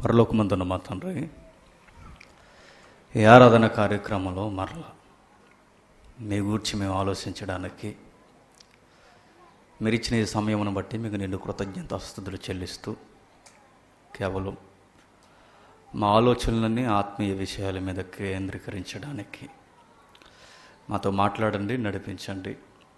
పరలోకమందున్న మా తండ్రి ఈ ఆరాధన కార్యక్రమంలో మరలా మీ గూర్చి మేము ఆలోచించడానికి మీరు ఇచ్చిన ఈ సమయమును బట్టి మీకు నిండు కృతజ్ఞతాస్తుతులు చెల్లిస్తూ కేవలం మా ఆలోచనలన్నీ ఆత్మీయ విషయాల మీద కేంద్రీకరించడానికి మాతో మాట్లాడండి నడిపించండి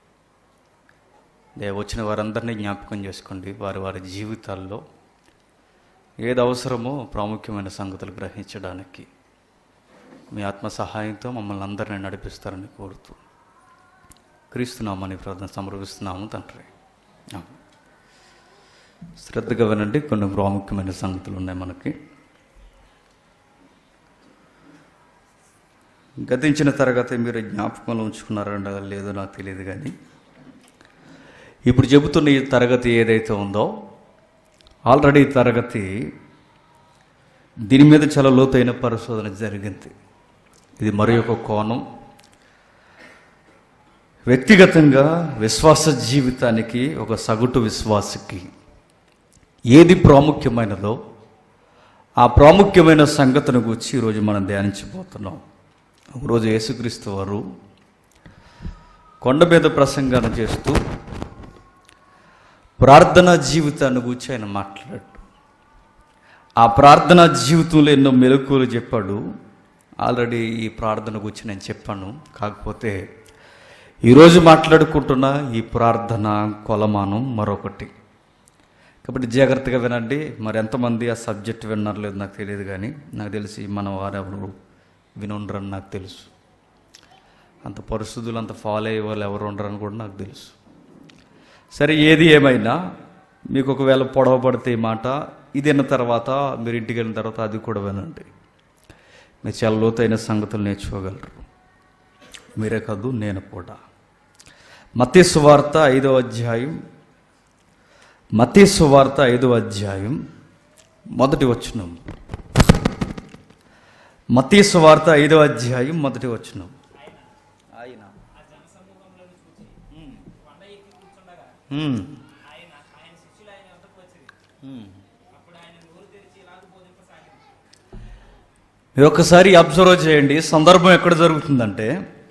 దేవ వచ్చిన వారందరినీ జ్ఞాపకం చేసుకోండి వారి వారి జీవితాల్లో ఏది అవసరమో ప్రాముఖ్యమైన సంగతులు గ్రహించడానికి మీ ఆత్మ సహాయంతో మమ్మల్ని అందరినీ నడిపిస్తారని కోరుతూ క్రీస్తున్నామని ప్రార్థన సమర్పిస్తున్నాము తండ్రి ఆమేన్. శ్రద్ధగా వినండి కొన్ని ప్రాముఖ్యమైన సంగతులు ఉన్నాయి మనకి గతించిన తరగతి మీరు జ్ఞాపకంలో ఉంచుకున్నారో లేదో నాకు తెలియదు కానీ ఇప్పుడు చెబుతున్న ఈ తరగతి ఏదైతే ఉందో ఆల్రెడీ ఈ తరగతి దీని మీద చాలా లోతైన పరిశోధన జరిగింది ఇది మరి ఒక కోణం వ్యక్తిగతంగా విశ్వాస జీవితానికి ఒక సగటు విశ్వాసకి ఏది ప్రాముఖ్యమైనదో ఆ ప్రాముఖ్యమైన సంగతిని గురించి ఈరోజు మనం ధ్యానించబోతున్నాం ఒకరోజు యేసుక్రీస్తు వారు కొండ మీద ప్రసంగాన్ని చేస్తూ ప్రార్థనా జీవితాన్ని గురించి ఆయన మాట్లాడాడు ఆ ప్రార్థనా జీవితంలో ఎన్నో మెలకువలు చెప్పాడు ఆల్రెడీ ఈ ప్రార్థన గురించి నేను చెప్పాను కాకపోతే ఈరోజు మాట్లాడుకుంటున్న ఈ ప్రార్థన కొలమానం మరొకటి కాబట్టి జాగ్రత్తగా వినండి మరి ఎంతమంది ఆ సబ్జెక్ట్ విన్నారు లేదు నాకు తెలియదు కానీ నాకు తెలిసి మన వారెవరు వినుండరని నాకు తెలుసు అంత పరిస్థితులు అంత ఫాలో అయ్యే వాళ్ళు ఎవరు ఉండరని కూడా నాకు తెలుసు సరే ఏది ఏమైనా మీకు ఒకవేళ పొడవ పడితే ఈ మాట ఇది విన్న తర్వాత మీరు ఇంటికి వెళ్ళిన తర్వాత అది కూడా వినండి మీరు చాలా లోతైన సంగతులు నేర్చుకోగలరు మీరే కాదు నేను కూడా మత్తి సువార్త ఐదవ అధ్యాయం మత్తి సువార్త ఐదవ అధ్యాయం మొదటి వచనం మత్తి సువార్త ఐదవ అధ్యాయం మొదటి వచనం ఆయన ఉమ్. ఉమ్. మీరు ఒక్కసారి అబ్జర్వ్ చేయండి సందర్భం ఎక్కడ జరుగుతుందంటే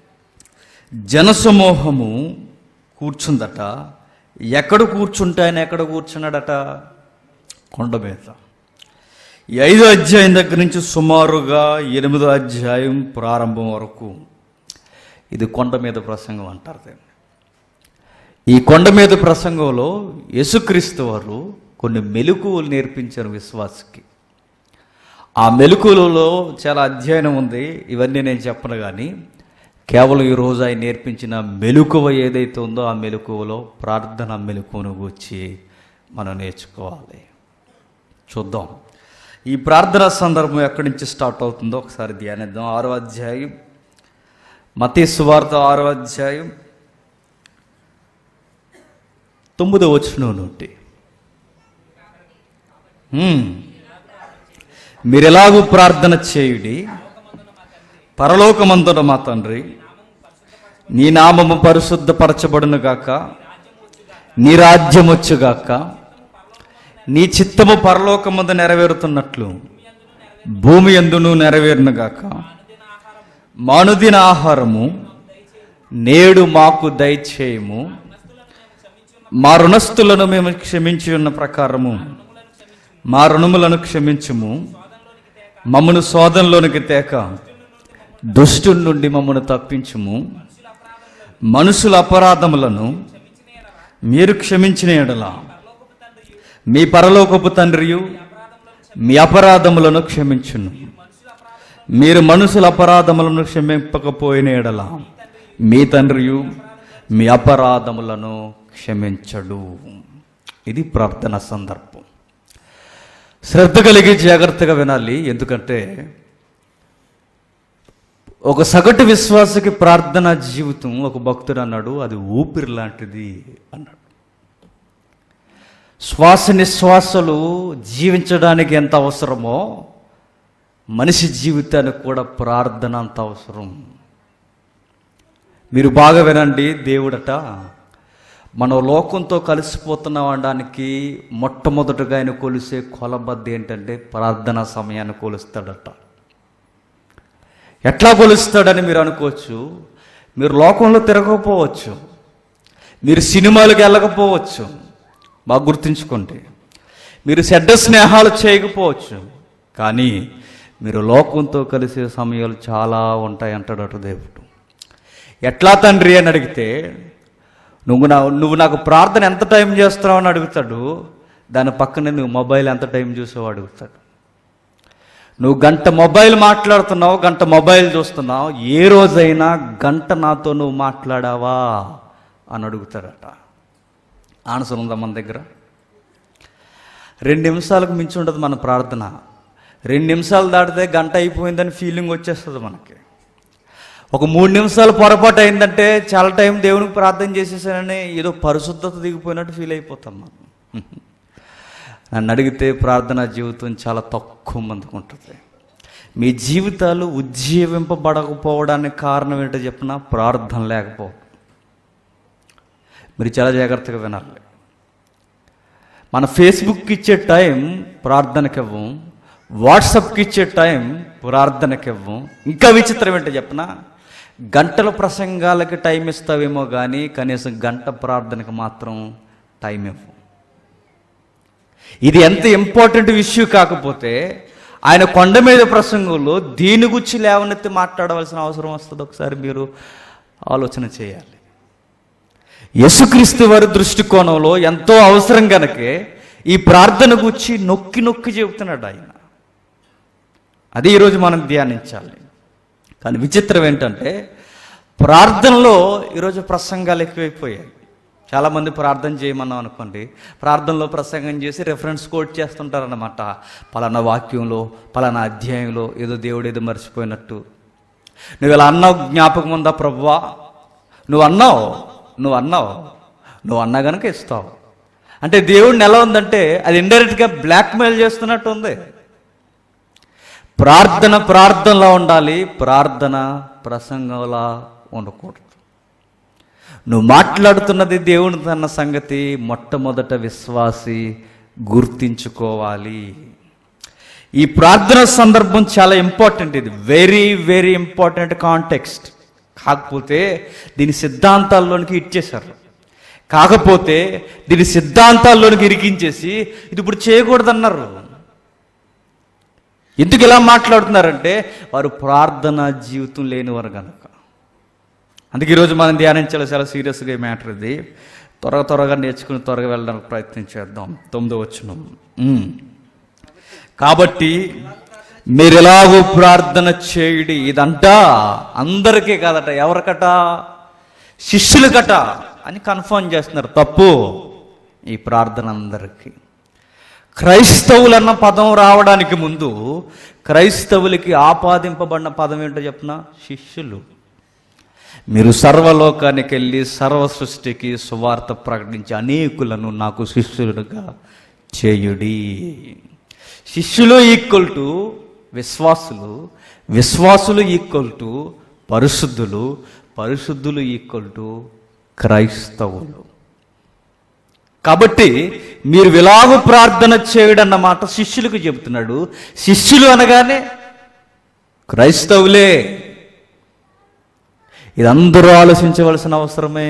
జనసమూహము కూర్చుందట ఎక్కడ కూర్చుంటే ఆయన ఎక్కడ కూర్చున్నాడట కొండ మీద ఈ ఐదో అధ్యాయం దగ్గర నుంచి సుమారుగా ఎనిమిదో అధ్యాయం ప్రారంభం వరకు ఇది కొండ మీద ప్రసంగం అంటారు దీన్ని ఈ కొండ మీద ప్రసంగంలో యేసుక్రీస్తు వారు కొన్ని మెలకువలు నేర్పించారు విశ్వాసకి ఆ మెలకువలలో చాలా అధ్యయనం ఉంది ఇవన్నీ నేను చెప్పను కానీ కేవలం ఈరోజు ఆయన నేర్పించిన మెలకువ ఏదైతే ఉందో ఆ మెలకువలో ప్రార్థన మెలకువను గురించి మనం నేర్చుకోవాలి చూద్దాం ఈ ప్రార్థన సందర్భం ఎక్కడి నుంచి స్టార్ట్ అవుతుందో ఒకసారి ధ్యానిద్దాం ఆరో అధ్యాయం మతీ సువార్త ఆరో అధ్యాయం తొమ్మిదో వచ్చిన నుండి హ్మ్. మీరెలాగూ ప్రార్థన చేయుడి పరలోకమందున మా తండ్రి నీ నామము పరిశుద్ధపరచబడును గాక నీ రాజ్యం వచ్చుగాక నీ చిత్తము పరలోకమందు నెరవేరుతున్నట్లు భూమి ఎందును నెరవేరును గాక మానుదిన ఆహారము నేడు మాకు దయచేయము మా రుణస్థులను మేము క్షమించి ఉన్న ప్రకారము మా రుణములను క్షమించుము మమ్మను శోధనలోనికి తేక దుష్టుని నుండి మమ్మను తప్పించుము మనుషుల అపరాధములను మీరు క్షమించిన ఎడల మీ పరలోకపు తండ్రియు మీ అపరాధములను క్షమించును మీరు మనుషుల అపరాధములను క్షమింపకపోయిన ఎడల మీ తండ్రియు మీ అపరాధములను క్షమించడు ఇది ప్రార్థన సందర్భం శ్రద్ధ కలిగి జాగ్రత్తగా వినాలి ఎందుకంటే ఒక సగటు విశ్వాసకి ప్రార్థన జీవితం ఒక భక్తుడు అన్నాడు అది ఊపిరి లాంటిది అన్నాడు శ్వాస నిశ్వాసలు జీవించడానికి ఎంత అవసరమో మనిషి జీవితానికి కూడా ప్రార్థన అంత అవసరం మీరు బాగా వినండి దేవుడట మనం లోకంతో కలిసిపోతున్నాం అనడానికి మొట్టమొదటగా ఆయన కొలిసే కొలబద్ద ఏంటంటే ప్రార్థనా సమయాన్ని కొలుస్తాడట ఎట్లా కొలుస్తాడని మీరు అనుకోవచ్చు మీరు లోకంలో తిరగకపోవచ్చు మీరు సినిమాలకు వెళ్ళకపోవచ్చు బాగా గుర్తుంచుకోండి మీరు చెడ్డ స్నేహాలు చేయకపోవచ్చు కానీ మీరు లోకంతో కలిసే సమయాలు చాలా ఉంటాయి అంటాడట దేవుడు ఎట్లా తండ్రి అని అడిగితే నువ్వు నా నువ్వు నాకు ప్రార్థన ఎంత టైం చేస్తున్నావు అని అడుగుతాడు దాని పక్కనే నువ్వు మొబైల్ ఎంత టైం చూసావు అడుగుతాడు నువ్వు గంట మొబైల్ మాట్లాడుతున్నావు గంట మొబైల్ చూస్తున్నావు ఏ రోజైనా గంట నాతో నువ్వు మాట్లాడావా అని అడుగుతాడట ఆన్సర్ ఉందా మన దగ్గర రెండు నిమిషాలకు మించి ఉండదు మన ప్రార్థన రెండు నిమిషాలు దాటితే గంట అయిపోయిందని ఫీలింగ్ వచ్చేస్తుంది మనకి ఒక మూడు నిమిషాలు పొరపాటు అయిందంటే చాలా టైం దేవునికి ప్రార్థన చేసేసానని ఏదో పరిశుద్ధత దిగిపోయినట్టు ఫీల్ అయిపోతాం మనం నన్ను అడిగితే ప్రార్థనా జీవితం చాలా తక్కువ మందికి ఉంటుంది మీ జీవితాలు ఉజ్జీవింపబడకపోవడానికి కారణం ఏంటో చెప్పిన ప్రార్థన లేకపోవడం మీరు చాలా జాగ్రత్తగా వినాలి మన ఫేస్బుక్కి ఇచ్చే టైం ప్రార్థనకి ఇవ్వం వాట్సాప్కి ఇచ్చే టైం ప్రార్థనకి ఇవ్వం ఇంకా విచిత్రం ఏంటో చెప్పిన గంటల ప్రసంగాలకి టైం ఇస్తావేమో కానీ కనీసం గంట ప్రార్థనకి మాత్రం టైం ఇవ్వం ఇది ఎంత ఇంపార్టెంట్ ఇష్యూ కాకపోతే ఆయన కొండ మీద ప్రసంగంలో దీని గురించి లేవనెత్తి మాట్లాడవలసిన అవసరం వస్తుంది ఒకసారి మీరు ఆలోచన చేయాలి యేసుక్రీస్తు వారి దృష్టికోణంలో ఎంతో అవసరం గనకే ఈ ప్రార్థన గురించి నొక్కి నొక్కి చెబుతున్నాడు ఆయన అది ఈరోజు మనం ధ్యానించాలి కానీ విచిత్రం ఏంటంటే ప్రార్థనలో ఈరోజు ప్రసంగాలు ఎక్కువైపోయాయి చాలామంది ప్రార్థన చేయమన్నాం అనుకోండి ప్రార్థనలో ప్రసంగం చేసి రెఫరెన్స్ కోట్ చేస్తుంటారన్నమాట పలానా వాక్యంలో పలానా అధ్యాయంలో ఏదో దేవుడు ఏదో మర్చిపోయినట్టు నువ్వు ఇలా అన్నావు జ్ఞాపకం ఉందా ప్రభువా నువ్వు అన్నావు నువ్వు అన్నావు నువ్వు అన్నా గనుక ఇస్తావు అంటే దేవుడిని ఎలా ఉందంటే అది ఇండైరెక్ట్గా బ్లాక్మెయిల్ చేస్తున్నట్టు ఉంది ప్రార్థన ప్రార్థనలా ఉండాలి ప్రార్థన ప్రసంగంలా ఉండకూడదు నువ్వు మాట్లాడుతున్నది దేవుని అన్న సంగతి మొట్టమొదట విశ్వాసి గుర్తించుకోవాలి ఈ ప్రార్థన సందర్భం చాలా ఇంపార్టెంట్ ఇది వెరీ వెరీ ఇంపార్టెంట్ కాంటెక్స్ట్ కాకపోతే దీని సిద్ధాంతాల్లోనికి ఇచ్చేశారు కాకపోతే దీని సిద్ధాంతాల్లోనికి ఇరికించేసి ఇది ఇప్పుడు చేయకూడదన్నారు ఎందుకు ఇలా మాట్లాడుతున్నారంటే వారు ప్రార్థన జీవితం లేనివారు కనుక అందుకే ఈరోజు మనం ధ్యానించాలి చాలా సీరియస్గా ఈ మ్యాటర్ ఇది త్వరగా త్వరగా నేర్చుకుని త్వరగా వెళ్ళడానికి ప్రయత్నం చేద్దాం తొమ్మిదో వచ్చిన కాబట్టి మీరు ఎలాగో ప్రార్థన చేయుడి ఇదంట అందరికీ కాదట ఎవరికట శిష్యులకట అని కన్ఫర్మ్ చేస్తున్నారు తప్పు ఈ ప్రార్థన అందరికీ క్రైస్తవులన్న పదం రావడానికి ముందు క్రైస్తవులకి ఆపాదింపబడిన పదం ఏంటో చెప్పిన శిష్యులు మీరు సర్వలోకానికి వెళ్ళి సర్వ సృష్టికి సువార్త ప్రకటించి అనేకులను నాకు శిష్యులుగా చేయుడి శిష్యులు ఈక్వల్ టు విశ్వాసులు విశ్వాసులు ఈక్వల్ టు పరిశుద్ధులు పరిశుద్ధులు ఈక్వల్ టు క్రైస్తవులు కాబట్టి మీరు విలాగు ప్రార్థన చేయడన్నమాట శిష్యులకు చెబుతున్నాడు శిష్యులు అనగానే క్రైస్తవులే ఇది అందరూ ఆలోచించవలసిన అవసరమే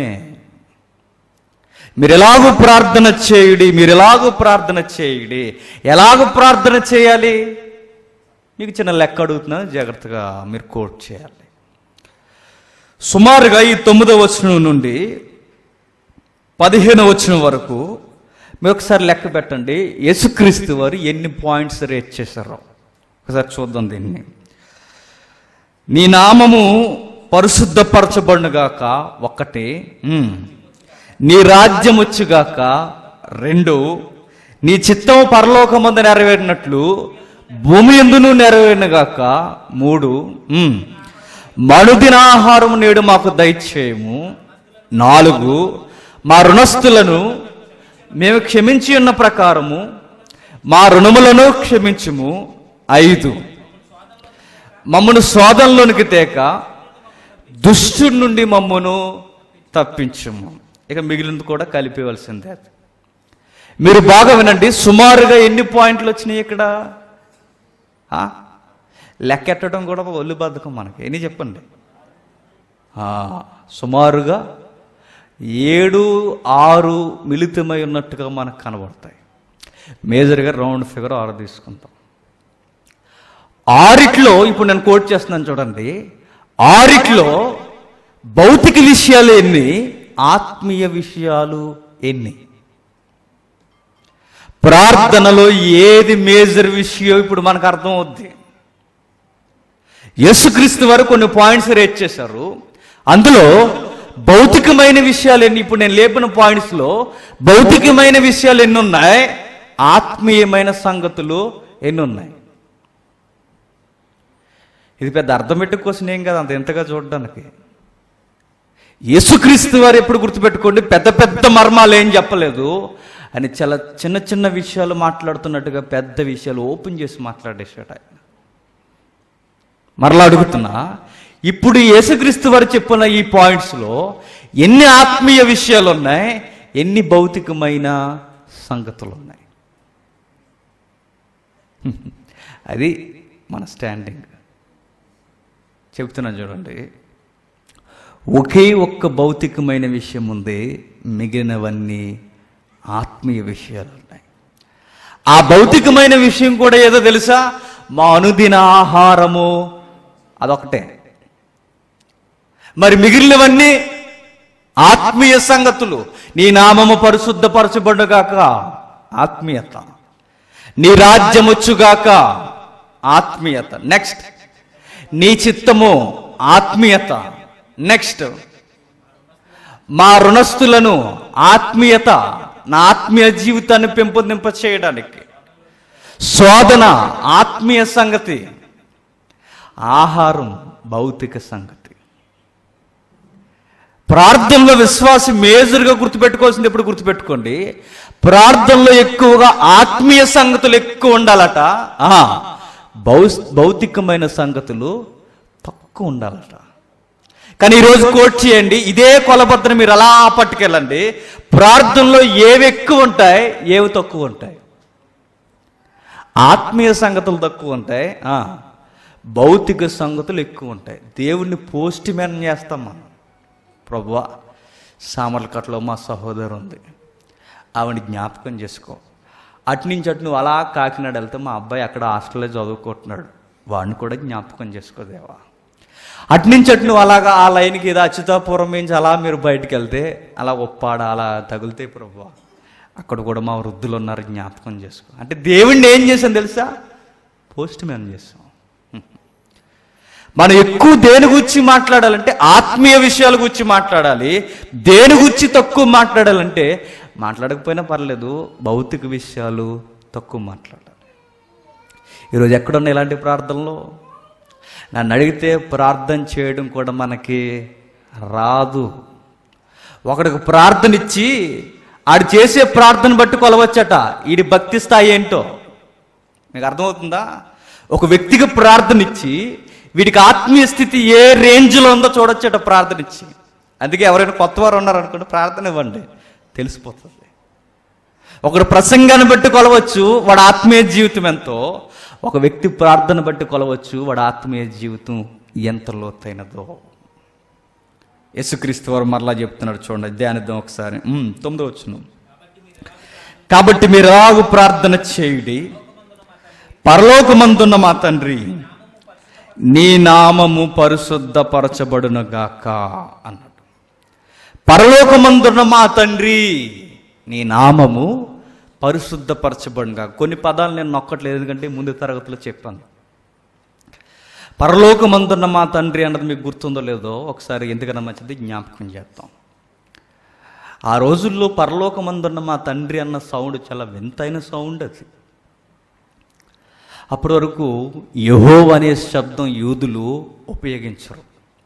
మీరు ఎలాగో ప్రార్థన చేయుడి మీరు ఎలాగో ప్రార్థన చేయుడి ఎలాగో ప్రార్థన చేయాలి మీకు చిన్న లెక్క అడుగుతున్నాను జాగ్రత్తగా మీరు కోట్ చేయాలి సుమారుగా ఈ తొమ్మిదవ వచనం నుండి పదిహేను వచనం వరకు మీరు ఒకసారి లెక్క పెట్టండి యేసుక్రీస్తు వారు ఎన్ని పాయింట్స్ రేట్ చేశారో ఒకసారి చూద్దాం దీన్ని నీ నామము పరిశుద్ధపరచబడుగాక ఒకటి ఉమ్. నీ రాజ్యం వచ్చుగాక రెండు నీ చిత్తం పరలోకమందు నెరవేరినట్లు భూమి ఎందును నెరవేరినగాక మూడు ఉమ్. మనుదిన ఆహారం నేడు మాకు దయచేయము నాలుగు మా రుణస్థులను మేము క్షమించి ఉన్న ప్రకారము మా రుణములను క్షమించుము ఐదు మమ్మను శోధనలోనికి తేక దుష్టుడి నుండి మమ్మను తప్పించుము ఇక మిగిలినది కూడా కలిపేవలసిందే అది మీరు బాగా వినండి సుమారుగా ఎన్ని పాయింట్లు వచ్చినాయి ఇక్కడ ఆ? లెక్కెట్టడం కూడా ఒళ్ళు బద్ధకం మనకి ఎన్ని చెప్పండి ఆ, సుమారుగా ఏడు ఆరు మిళితమై ఉన్నట్టుగా మనకు కనబడతాయి మేజర్గా రౌండ్ ఫిగర్ ఆరు తీసుకుంటాం ఆరిట్లో ఇప్పుడు నేను కోట్ చేస్తున్నాను చూడండి ఆరిట్లో భౌతిక విషయాలు ఎన్ని ఆత్మీయ విషయాలు ఎన్ని ప్రార్థనలో ఏది మేజర్ విషయం ఇప్పుడు మనకు అర్థం అవుద్ది యేసుక్రీస్తు వారు కొన్ని పాయింట్స్ రేట్ చేశారు అందులో భౌతికమైన విషయాలు ఎన్ని ఇప్పుడు నేను లేపిన పాయింట్స్లో భౌతికమైన విషయాలు ఎన్ని ఉన్నాయి ఆత్మీయమైన సంగతులు ఎన్ని ఉన్నాయి ఇది పెద్ద అర్థం పెట్టే క్వశ్చన్ ఏం కాదు అంత ఎంతగా చూడడానికి యేసుక్రీస్తు వారు ఎప్పుడు గుర్తుపెట్టుకోండి పెద్ద పెద్ద మర్మాలు ఏం చెప్పలేదు అని చాలా చిన్న చిన్న విషయాలు మాట్లాడుతున్నట్టుగా పెద్ద విషయాలు ఓపెన్ చేసి మాట్లాడేశాడు ఆయన మరలా అడుగుతున్నా ఇప్పుడు యేసుక్రీస్తు వారు చెప్పిన ఈ పాయింట్స్లో ఎన్ని ఆత్మీయ విషయాలు ఉన్నాయి ఎన్ని భౌతికమైన సంగతులు ఉన్నాయి అది మన స్టాండింగ్ చెప్తున్నాను చూడండి ఒకే ఒక్క భౌతికమైన విషయం ఉంది మిగిలినవన్నీ ఆత్మీయ విషయాలు ఉన్నాయి ఆ భౌతికమైన విషయం కూడా ఏదో తెలుసా మా అనుదిన ఆహారము అదొకటే మరి మిగిలినవన్నీ ఆత్మీయ సంగతులు నీ నామము పరిశుద్ధపరచబడుగాక ఆత్మీయత నీ రాజ్యం వచ్చుగాక ఆత్మీయత నెక్స్ట్ నీ చిత్తము ఆత్మీయత నెక్స్ట్ మా రుణస్థులను ఆత్మీయత నా ఆత్మీయ జీవితాన్ని పెంపొందింప చేయడానికి శోధన ఆత్మీయ సంగతి ఆహారం భౌతిక సంగతి ప్రార్థనలో విశ్వాసం మేజర్గా గుర్తుపెట్టుకోవాల్సింది ఎప్పుడు గుర్తుపెట్టుకోండి ప్రార్థనలో ఎక్కువగా ఆత్మీయ సంగతులు ఎక్కువ ఉండాలట ఆ, భౌ భౌతికమైన సంగతులు తక్కువ ఉండాలట కానీ ఈరోజు కోట్ చేయండి ఇదే కొలబద్దను మీరు అలా పట్టుకెళ్ళండి ప్రార్థనలో ఏవి ఎక్కువ ఉంటాయి ఏవి తక్కువ ఉంటాయి ఆత్మీయ సంగతులు తక్కువ ఉంటాయి ఆ, భౌతిక సంగతులు ఎక్కువ ఉంటాయి దేవుణ్ణి పోస్ట్ మ్యాన్ చేస్తాం మనం ప్రభువా సామర్లకట్లో మా సహోదరు ఉంది ఆవిడ జ్ఞాపకం చేసుకో అటు నుంచి అటు నువ్వు అలా కాకినాడ వెళ్తే మా అబ్బాయి అక్కడ హాస్టల్లో చదువుకుంటున్నాడు వాడిని కూడా జ్ఞాపకం చేసుకోదేవా అటు నుంచి అటు నువ్వు అలాగా ఆ లైన్కి ఏదో అచ్యుతాపురం నుంచి అలా మీరు బయటికి వెళ్తే అలా ఒప్పాడ అలా తగిలితే ప్రభు అక్కడ కూడా మా వృద్ధులు ఉన్నారు జ్ఞాపకం చేసుకో అంటే దేవుణ్ణి ఏం చేశాను తెలుసా పోస్ట్ మ్యాన్ చేసాం మనం ఎక్కువ దేని గురించి మాట్లాడాలంటే ఆత్మీయ విషయాల గురించి మాట్లాడాలి దేని గురించి తక్కువ మాట్లాడాలంటే మాట్లాడకపోయినా పర్లేదు భౌతిక విషయాలు తక్కువ మాట్లాడాలి ఈరోజు ఎక్కడున్న ఇలాంటి ప్రార్థనలో నన్ను అడిగితే ప్రార్థన చేయడం కూడా మనకి రాదు ఒకడికి ప్రార్థన ఇచ్చి ఆడు చేసే ప్రార్థన బట్టి కొలవచ్చట ఈడి భక్తి స్థాయి ఏంటో మీకు అర్థమవుతుందా ఒక వ్యక్తికి ప్రార్థన ఇచ్చి వీడికి ఆత్మీయ స్థితి ఏ రేంజ్లో ఉందో చూడొచ్చట ప్రార్థన ఇచ్చి అందుకే ఎవరైనా కొత్త వారు ఉన్నారనుకోండి ప్రార్థన ఇవ్వండి తెలిసిపోతుంది ఒకడు ప్రసంగాన్ని బట్టి కొలవచ్చు వాడు ఆత్మీయ జీవితం ఎంతో ఒక వ్యక్తి ప్రార్థన బట్టి కొలవచ్చు వాడు ఆత్మీయ జీవితం ఎంత లోతైనదో యేసుక్రీస్తు వారు మరలా చెప్తున్నాడు చూడండి ధ్యానిద్దాం ఒకసారి ఉమ్, తొమ్మిదో వచ్చును కాబట్టి మీరు ఆగు ప్రార్థన చేయుడి పరలోకమందున్న మా తండ్రి నీ నామము పరిశుద్ధపరచబడునుగాక అన్నాడు పరలోకమందున్న మా తండ్రి నీ నామము పరిశుద్ధపరచబడునుగా కొన్ని పదాలు నేను నొక్కట్లేదు ఎందుకంటే ముందు తరగతిలో చెప్పాను పరలోకమందున్న మా తండ్రి అన్నది మీకు గుర్తుందో లేదో ఒకసారి ఎందుకన్నా మంచిది జ్ఞాపకం చేద్దాం ఆ రోజుల్లో పరలోకమందున్న మా తండ్రి అన్న సౌండ్ చాలా వింతైన సౌండ్ అది అప్పటి వరకు యహో అనే శబ్దం యూదులు ఉపయోగించరు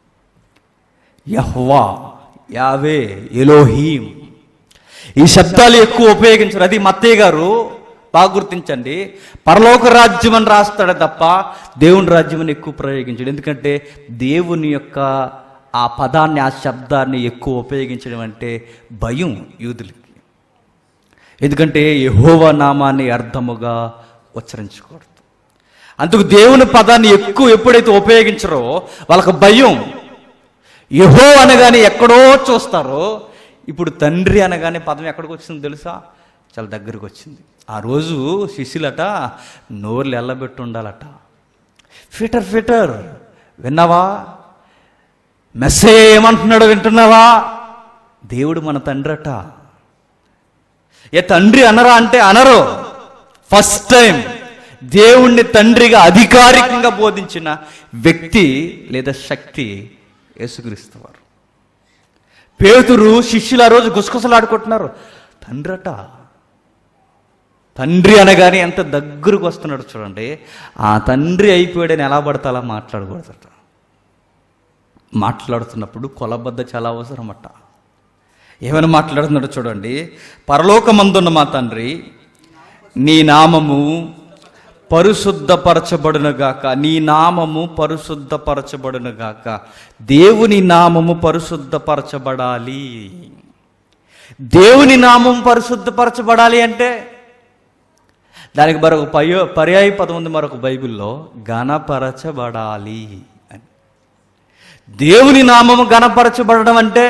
యహ్వా యావే ఎలోహీం ఈ శబ్దాలు ఎక్కువ ఉపయోగించరు అది మత్తయ్య గారు బాగా గుర్తించండి పరలోక రాజ్యం అని రాస్తాడే తప్ప దేవుని రాజ్యం అని ఎక్కువ ప్రయోగించాడు ఎందుకంటే దేవుని యొక్క ఆ పదాన్ని ఆ శబ్దాన్ని ఎక్కువ ఉపయోగించడం అంటే భయం యూదులకి ఎందుకంటే యెహోవా నామాన్ని అర్థముగా ఉచ్చరించకూడదు అందుకు దేవుని పదాన్ని ఎక్కువ ఎప్పుడైతే ఉపయోగించరో వాళ్ళకి భయం యహో అనగానే ఎక్కడో చూస్తారో ఇప్పుడు తండ్రి అనగానే పదం ఎక్కడికి వచ్చింది తెలుసా చాలా దగ్గరికి వచ్చింది ఆ రోజు శిష్యులట నోర్లు ఎల్లబెట్టి ఉండాలట ఫిటర్ ఫిటర్ విన్నావా మెస్సే ఏమంటున్నాడో వింటున్నావా దేవుడు మన తండ్రి అట ఏ తండ్రి అనరా అంటే అనరు ఫస్ట్ టైం దేవుణ్ణి తండ్రిగా అధికారికంగా బోధించిన వ్యక్తి లేదా శక్తి యేసుక్రీస్తు వారు పేతురు శిష్యులు ఆ రోజు గుసగుసలాడుకుంటున్నారు తండ్రి అట తండ్రి అనగానే ఎంత దగ్గరకు వస్తున్నాడు చూడండి ఆ తండ్రి అయిపోయాడని ఎలా పడితే అలా మాట్లాడకూడదట మాట్లాడుతున్నప్పుడు కొలబద్ద చాలా అవసరమట ఏమైనా మాట్లాడుతున్నాడో చూడండి పరలోకమందున్న మా తండ్రి నీ నామము పరిశుద్ధపరచబడునుగాక నీ నామము పరిశుద్ధపరచబడునుగాక దేవుని నామము పరిశుద్ధపరచబడాలి దేవుని నామం పరిశుద్ధపరచబడాలి అంటే దానికి మరొక పయో పర్యాయ పదం ఉంది మరొక బైబిల్లో ఘనపరచబడాలి అని దేవుని నామము ఘనపరచబడడం అంటే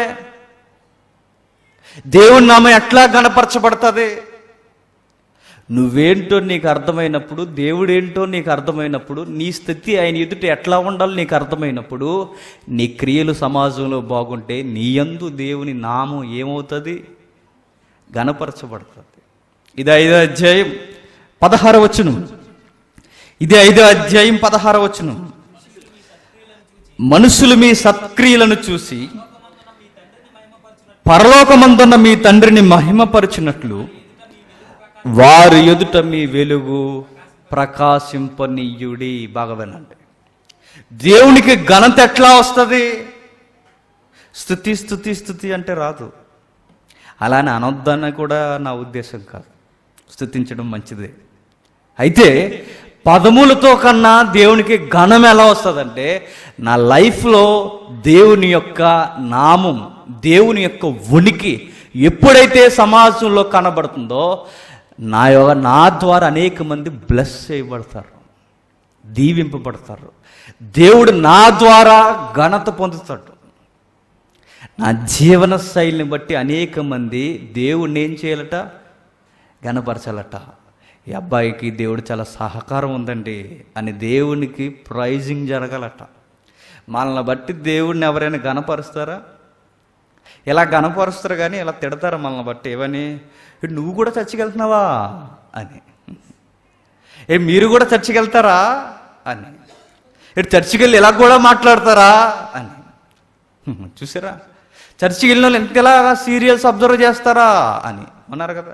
దేవుని నామం ఎట్లా ఘనపరచబడుతుంది నువ్వేంటో నీకు అర్థమైనప్పుడు దేవుడేంటో నీకు అర్థమైనప్పుడు నీ స్థితి ఆయన ఎదుట ఎట్లా ఉండాలో నీకు అర్థమైనప్పుడు నీ క్రియలు సమాజంలో బాగుంటే నీ యందు దేవుని నామం ఏమవుతుంది ఘనపరచబడుతుంది ఇది ఐదో అధ్యాయం పదహార వచ్చును ఇది ఐదో అధ్యాయం పదహార వచ్చును మనుషులు మీ సత్క్రియలను చూసి పరలోకమందున్న మీ తండ్రిని మహిమపరిచినట్లు వారి ఎదుట మీ వెలుగు ప్రకాశింపనీయుడి బాగా వినండి దేవునికి ఘనత ఎట్లా వస్తుంది స్థుతి స్థుతి స్థుతి అంటే రాదు అలానే అనొద్దన్న కూడా నా ఉద్దేశం కాదు స్థుతించడం మంచిదే అయితే పదములతో కన్నా దేవునికి ఘనం ఎలా వస్తుందంటే నా లైఫ్లో దేవుని యొక్క నామం దేవుని యొక్క ఉనికి ఎప్పుడైతే సమాజంలో కనబడుతుందో నా యొక్క నా ద్వారా అనేక మంది బ్లెస్ చేయబడతారు దీవింపబడతారు దేవుడు నా ద్వారా ఘనత పొందుతాడు నా జీవన శైలిని బట్టి అనేక మంది దేవుణ్ణి ఏం చేయాలట గనపరచాలట ఈ అబ్బాయికి దేవుడు చాలా సహకారం ఉందండి అని దేవునికి ప్రైజింగ్ జరగాలట మనల్ని బట్టి దేవుడిని ఎవరైనా గనపరుస్తారా ఇలా గనపరుస్తారు కానీ ఇలా తిడతారా మనల్ని బట్టి ఏమని "ఏ, నువ్వు కూడా చర్చికి వెళ్తున్నావా అని ఏ మీరు కూడా చర్చికి వెళ్తారా అని ఇటు చర్చికి వెళ్ళి ఇలా కూడా మాట్లాడతారా అని హ్మ్, చూసారా చర్చికి వెళ్ళిన వాళ్ళు ఎంతలా సీరియల్స్ అబ్జర్వ్ చేస్తారా అని అన్నారు కదా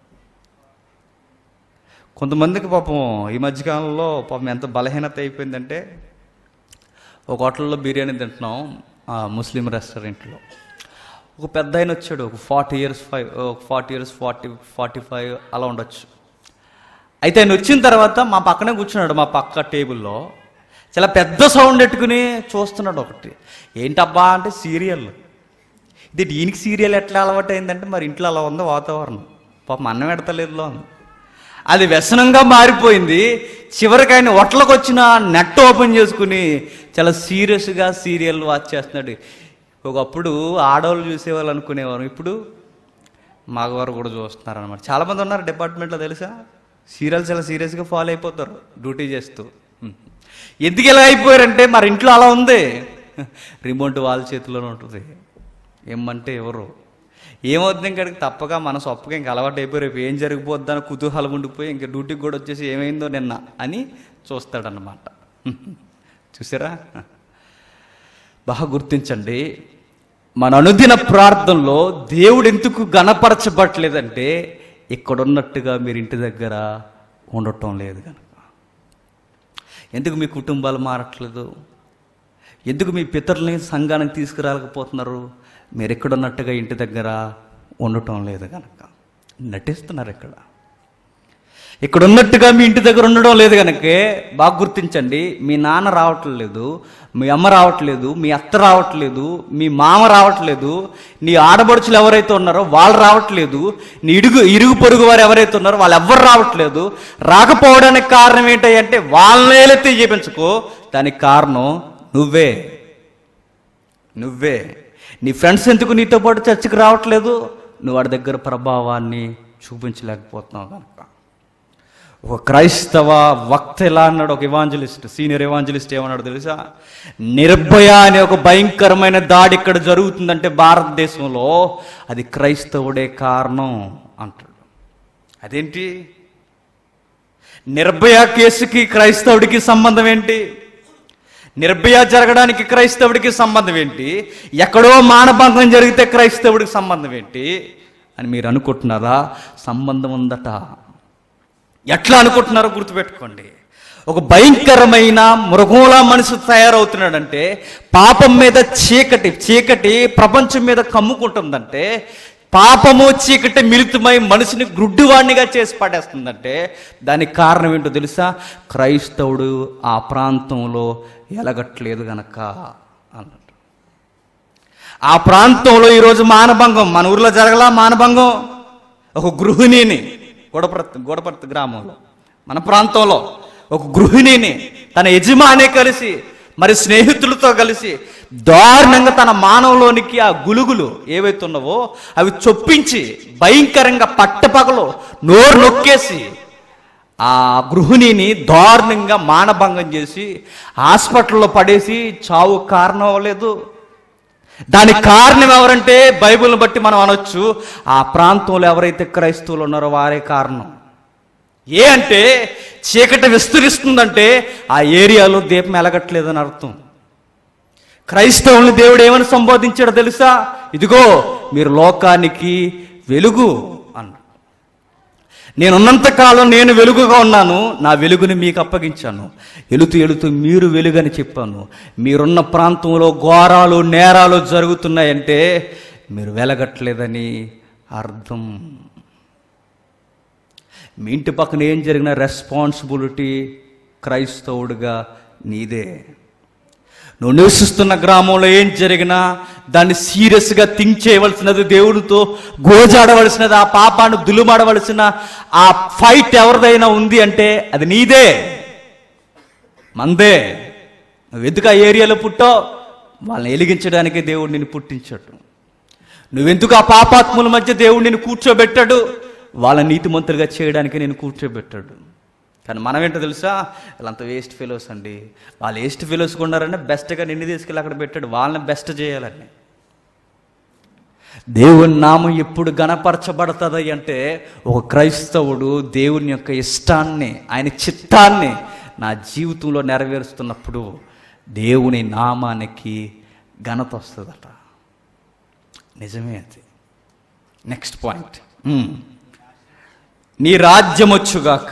కొంతమందికి పాపం ఈ మధ్యకాలంలో పాపం ఎంత బలహీనత అయిపోయిందంటే ఒక హోటల్లో బిర్యానీ తింటున్నాం ఆ ముస్లిం రెస్టారెంట్లో ఒక పెద్ద ఆయన వచ్చాడు ఒక ఫార్టీ ఇయర్స్ ఫైవ్ ఒక forty years forty forty five అలా ఉండొచ్చు అయితే ఆయన వచ్చిన తర్వాత మా పక్కనే కూర్చున్నాడు మా పక్క టేబుల్లో చాలా పెద్ద సౌండ్ పెట్టుకుని చూస్తున్నాడు ఒకటి ఏంటబ్బా అంటే సీరియల్ ఇది దీనికి సీరియల్ ఎట్లా అలవాటు అయిందంటే మరి ఇంట్లో అలా ఉంది వాతావరణం పాపం అన్నం పెడతలేదులో ఉంది అది వ్యసనంగా మారిపోయింది చివరికి ఆయన ఒట్లకు వచ్చిన నెట్ ఓపెన్ చేసుకుని చాలా సీరియస్గా సీరియల్ వాచ్ చేస్తున్నాడు ఒకప్పుడు ఆడవాళ్ళు చూసేవాళ్ళు అనుకునేవారు ఇప్పుడు మగవారు కూడా చూస్తున్నారు అనమాట చాలామంది ఉన్నారు డిపార్ట్మెంట్లో తెలుసా సీరియల్ చాలా సీరియస్గా ఫాలో అయిపోతారు డ్యూటీ చేస్తూ హ్మ్. ఎందుకు ఇలా అయిపోయారంటే మరి ఇంట్లో అలా ఉంది రిమోట్ వాళ్ళ చేతిలోనే ఉంటుంది ఏమంటే ఎవరు ఏమవుతుంది ఇంకడికి తప్పక మన సొప్పగా ఇంక అలవాటు అయిపోయి రేపు ఏం జరిగిపోద్దని కుతూహలం ఉండిపోయి ఇంక డ్యూటీకి కూడా వచ్చేసి ఏమైందో నిన్న అని చూస్తాడన్నమాట చూసారా బాగా గుర్తించండి మన అనుదిన ప్రార్థనలో దేవుడు ఎందుకు గణపరచబట్టలేదంటే ఇక్కడున్నట్టుగా మీరు ఇంటి దగ్గర ఉండటం లేదు కనుక ఎందుకు మీ కుటుంబాలు మారట్లేదు ఎందుకు మీ పితరుల్ని సంఘానికి తీసుకురాలేకపోతున్నారు మీరు ఎక్కడున్నట్టుగా ఇంటి దగ్గర ఉండటం లేదు కనుక నటిస్తున్నారు ఇక్కడ ఇక్కడ ఉన్నట్టుగా మీ ఇంటి దగ్గర ఉండడం లేదు కనుకే బాగా గుర్తించండి మీ నాన్న రావట్లేదు మీ అమ్మ రావట్లేదు మీ అత్త రావట్లేదు మీ మామ రావట్లేదు నీ ఆడబడుచులు ఎవరైతే ఉన్నారో వాళ్ళు రావట్లేదు నీ ఇడుగు ఇరుగు పొరుగు వారు ఎవరైతే ఉన్నారో వాళ్ళు ఎవ్వరు రావట్లేదు రాకపోవడానికి కారణం ఏంటంటే వాళ్ళనే ఎత్తి చేపించుకో దానికి కారణం నువ్వే నువ్వే నీ ఫ్రెండ్స్ ఎందుకు నీతో పాటు చర్చికి రావట్లేదు నువ్వు వాడి దగ్గర ప్రభావాన్ని చూపించలేకపోతున్నావు కనుక ఒక క్రైస్తవ వక్త ఎలా అన్నాడు ఒక ఇవాంజలిస్ట్ సీనియర్ ఇవాంజలిస్ట్ ఏమన్నాడు తెలుసా నిర్భయ అనే ఒక భయంకరమైన దాడి ఇక్కడ జరుగుతుందంటే భారతదేశంలో అది క్రైస్తవుడే కారణం అంటాడు అదేంటి నిర్భయ కేసుకి క్రైస్తవుడికి సంబంధం ఏంటి నిర్భయ జరగడానికి క్రైస్తవుడికి సంబంధం ఏంటి ఎక్కడో మానభంగం జరిగితే క్రైస్తవుడికి సంబంధం ఏంటి అని మీరు అనుకుంటున్నారా సంబంధం ఉందట ఎట్లా అనుకుంటున్నారో గుర్తుపెట్టుకోండి ఒక భయంకరమైన మృగంలా మనిషి తయారవుతున్నాడంటే పాపం మీద చీకటి చీకటి ప్రపంచం మీద కమ్ముకుంటుందంటే పాపము చీకటి మిళితమై మనిషిని గుడ్డివాణ్ణిగా చేసి పడేస్తుందంటే దానికి కారణం ఏంటో తెలుసా క్రైస్తవుడు ఆ ప్రాంతంలో ఎలగట్లేదు గనక అన్నట్టు ఆ ప్రాంతంలో ఈరోజు మానభంగం మన ఊర్లో జరగలా మానభంగం ఒక గృహిణిని గొడపర్తి గొడపర్తి గ్రామంలో మన ప్రాంతంలో ఒక గృహిణిని తన యజమాని కలిసి మరి స్నేహితులతో కలిసి దారుణంగా తన మానవులోనికి ఆ గులుగులు ఏవైతే ఉన్నావో అవి చొప్పించి భయంకరంగా పట్టపగలు నోరు నొక్కేసి ఆ గృహిణిని దారుణంగా మానభంగం చేసి హాస్పిటల్లో పడేసి చావు కారణం అవ్వలేదు దానికి కారణం ఎవరంటే బైబిల్ని బట్టి మనం అనొచ్చు ఆ ప్రాంతంలో ఎవరైతే క్రైస్తవులు ఉన్నారో వారే కారణం ఏ అంటే చీకటి విస్తరిస్తుందంటే ఆ ఏరియాలో దీపం ఎలగట్లేదని అర్థం క్రైస్తవుల్ని దేవుడు ఏమని సంబోధించాడో తెలుసా ఇదిగో మీరు లోకానికి వెలుగు అన్న నేనున్నంత కాలం నేను వెలుగుగా ఉన్నాను నా వెలుగుని మీకు అప్పగించాను ఎలుతూ ఎలుతూ మీరు వెలుగని చెప్పాను మీరున్న ప్రాంతంలో ఘోరాలు నేరాలు జరుగుతున్నాయంటే మీరు వెలగట్లేదని అర్థం మీ ఇంటి పక్కన ఏం జరిగిన రెస్పాన్సిబిలిటీ క్రైస్తవుడిగా నీదే నువ్వు నివసిస్తున్న గ్రామంలో ఏం జరిగినా దాన్ని సీరియస్గా థింక్ చేయవలసినది దేవుడితో గోజాడవలసినది ఆ పాపాన్ని దులుమాడవలసిన ఆ ఫైట్ ఎవరిదైనా ఉంది అంటే అది నీదే మందే నువ్వెందుకు ఆ ఏరియాలో పుట్టో వాళ్ళని ఎలిగించడానికి దేవుడు నిన్ను పుట్టించాడు నువ్వెందుకు ఆ పాపాత్ముల మధ్య దేవుడు నిన్ను కూర్చోబెట్టాడు వాళ్ళ నీతిమంతులుగా చేయడానికి నేను కూర్చోబెట్టాడు కానీ మనం ఏంటో తెలుసా వీళ్ళంత వేస్ట్ ఫెలోస్ అండి వాళ్ళు వేస్ట్ ఫెలోస్ ఉన్నారంటే బెస్ట్గా నిన్ను తీసుకెళ్ళి అక్కడ పెట్టాడు వాళ్ళని బెస్ట్ చేయాలని దేవుని నామం ఎప్పుడు గణపరచబడుతుంది అంటే ఒక క్రైస్తవుడు దేవుని యొక్క ఇష్టాన్ని ఆయన చిత్తాన్ని నా జీవితంలో నెరవేరుస్తున్నప్పుడు దేవుని నామానికి ఘనత వస్తుందట నిజమే అది నెక్స్ట్ పాయింట్ నీ రాజ్యం వచ్చుగాక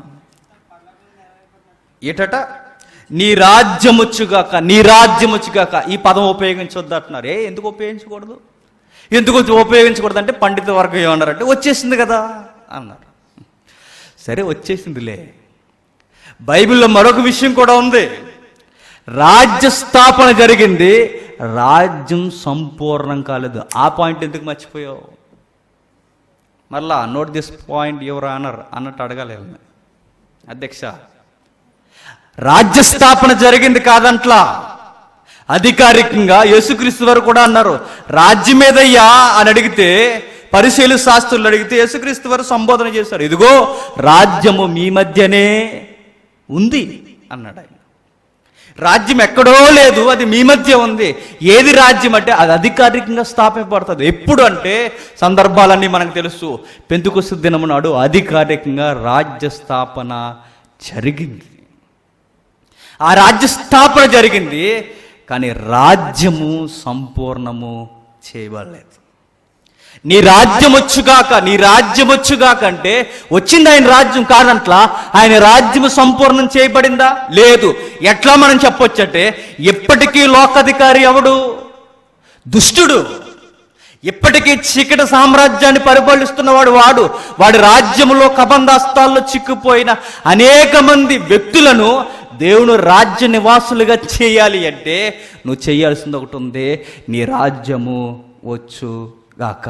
ఏటట నీ రాజ్యం వచ్చుగాక నీ రాజ్యం వచ్చుగాక ఈ పదం ఉపయోగించొద్దు అంటున్నారు ఏ ఎందుకు ఉపయోగించకూడదు ఎందుకు ఉపయోగించకూడదు అంటే పండిత వర్గం ఏమన్నారంటే వచ్చేసింది కదా అన్నారు సరే వచ్చేసిందిలే బైబిల్లో మరొక విషయం కూడా ఉంది రాజ్య స్థాపన జరిగింది రాజ్యం సంపూర్ణం కాలేదు ఆ పాయింట్ ఎందుకు మర్చిపోయావు మరలా నోట్ దిస్ పాయింట్ ఎవరు అనర్ అన్నట్టు అడగాలి వీళ్ళని. అధ్యక్ష రాజ్య స్థాపన జరిగింది కాదంట్లా అధికారికంగా యేసుక్రీస్తు వారు కూడా అన్నారు రాజ్యం మీదయ్యా అని అడిగితే పరిశీలు శాస్త్రులు అడిగితే యేసుక్రీస్తు వారు సంబోధన చేశారు ఇదిగో రాజ్యము మీ మధ్యనే ఉంది అన్నాడు ఆయన రాజ్యం ఎక్కడో లేదు అది మీ మధ్య ఉంది ఏది రాజ్యం అంటే అది అధికారికంగా స్థాపించబడుతుంది ఎప్పుడు అంటే సందర్భాలన్నీ మనకు తెలుసు పెంతుకొస్తు దినము నాడు అధికారికంగా రాజ్య స్థాపన జరిగింది ఆ రాజ్య స్థాపన జరిగింది కానీ రాజ్యము సంపూర్ణము చేయబడలేదు నీ రాజ్యం వచ్చుగాక నీ రాజ్యం వచ్చుగాక అంటే వచ్చింది ఆయన రాజ్యం కాదంట్లా ఆయన రాజ్యం సంపూర్ణం చేయబడిందా లేదు ఎట్లా మనం చెప్పొచ్చంటే ఎప్పటికీ లోకాధికారి ఎవడు దుష్టుడు ఇప్పటికీ చీకటి సామ్రాజ్యాన్ని పరిపాలిస్తున్నవాడు వాడు వాడి రాజ్యంలో కబందాస్తాల్లో చిక్కుపోయిన అనేక మంది వ్యక్తులను దేవుని రాజ్య నివాసులుగా చేయాలి అంటే నువ్వు చేయాల్సింది ఒకటి ఉంది నీ రాజ్యము వచ్చు గాక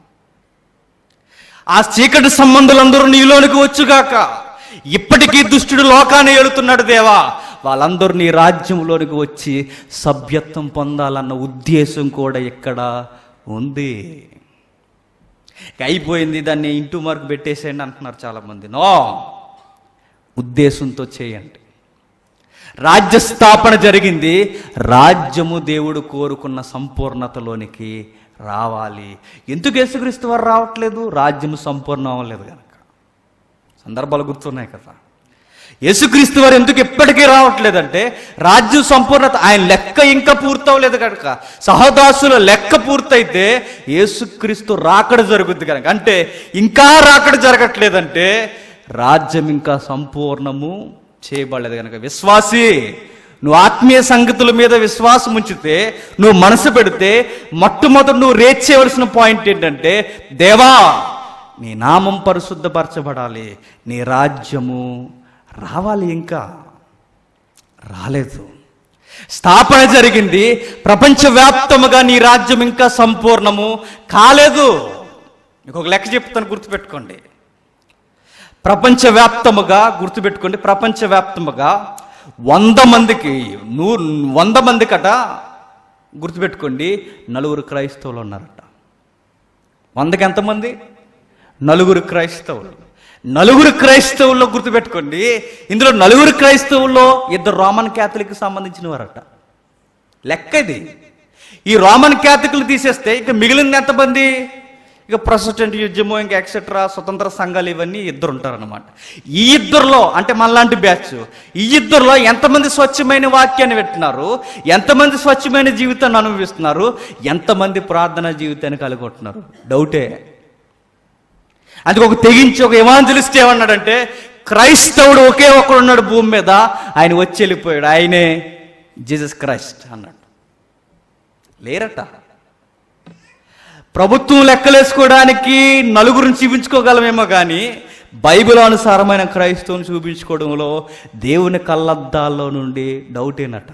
ఆ చీకటి సంబంధులందరూ నీలోనికి వచ్చుగాక ఇప్పటికీ దుష్టుడు లోకాన్ని ఏలుతున్నాడు దేవా వాళ్ళందరూ నీ రాజ్యంలోనికి వచ్చి సభ్యత్వం పొందాలన్న ఉద్దేశం కూడా ఇక్కడ ఉంది ఇక అయిపోయింది దాన్ని ఇంటూ మార్క్ పెట్టేసేయండి అంటున్నారు చాలామంది నో ఉద్దేశంతో చేయండి రాజ్య స్థాపన జరిగింది రాజ్యము దేవుడు కోరుకున్న సంపూర్ణతలోనికి రావాలి ఎందుకు యేసుక్రీస్తు వారు రావట్లేదు రాజ్యము సంపూర్ణం అవ్వలేదు కనుక సందర్భాలు గుర్తున్నాయి కదా యేసుక్రీస్తు వారు ఎందుకు ఎప్పటికీ రావట్లేదంటే రాజ్యం సంపూర్ణత ఆయన లెక్క ఇంకా పూర్తవలేదు కనుక సహదాసుల లెక్క పూర్తయితే యేసుక్రీస్తు రాకడ జరుగుద్ది కనుక అంటే ఇంకా రాకడ జరగట్లేదంటే రాజ్యం ఇంకా సంపూర్ణము చేయబడలేదు కనుక విశ్వాసి నువ్వు ఆత్మీయ సంగతుల మీద విశ్వాసం ఉంచితే నువ్వు మనసు పెడితే మొట్టమొదటి నువ్వు రేట్ చేయవలసిన పాయింట్ ఏంటంటే దేవా నీ నామం పరిశుద్ధపరచబడాలి నీ రాజ్యము రావాలి ఇంకా రాలేదు స్థాపన జరిగింది ప్రపంచవ్యాప్తముగా నీ రాజ్యం ఇంకా సంపూర్ణము కాలేదు మీకు ఒక లెక్క చెప్తాను గుర్తుపెట్టుకోండి ప్రపంచవ్యాప్తముగా గుర్తుపెట్టుకోండి ప్రపంచవ్యాప్తముగా వంద మందికి నూరు వంద మందికట గుర్తుపెట్టుకోండి నలుగురు క్రైస్తవులు ఉన్నారట వందకి ఎంతమంది నలుగురు క్రైస్తవులు నలుగురు క్రైస్తవుల్లో గుర్తుపెట్టుకోండి ఇందులో నలుగురు క్రైస్తవుల్లో ఇద్దరు రోమన్ క్యాథలిక్ సంబంధించిన వారట లెక్క ఇది ఈ రోమన్ క్యాథలిక్లు తీసేస్తే ఇక మిగిలిన ఎంతమంది ఇక ప్రొటెస్టెంట్ యుద్ధము ఇంకా ఎక్సెట్రా స్వతంత్ర సంఘాలు ఇవన్నీ ఇద్దరు ఉంటారన్నమాట ఈ ఇద్దరులో అంటే మనలాంటి బ్యాచ్ ఈ ఇద్దరులో ఎంతమంది స్వచ్ఛమైన వాక్యాన్ని పెట్టినారు ఎంతమంది స్వచ్ఛమైన జీవితాన్ని అనుభవిస్తున్నారు ఎంతమంది ప్రార్థనా జీవితాన్ని కలుగుతున్నారు డౌటే అందుకు ఒక తెగించి ఒక ఎవాంజలిస్ట్ ఏమన్నాడంటే క్రైస్తవుడు ఒకే ఒకడు ఉన్నాడు భూమి మీద ఆయన వచ్చి వెళ్ళిపోయాడు ఆయనే జీసస్ క్రైస్ట్ అన్నాడు లేరట ప్రభుత్వం లెక్కలేసుకోవడానికి నలుగురిని చూపించుకోగలమేమో కానీ బైబిల్ అనుసారమైన క్రైస్తవుని చూపించుకోవడంలో దేవుని కళ్ళద్దాల్లో నుండి డౌటేనట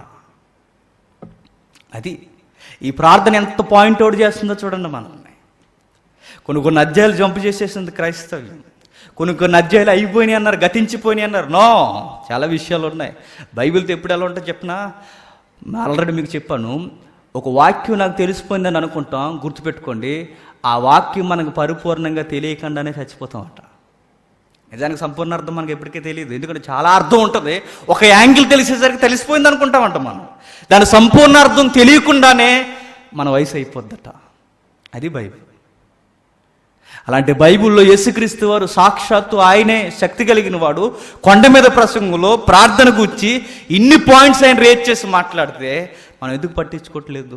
అది ఈ ప్రార్థన ఎంత పాయింట్ అవుట్ చేస్తుందో చూడండి మనల్ని కొన్ని కొన్ని అధ్యాయులు జంపు చేసేసింది క్రైస్తవ్యం కొన్ని కొన్ని అధ్యాయులు అయిపోయినాయి అన్నారు గతించిపోయినాయి అన్నారు నో చాలా విషయాలు ఉన్నాయి బైబిల్తో ఎప్పుడు ఎలా ఉంటుందో చెప్పినా ఆల్రెడీ మీకు చెప్పాను ఒక వాక్యం నాకు తెలిసిపోయిందని అనుకుంటాం గుర్తుపెట్టుకోండి ఆ వాక్యం మనకు పరిపూర్ణంగా తెలియకుండానే చచ్చిపోతామట నిజానికి సంపూర్ణ అర్థం మనకి ఎప్పటికీ తెలియదు ఎందుకంటే చాలా అర్థం ఉంటుంది ఒక యాంగిల్ తెలిసేసరికి తెలిసిపోయింది అనుకుంటామంట మనం దాని సంపూర్ణ అర్థం తెలియకుండానే మన వయసు అయిపోద్దట అది బైబిల్ అలాంటి బైబిల్లో యేసుక్రీస్తు వారు సాక్షాత్తు ఆయనే శక్తి కలిగిన వాడు కొండ మీద ప్రసంగంలో ప్రార్థన గుచ్చి ఇన్ని పాయింట్స్ ఆయన రేట్ చేసి మాట్లాడితే మనం ఎందుకు పట్టించుకోవట్లేదు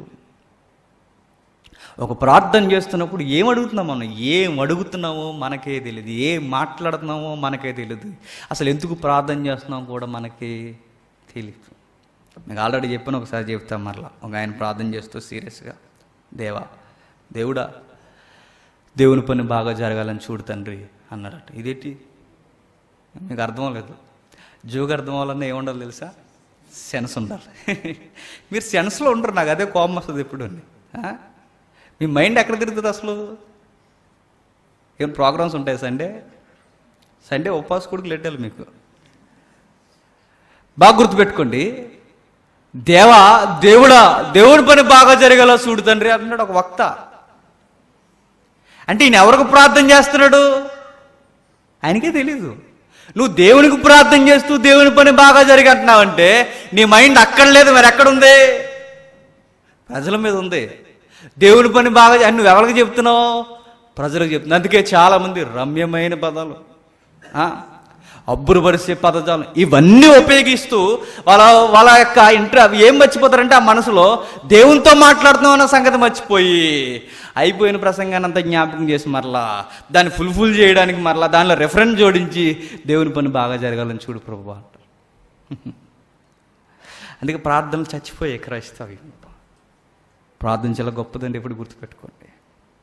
ఒక ప్రార్థన చేస్తున్నప్పుడు ఏం అడుగుతున్నాం మనం ఏం అడుగుతున్నామో మనకే తెలియదు ఏం మాట్లాడుతున్నామో మనకే తెలియదు అసలు ఎందుకు ప్రార్థన చేస్తున్నామో కూడా మనకి తెలియదు మీకు ఆల్రెడీ చెప్పాను ఒకసారి చెప్తాం మరలా ఒక ఆయన ప్రార్థన చేస్తూ సీరియస్గా దేవా దేవుడా దేవుని పని బాగా జరగాలని చూడు తండ్రి అన్నారట ఇదేంటి మీకు అర్థం లేదు జోగు అర్థం అవ్వాలన్నా ఏముండాలి తెలుసా సెన్స్ ఉండాలి మీరు సెన్స్లో ఉండరు నాకు అదే కోపం వస్తుంది ఎప్పుడు మీ మైండ్ ఎక్కడ తిరుగుతుంది అసలు ఏం ప్రోగ్రామ్స్ ఉంటాయి సండే సండే ఉపవాస కొడుకు లెట్టాలి మీకు బాగా గుర్తుపెట్టుకోండి దేవా దేవుడా దేవుడి పని బాగా జరగాల చూడు తండ్రి అంటున్నాడు ఒక వక్త అంటే ఈయన ఎవరికి ప్రార్థన చేస్తున్నాడు ఆయనకే తెలీదు నువ్వు దేవునికి ప్రార్థన చేస్తూ దేవుని పని బాగా జరిగంటున్నావంటే నీ మైండ్ అక్కడ లేదు మరి ఎక్కడుంది ప్రజల మీద ఉంది దేవుని పని బాగా చే- అని నువ్వు ఎవరికి చెప్తున్నావు ప్రజలకు చెప్తున్నావు అందుకే చాలామంది రమ్యమైన పదాలు ఆ, అబ్బురుపరిచే పదజాలం ఇవన్నీ ఉపయోగిస్తూ వాళ్ళ వాళ్ళ యొక్క ఇంటర్ అవి ఏం మర్చిపోతారంటే ఆ మనసులో దేవునితో మాట్లాడుతున్నాం అన్న సంగతి మర్చిపోయి అయిపోయిన ప్రసంగాన్ని అంతా జ్ఞాపకం చేసి మరలా దాన్ని ఫుల్ఫిల్ చేయడానికి మరలా దానిలో రెఫరెన్స్ జోడించి దేవుని పని బాగా జరగాలని చూడు ప్రభు అంటారు అందుకే ప్రార్థనలు చచ్చిపోయాయి క్రైస్తవ్యం ప్రార్థన చాలా గొప్పదండి ఎప్పుడు గుర్తుపెట్టుకోండి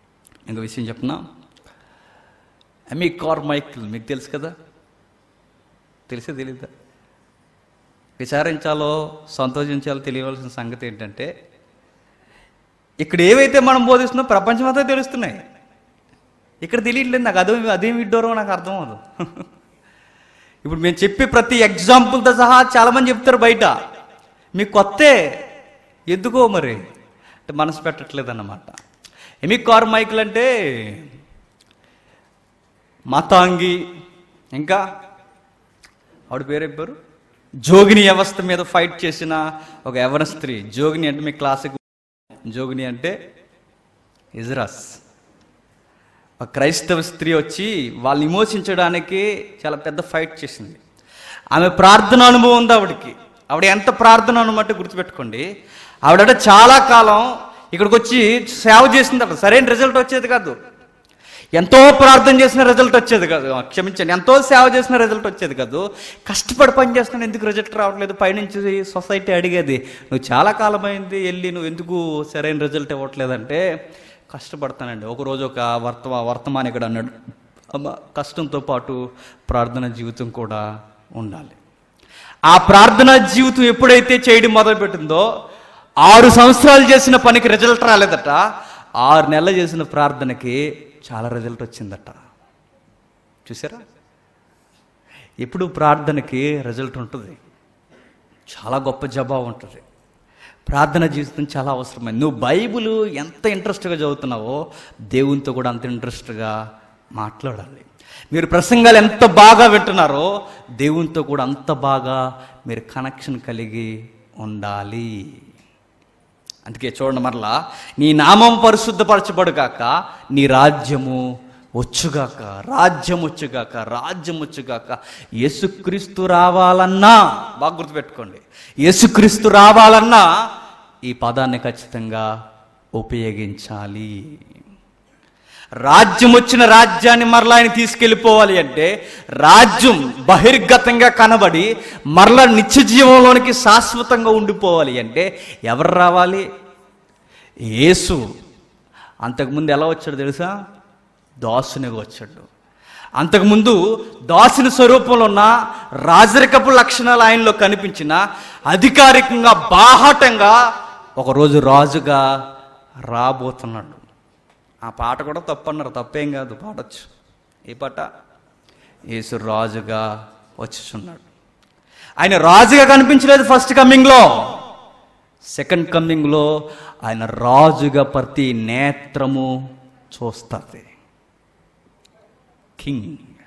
ఇంకో విషయం చెప్పనా ఎమీ కార్ మైకిల్ మీకు తెలుసు కదా తెలిసే తెలీదా విచారించాలో సంతోషించాలో తెలియవలసిన సంగతి ఏంటంటే ఇక్కడ ఏవైతే మనం బోధిస్తున్నాం ప్రపంచం అంతా తెలుస్తున్నాయి ఇక్కడ తెలియట్లేదు నాకు అదే అదేం విడ్డోరో నాకు అర్థం అవ్వదు ఇప్పుడు మేము చెప్పే ప్రతి ఎగ్జాంపుల్తో సహా చాలామంది చెప్తారు బయట మీకు కొత్తే ఎందుకో మరి అంటే మనసు పెట్టట్లేదు అన్నమాట ఎమి కార్ మైకులు అంటే మాతాంగి ఇంకా ఆవిడ పేరు చెప్పారు జోగిని వ్యవస్థ మీద ఫైట్ చేసిన ఒక యవన స్త్రీ జోగిని అంటే మీ క్లాసిక్ జోగిని అంటే ఇజ్రాస్ ఒక క్రైస్తవ స్త్రీ వచ్చి వాళ్ళని విమోచించడానికి చాలా పెద్ద ఫైట్ చేసింది ఆమె ప్రార్థన అనుభవం ఉంది ఆవిడకి ఆవిడ ఎంత ప్రార్థన అనుమతి గుర్తుపెట్టుకోండి ఆవిడ చాలా కాలం ఇక్కడికి వచ్చి సేవ చేసింది అక్కడ సరైన రిజల్ట్ వచ్చేది కాదు ఎంతో ప్రార్థన చేసిన రిజల్ట్ వచ్చేది కాదు క్షమించండి ఎంతో సేవ చేసిన రిజల్ట్ వచ్చేది కాదు కష్టపడి పని చేస్తున్నాను ఎందుకు రిజల్ట్ రావట్లేదు పైనుంచి సొసైటీ అడిగేది నువ్వు చాలా కాలమైంది వెళ్ళి నువ్వు ఎందుకు సరైన రిజల్ట్ ఇవ్వట్లేదంటే కష్టపడతానండి ఒకరోజు ఒక వర్త వర్తమానికుడు అన్నాడు అమ్మ కష్టంతో పాటు ప్రార్థన జీవితం కూడా ఉండాలి ఆ ప్రార్థన జీవితం ఎప్పుడైతే చేయడం మొదలుపెట్టిందో ఆరు సంవత్సరాలు చేసిన పనికి రిజల్ట్ రాలేదట ఆరు నెలలు చేసిన ప్రార్థనకి చాలా రిజల్ట్ వచ్చిందట చూసారా ఎప్పుడు ప్రార్థనకి రిజల్ట్ ఉంటుంది చాలా గొప్ప జవాబు ఉంటుంది ప్రార్థన జీవితం చాలా అవసరమైంది నువ్వు బైబిల్ ఎంత ఇంట్రెస్ట్గా చదువుతున్నావో దేవునితో కూడా అంత ఇంట్రెస్ట్గా మాట్లాడాలి మీరు ప్రసంగాలు ఎంత బాగా వింటున్నారో దేవునితో కూడా అంత బాగా మీరు కనెక్షన్ కలిగి ఉండాలి అందుకే చూడండి మరలా నీ నామం పరిశుద్ధపరచబడుగాక నీ రాజ్యము వచ్చుగాక రాజ్యం వచ్చుగాక రాజ్యం వచ్చుగాక యేసుక్రీస్తు రావాలన్నా బాగా గుర్తుపెట్టుకోండి యేసుక్రీస్తు రావాలన్నా ఈ పదాన్ని ఖచ్చితంగా ఉపయోగించాలి రాజ్యం వచ్చిన రాజ్యాన్ని మరలా ఆయన తీసుకెళ్ళిపోవాలి అంటే రాజ్యం బహిర్గతంగా కనబడి మరలా నిత్య జీవంలోనికి శాశ్వతంగా ఉండిపోవాలి అంటే ఎవరు రావాలి యేసు అంతకుముందు ఎలా వచ్చాడు తెలుసా దాసునిగా వచ్చాడు అంతకుముందు దాసుని స్వరూపంలో ఉన్న రాజరికపు లక్షణాలు ఆయనలో కనిపించిన అధికారికంగా బాహాటంగా ఒకరోజు రాజుగా రాబోతున్నాడు ఆ పాట కూడా తప్పు అన్నారు తప్పేం కాదు పాడొచ్చు ఏ పాట యేసు రాజుగా వచ్చుచున్నాడు ఆయన రాజుగా కనిపించలేదు ఫస్ట్ కమ్మింగ్లో సెకండ్ కమ్మింగ్లో ఆయన రాజుగా ప్రతి నేత్రము చూస్తుంది కింగ్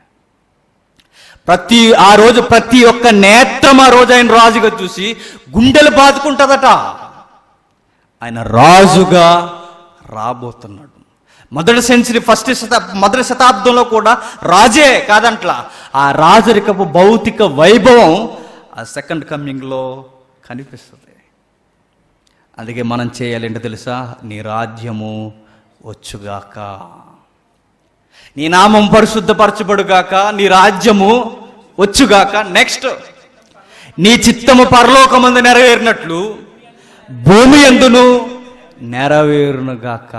ప్రతి ఆ రోజు ప్రతి ఒక్క నేత్రం ఆ రోజు ఆయన రాజుగా చూసి గుండెలు బాదుకుంటుందట ఆయన రాజుగా రాబోతున్నాడు మొదటి సెంచరీ ఫస్ట్ శతా మొదటి శతాబ్దంలో కూడా రాజే కాదంట్లా ఆ రాజరికపు భౌతిక వైభవం ఆ సెకండ్ కమ్మింగ్లో కనిపిస్తుంది అందుకే మనం చేయాలంటే తెలుసా నీ రాజ్యము వచ్చుగాక నీ నామం పరిశుద్ధపరచబడుగాక నీ రాజ్యము వచ్చుగాక నెక్స్ట్ నీ చిత్తము పరలోకమందు నెరవేరినట్లు భూమి ఎందును నెరవేరునుగాక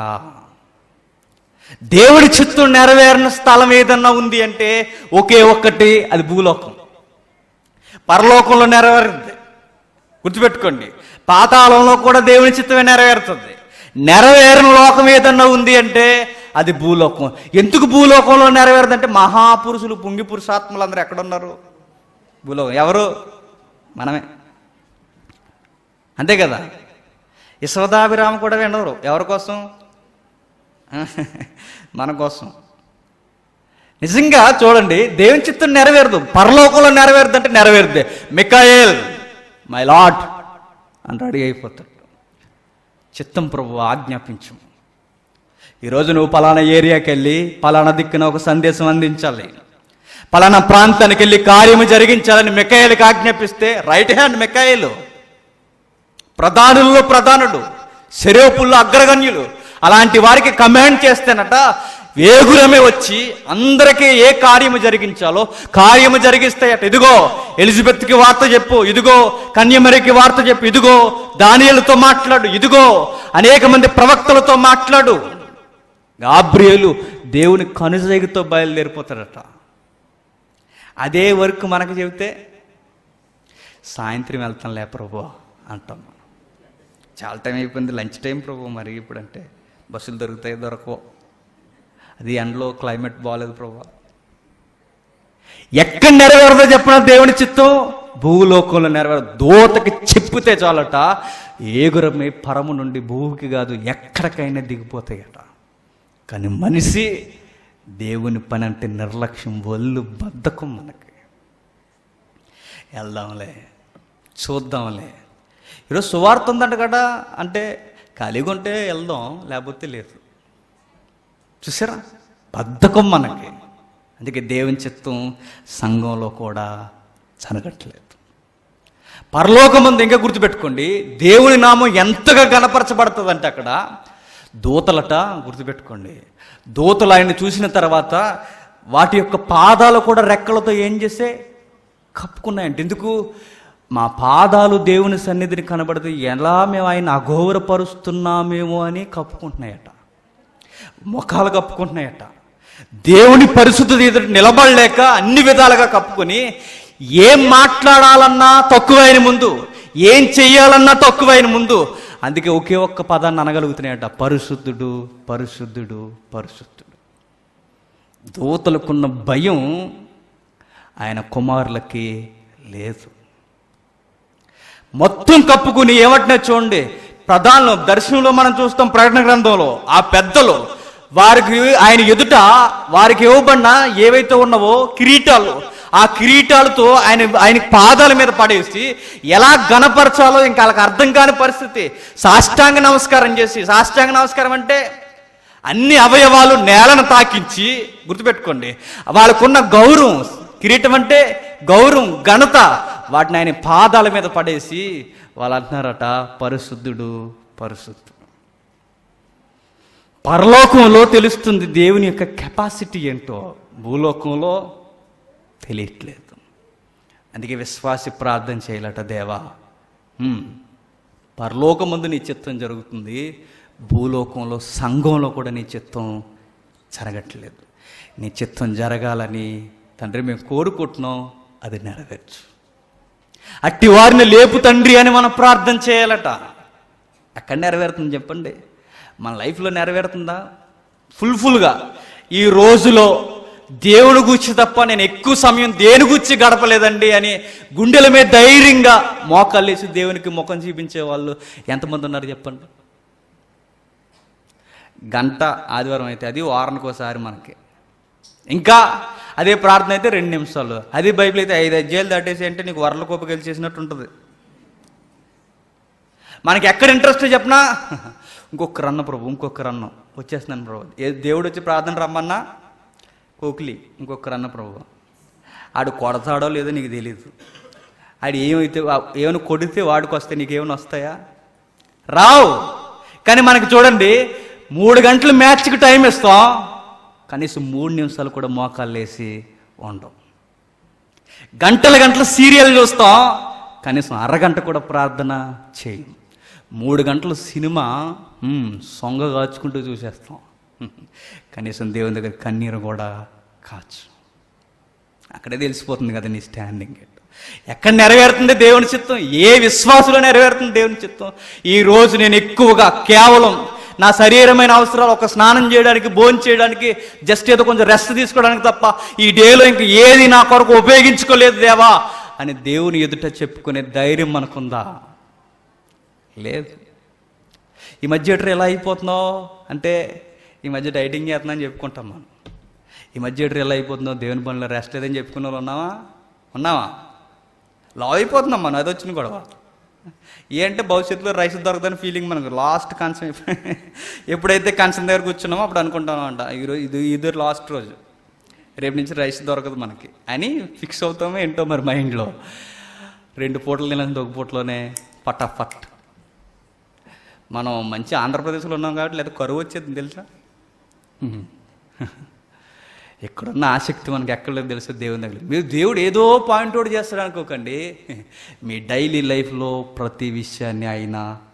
దేవుడి చిత్తం నెరవేరిన స్థలం ఏదన్నా ఉంది అంటే ఒకే ఒక్కటి అది భూలోకం పరలోకంలో నెరవేరుతుంది గుర్తుపెట్టుకోండి పాతాళంలో కూడా దేవుని చిత్తమే నెరవేరుతుంది నెరవేరిన లోకం ఏదన్నా ఉంది అంటే అది భూలోకం ఎందుకు భూలోకంలో నెరవేరుదంటే మహాపురుషులు పుంగి పురుషాత్మలు అందరూ ఎక్కడున్నారు భూలోకం ఎవరు మనమే అంతే కదా యశోదాభిరామ కూడా వినరు ఎవరి కోసం మన కోసం నిజంగా చూడండి దేవుని చిత్తం నెరవేరదు పరలోకంలో నెరవేరదు అంటే నెరవేరుద్ది మికాయేల్ మై లాట్ అని రెడీ అయిపోతాడు చిత్తం ప్రభు ఆజ్ఞాపించు ఈరోజు నువ్వు పలానా ఏరియాకి వెళ్ళి పలానా దిక్కున ఒక సందేశం అందించాలి పలానా ప్రాంతానికి వెళ్ళి కార్యము జరిగించాలని మికాయలకు ఆజ్ఞాపిస్తే రైట్ హ్యాండ్ మికాయలు ప్రధానుల్లో ప్రధానుడు శరీరపుల్లో అగ్రగణ్యులు అలాంటి వారికి కమాండ్ చేస్తేనట వేగురమే వచ్చి అందరికీ ఏ కార్యము జరిగించాలో కార్యము జరిగిస్తాయట ఇదిగో ఎలిజబెత్కి వార్త చెప్పు ఇదిగో కన్యమరికి వార్త చెప్పు ఇదిగో దానియలతో మాట్లాడు ఇదిగో అనేక మంది ప్రవక్తలతో మాట్లాడు గాబ్రియేలు దేవుని కనుసైగుతో బయలుదేరిపోతాడట అదే వర్క్ మనకు చెబితే సాయంత్రం వెళ్తాంలే ప్రభు అంటాం మనం చాలా టైం అయిపోయింది లంచ్ టైం ప్రభు మరి ఇప్పుడంటే బస్సులు దొరుకుతాయి దొరకవు అది ఎండలో క్లైమేట్ బాగాలేదు ప్రభు ఎక్కడ నెరవేరదో చెప్పిన దేవుని చిత్తం భూలోకంలో నెరవేర దూతకి చెప్పితే చాలట ఏగురమే పరము నుండి భూమికి కాదు ఎక్కడికైనా దిగిపోతాయట కానీ మనిషి దేవుని పని అంటే నిర్లక్ష్యం ఒళ్ళు బద్ధకం మనకి వెళ్దాంలే చూద్దాంలే ఈరోజు సువార్త ఉందంట కదా అంటే ఖాళీగా ఉంటే వెళ్దాం లేకపోతే లేదు చూసారా బద్ధకం మనకి అందుకే దేవుని చిత్తం సంఘంలో కూడా జరగట్లేదు పరలోకముందు ఇంకా గుర్తుపెట్టుకోండి దేవుని నామం ఎంతగా గణపరచబడుతుందంటే అక్కడ దూతలట గుర్తుపెట్టుకోండి దూతలు ఆయన చూసిన తర్వాత వాటి యొక్క పాదాలు కూడా రెక్కలతో ఏం చేసే కప్పుకున్నాయంట ఎందుకు మా పాదాలు దేవుని సన్నిధిని కనబడితే ఎలా మేము ఆయన అఘోరపరుస్తున్నామేమో అని కప్పుకుంటున్నాయట ముఖాలు కప్పుకుంటున్నాయట దేవుని పరిశుద్ధత ఎదుట నిలబడలేక అన్ని విధాలుగా కప్పుకొని ఏం మాట్లాడాలన్నా తక్కువైన ముందు ఏం చెయ్యాలన్నా తక్కువైన ముందు అందుకే ఒకే ఒక్క పదాన్ని అనగలుగుతున్నాయట పరిశుద్ధుడు పరిశుద్ధుడు పరిశుద్ధుడు దూతలకున్న భయం ఆయన కుమారులకి లేదు మొత్తం కప్పుకుని ఏమంటున్నా చూడండి ప్రధానంలో దర్శనంలో మనం చూస్తాం ప్రకటన గ్రంథంలో ఆ పెద్దలు వారికి ఆయన ఎదుట వారికి ఇవ్వబడిన ఏవైతే ఉన్నవో కిరీటాలు ఆ కిరీటాలతో ఆయన ఆయన పాదాల మీద పడేసి ఎలా గణపరచాలో ఇంకా వాళ్ళకి అర్థం కాని పరిస్థితి సాష్టాంగ నమస్కారం చేసి సాష్టాంగ నమస్కారం అంటే అన్ని అవయవాలు నేలను తాకించి గుర్తుపెట్టుకోండి వాళ్ళకున్న గౌరవం కిరీటం అంటే గౌరవం ఘనత వాటిని ఆయన పాదాల మీద పడేసి వాళ్ళు అంటున్నారట పరిశుద్ధుడు పరిశుద్ధుడు పరలోకంలో తెలుస్తుంది దేవుని యొక్క కెపాసిటీ ఏంటో భూలోకంలో తెలియట్లేదు అందుకే విశ్వాసి ప్రార్థన చేయాలట దేవా హ్మ్, పరలోకమందు నీ చిత్తం జరుగుతుంది భూలోకంలో సంఘంలో కూడా నీ చిత్తం జరగట్లేదు నీ చిత్తం జరగాలని తండ్రి మేము కోరుకుంటున్నాం అది నెరవేర్చు అట్టి వారిని లేపు తండ్రి అని మనం ప్రార్థన చేయాలట ఎక్కడ నెరవేరుతుంది చెప్పండి మన లైఫ్లో నెరవేరుతుందా ఫుల్ఫుల్గా ఈ రోజులో దేవుని గురించి తప్ప నేను ఎక్కువ సమయం దేని గురించి గడపలేదండి అని గుండెల మీద ధైర్యంగా మోకాళ్ళేసి దేవునికి ముఖం చూపించే వాళ్ళు ఎంతమంది ఉన్నారు చెప్పండి గంట ఆదివారం అయితే అది వారానికి ఒకసారి మనకి ఇంకా అదే ప్రార్థన అయితే రెండు నిమిషాలు అదే బైబిల్ అయితే ఐదు అధ్యాయులు దాటేసి అంటే నీకు వరల కోప గెలిచేసినట్టు ఉంటుంది మనకి ఎక్కడ ఇంట్రెస్ట్ చెప్పనా ఇంకొక రన్న ప్రభు ఇంకొక రన్నం వచ్చేస్తున్నాను ప్రభు ఏ దేవుడు వచ్చి ప్రార్థన రమ్మన్నా కోకిలి ఇంకొక రన్న ప్రభు ఆడు కొడతాడో లేదో నీకు తెలియదు ఆడు ఏమైతే ఏమైనా కొడితే వాడికి వస్తే నీకేమైనా వస్తాయా రావు కానీ మనకి చూడండి మూడు గంటలు మ్యాచ్కి టైం ఇస్తాం కనీసం మూడు నిమిషాలు కూడా మోకాళ్ళు వేసి ఉండవు గంటల గంటల సీరియల్ చూస్తాం కనీసం అరగంట కూడా ప్రార్థన చేయం మూడు గంటల సినిమా మ్మ్, సొంగ కాచుకుంటూ చూసేస్తాం కనీసం దేవుని దగ్గర కన్నీరు కూడా కాచు అక్కడే తెలిసిపోతుంది కదా నీ స్టాండింగ్ ఏంటో ఎక్కడ నెరవేరుతుంది దేవుని చిత్తం ఏ విశ్వాసంలో నెరవేరుతుంది దేవుని చిత్తం ఈ రోజు నేను ఎక్కువగా కేవలం నా శరీరమైన అవసరాలు ఒక స్నానం చేయడానికి భోజనం చేయడానికి జస్ట్ ఏదో కొంచెం రెస్ట్ తీసుకోవడానికి తప్ప ఈ డేలో ఇంక ఏది నా కొరకు ఉపయోగించుకోలేదు దేవా అని దేవుని ఎదుట చెప్పుకునే ధైర్యం మనకుందా లేదు ఈ మధ్య ఎట్రా ఎలా అయిపోతున్నావు అంటే ఈ మధ్య డైటింగ్ చేస్తున్నా అని చెప్పుకుంటాం మనం ఈ మధ్య ఎట్రా ఎలా అయిపోతుందో దేవుని పనిలో రెస్ట్ లేదని చెప్పుకున్న వాళ్ళు ఉన్నావా ఉన్నావా లావ్ అయిపోతున్నాం మనం అది వచ్చిన గొడవ ఏంటంటే భవిష్యత్తులో రైస్ దొరకదని ఫీలింగ్ మనకు లాస్ట్ కన్సన్ ఎప్పుడైతే కన్సన్ దగ్గర కూర్చున్నామో అప్పుడు అనుకుంటాం అంట ఈరోజు ఇది ఇది లాస్ట్ రోజు రేపు నుంచి రైస్ దొరకదు మనకి అని ఫిక్స్ అవుతామో ఏంటో మరి మైండ్లో రెండు పూటలు తినాల్సింది ఒక పూటలోనే పటాఫట్ మనం మంచి ఆంధ్రప్రదేశ్లో ఉన్నాం కాబట్టి లేదా కరువు వచ్చేది తెలుసా హ్మ్. ఎక్కడున్న ఆసక్తి మనకి ఎక్కడ లేదు తెలుసు దేవుని దగ్గర మీరు దేవుడు ఏదో పాయింట్ అవుట్ చేస్తాడు అనుకోకండి మీ డైలీ లైఫ్లో ప్రతి విషయాన్ని ఆయన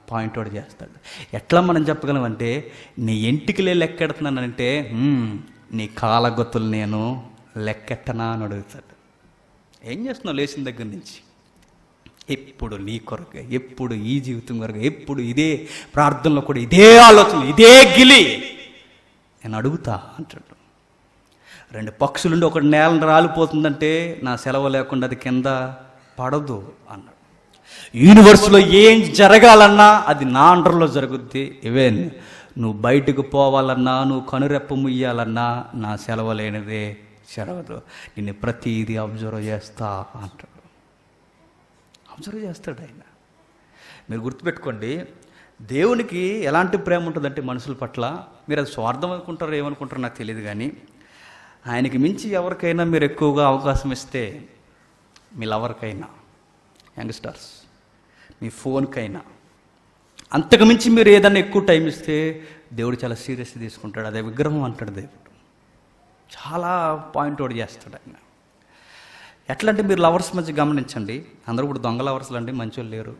పాయింట్ అవుట్ చేస్తాడు ఎట్లా మనం చెప్పగలమంటే నీ ఎంటికలే లెక్కెడుతున్నానంటే "హ్మ్, నీ కాలగొత్తులు నేను లెక్కెట్టనా అని అడుగుతాడు ఏం చేస్తున్నావు లేచిన దగ్గర నుంచి ఎప్పుడు నీ కొరకు ఎప్పుడు ఈ జీవితం కొరకు ఎప్పుడు ఇదే ప్రార్థనలో కూడా ఇదే ఆలోచన ఇదే గిలి నేను అడుగుతా అంటాడు రెండు పక్షులుండి ఒకటి నేలను రాలిపోతుందంటే నా సెలవు లేకుండా అది కింద పడదు అన్నాడు యూనివర్స్లో ఏం జరగాలన్నా అది నా అండర్లో జరుగుద్ది ఈవెన్ నువ్వు బయటకు పోవాలన్నా నువ్వు కనురెప్ప ముయ్యాలన్నా నా సెలవు లేనిదే జరగదు నిన్ను ప్రతిదీ అబ్జర్వ్ చేస్తా అంటాడు అబ్జర్వ్ చేస్తాడు ఆయన మీరు గుర్తుపెట్టుకోండి దేవునికి ఎలాంటి ప్రేమ ఉంటుందంటే మనుషుల పట్ల మీరు అది స్వార్థం అనుకుంటారో ఏమనుకుంటారో నాకు తెలియదు కానీ ఆయనకి మించి ఎవరికైనా మీరు ఎక్కువగా అవకాశం ఇస్తే మీ లవర్కైనా యంగ్స్టర్స్ మీ ఫోన్కైనా అంతకు మించి మీరు ఏదైనా ఎక్కువ టైం ఇస్తే దేవుడు చాలా సీరియస్ తీసుకుంటాడు అదే విగ్రహం అంటాడు దేవుడు చాలా పాయింట్ అవుట్ చేస్తాడు ఆయన ఎట్లా అంటే మీరు లవర్స్ మధ్య గమనించండి అందరూ ఇప్పుడు దొంగ లవర్స్లు అండి మంచోళ్ళు లేరు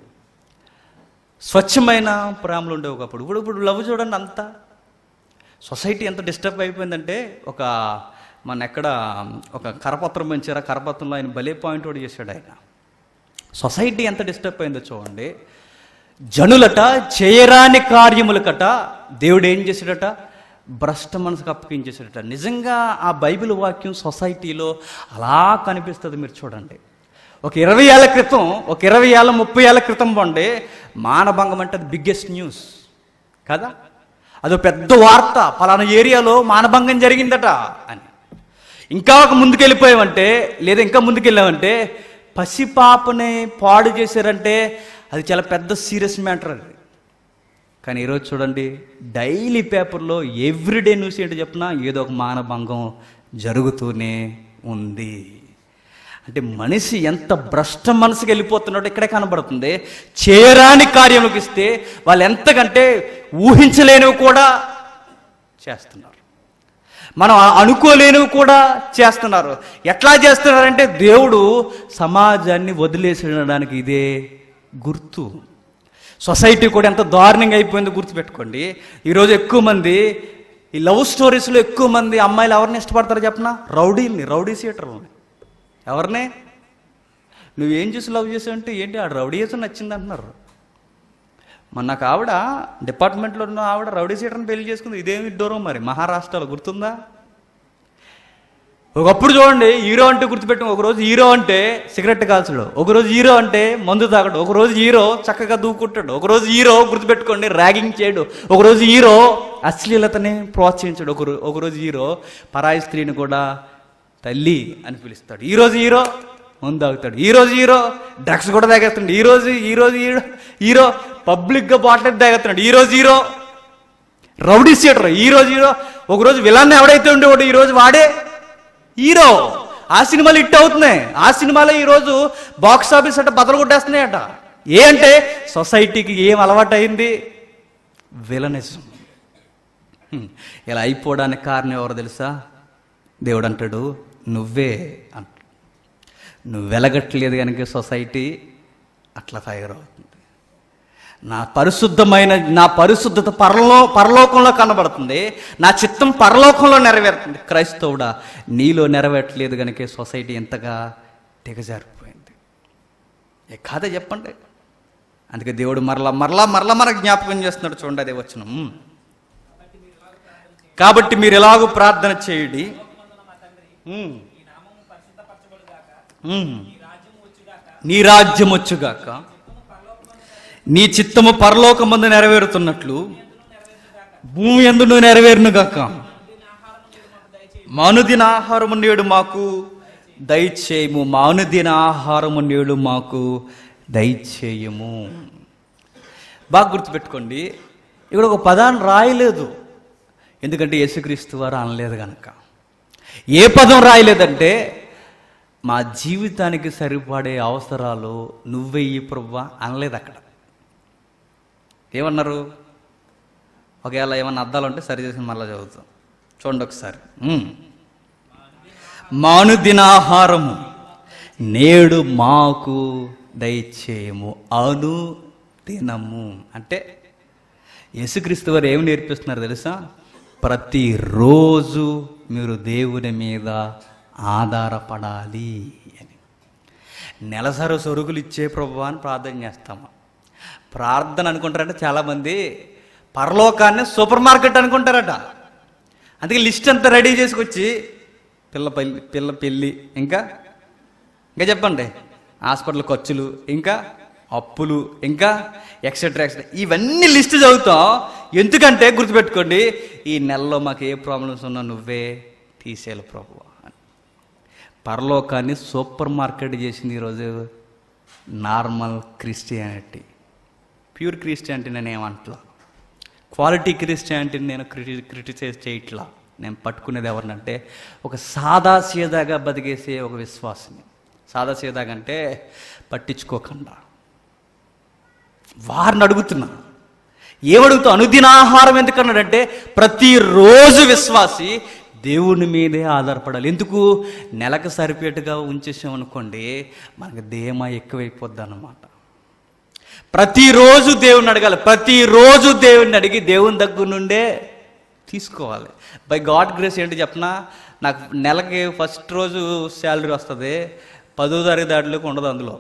స్వచ్ఛమైన ప్రేమలు ఉండే ఒకప్పుడు ఇప్పుడు ఇప్పుడు లవ్ చూడండి అంతా సొసైటీ ఎంత డిస్టర్బ్ అయిపోయిందంటే ఒక మన ఎక్కడ ఒక కరపత్రం పెంచారు ఆ కరపత్రంలో ఆయన భలే పాయింట్ అవుట్ చేశాడు ఆయన సొసైటీ ఎంత డిస్టర్బ్ అయిందో చూడండి జనులట చేయరాని కార్యములకట దేవుడు ఏం చేశాడట భ్రష్ట మనసుకు అప్పగించేసాడట నిజంగా ఆ బైబిల్ వాక్యం సొసైటీలో అలా కనిపిస్తుంది మీరు చూడండి ఒక ఇరవై ఏళ్ళ క్రితం ఒక ఇరవై ఏళ్ళ ముప్పై ఏళ్ళ క్రితం పోండి మానభంగం అంటే అది బిగ్గెస్ట్ న్యూస్ కదా అదో పెద్ద వార్త పలానా ఏరియాలో మానభంగం జరిగిందట అని ఇంకా ఒక ముందుకెళ్ళిపోయామంటే లేదా ఇంకా ముందుకెళ్ళామంటే పసిపాపని పాడు చేశారంటే అది చాలా పెద్ద సీరియస్ మ్యాటర్ అది కానీ ఈరోజు చూడండి డైలీ పేపర్లో ఎవ్రీడే న్యూస్ ఏంటో చెప్పినా ఏదో ఒక మానభంగం జరుగుతూనే ఉంది అంటే మనిషి ఎంత భ్రష్ట మనసుకి వెళ్ళిపోతున్నాడో ఇక్కడే కనబడుతుంది చేయరాని కార్యములకు ఇస్తే వాళ్ళు ఎంతకంటే ఊహించలేనివి కూడా చేస్తున్నారు మనం అనుకోలేనివి కూడా చేస్తున్నారు ఎట్లా చేస్తున్నారంటే దేవుడు సమాజాన్ని వదిలేసేయడానికి ఇదే గుర్తు సొసైటీ కూడా ఎంత దారుణంగా అయిపోయిందో గుర్తుపెట్టుకోండి ఈరోజు ఎక్కువ మంది ఈ లవ్ స్టోరీస్లో ఎక్కువ మంది అమ్మాయిలు ఎవరిని ఇష్టపడతారో చెప్పనా రౌడీల్ని రౌడీ సీటర్లని ఎవరిని నువ్వేం చూసి లవ్ చేసావు అంటే ఏంటి ఆ రౌడీ చేసి నచ్చింది అంటున్నారు మొన్న నాకు ఆవిడ డిపార్ట్మెంట్లో ఉన్న ఆవిడ రౌడీ సీటర్ని పెళ్లి చేసుకుంది ఇదేమి దూరం మరి మహారాష్ట్రలో గుర్తుందా ఒకప్పుడు చూడండి హీరో అంటే గుర్తుపెట్టు ఒకరోజు హీరో అంటే సిగరెట్ కాల్చడు ఒకరోజు హీరో అంటే మందు తాగడు ఒకరోజు హీరో చక్కగా దూకుంటాడు ఒకరోజు హీరో గుర్తుపెట్టుకోండి ర్యాగింగ్ చేయడు ఒకరోజు హీరో అశ్లీలతని ప్రోత్సహించడు ఒకరు ఒకరోజు హీరో పరాయి స్త్రీని కూడా తల్లి అని పిలుస్తాడు ఈరోజు హీరో మందు తాగుతాడు ఈరోజు హీరో డ్రగ్స్ కూడా తాగేస్తాడు ఈరోజు ఈరోజు హీరో హీరో పబ్లిక్గా బాటిల్ తాగేస్తున్నాడు ఈరోజు హీరో రౌడీ సీటర్ ఈరోజు హీరో ఒకరోజు విలన్ ఎవడైతే ఉండేవాడు ఈరోజు వాడే హీరో ఆ సినిమాలు హిట్ అవుతున్నాయి ఆ సినిమాలో ఈరోజు బాక్స్ ఆఫీస్ అట బదలు కొట్టేస్తున్నాయట ఏ అంటే సొసైటీకి ఏం అలవాటు అయింది విలనిజం హ్మ్. ఇలా అయిపోవడానికి కారణం ఎవరు తెలుసా దేవుడు అంటాడు నువ్వే అంట నువ్వు వెలగట్లేదు కనుక సొసైటీ అట్లా తయారవుతుంది నా పరిశుద్ధమైన నా పరిశుద్ధత పరలో పరలోకంలో కనబడుతుంది నా చిత్తం పరలోకంలో నెరవేరుతుంది క్రైస్తవుడా నీలో నెరవేరట్లేదు కనుక సొసైటీ ఎంతగా దిగజారిపోయింది ఏ కాదా చెప్పండి అందుకే దేవుడు మరలా మరలా మరలా మనకు జ్ఞాపకం చేస్తున్నాడు చూడండి అదే వచ్చిన కాబట్టి మీరు ఎలాగూ ప్రార్థన చేయండి ఉమ్. ఉమ్. నీ రాజ్యం వచ్చుగాక నీ చిత్తము పరలోకమందు నెరవేరుతున్నట్లు భూమి ఎందు నువ్వు నెరవేరునుగాక మానుదిన ఆహారము నేడు మాకు దయచేయము మానుదిన ఆహారము నేడు మాకు దయచేయము బాగా గుర్తుపెట్టుకోండి ఇక్కడ ఒక పదాన్ని రాయలేదు ఎందుకంటే యేసుక్రీస్తు వారు అనలేదు కనుక ఏ పదం రాయలేదంటే మా జీవితానికి సరిపడే అవసరాలు నువ్వే ఈ ప్రభు అనలేదు అక్కడ ఏమన్నారు ఒకవేళ ఏమన్నా అద్దాలు ఉంటే సరి చేసి మళ్ళీ చదువుతాం చూడండి ఒకసారి ఉమ్. మానుదినాహారము నేడు మాకు దయచేయము అను దినము అంటే యేసుక్రీస్తు వారు ఏమి నేర్పిస్తున్నారు తెలుసా ప్రతిరోజు మీరు దేవుని మీద ఆధారపడాలి అని నెలసరి సరుకులు ఇచ్చే ప్రభు అని ప్రార్థన చేస్తాము ప్రార్థన అనుకుంటారంటే చాలామంది పరలోకాన్ని సూపర్ మార్కెట్ అనుకుంటారట అందుకే లిస్ట్ అంతా రెడీ చేసుకొచ్చి పిల్ల పెళ్ళి పిల్ల పెళ్ళి ఇంకా ఇంకా చెప్పండి హాస్పిటల్ ఖర్చులు ఇంకా అప్పులు ఇంకా ఎక్సెట్రా ఎక్సెట్రా ఇవన్నీ లిస్ట్ చదువుతాం ఎందుకంటే గుర్తుపెట్టుకోండి ఈ నెలలో మాకు ఏ ప్రాబ్లమ్స్ ఉన్నా నువ్వే తీసేయాలి ప్రభు పరలోకాన్ని సూపర్ మార్కెట్ చేసింది ఈరోజు నార్మల్ క్రిస్టియానిటీ ప్యూర్ క్రిస్టియానిటీ నేను ఏమంటలా క్వాలిటీ క్రిస్టియానిటీని నేను క్రిటి క్రిటిసైజ్ చేయట్లా నేను పట్టుకునేది ఎవరినంటే ఒక సాదా సీదాగా బతికేసే ఒక విశ్వాసిని సాదా సీదాగా అంటే పట్టించుకోకుండా వారిని అడుగుతున్నా ఏమడుగుతా అనుదినాహారం ఎందుకన్నాడంటే ప్రతిరోజు విశ్వాసి దేవుని మీదే ఆధారపడాలి ఎందుకు నెలకు సరిపేటుగా ఉంచేసామనుకోండి మనకి ధీమా ఎక్కువైపోద్ది అన్నమాట ప్రతిరోజు దేవుణ్ణి అడగాలి ప్రతిరోజు దేవుణ్ణి అడిగి దేవుని దగ్గర నుండే తీసుకోవాలి బై గాడ్ గ్రేస్ ఏంటి చెప్పనా నాకు నెలకి ఫస్ట్ రోజు శాలరీ వస్తుంది పదో తారీఖు దాటిలోకి ఉండదు అందులో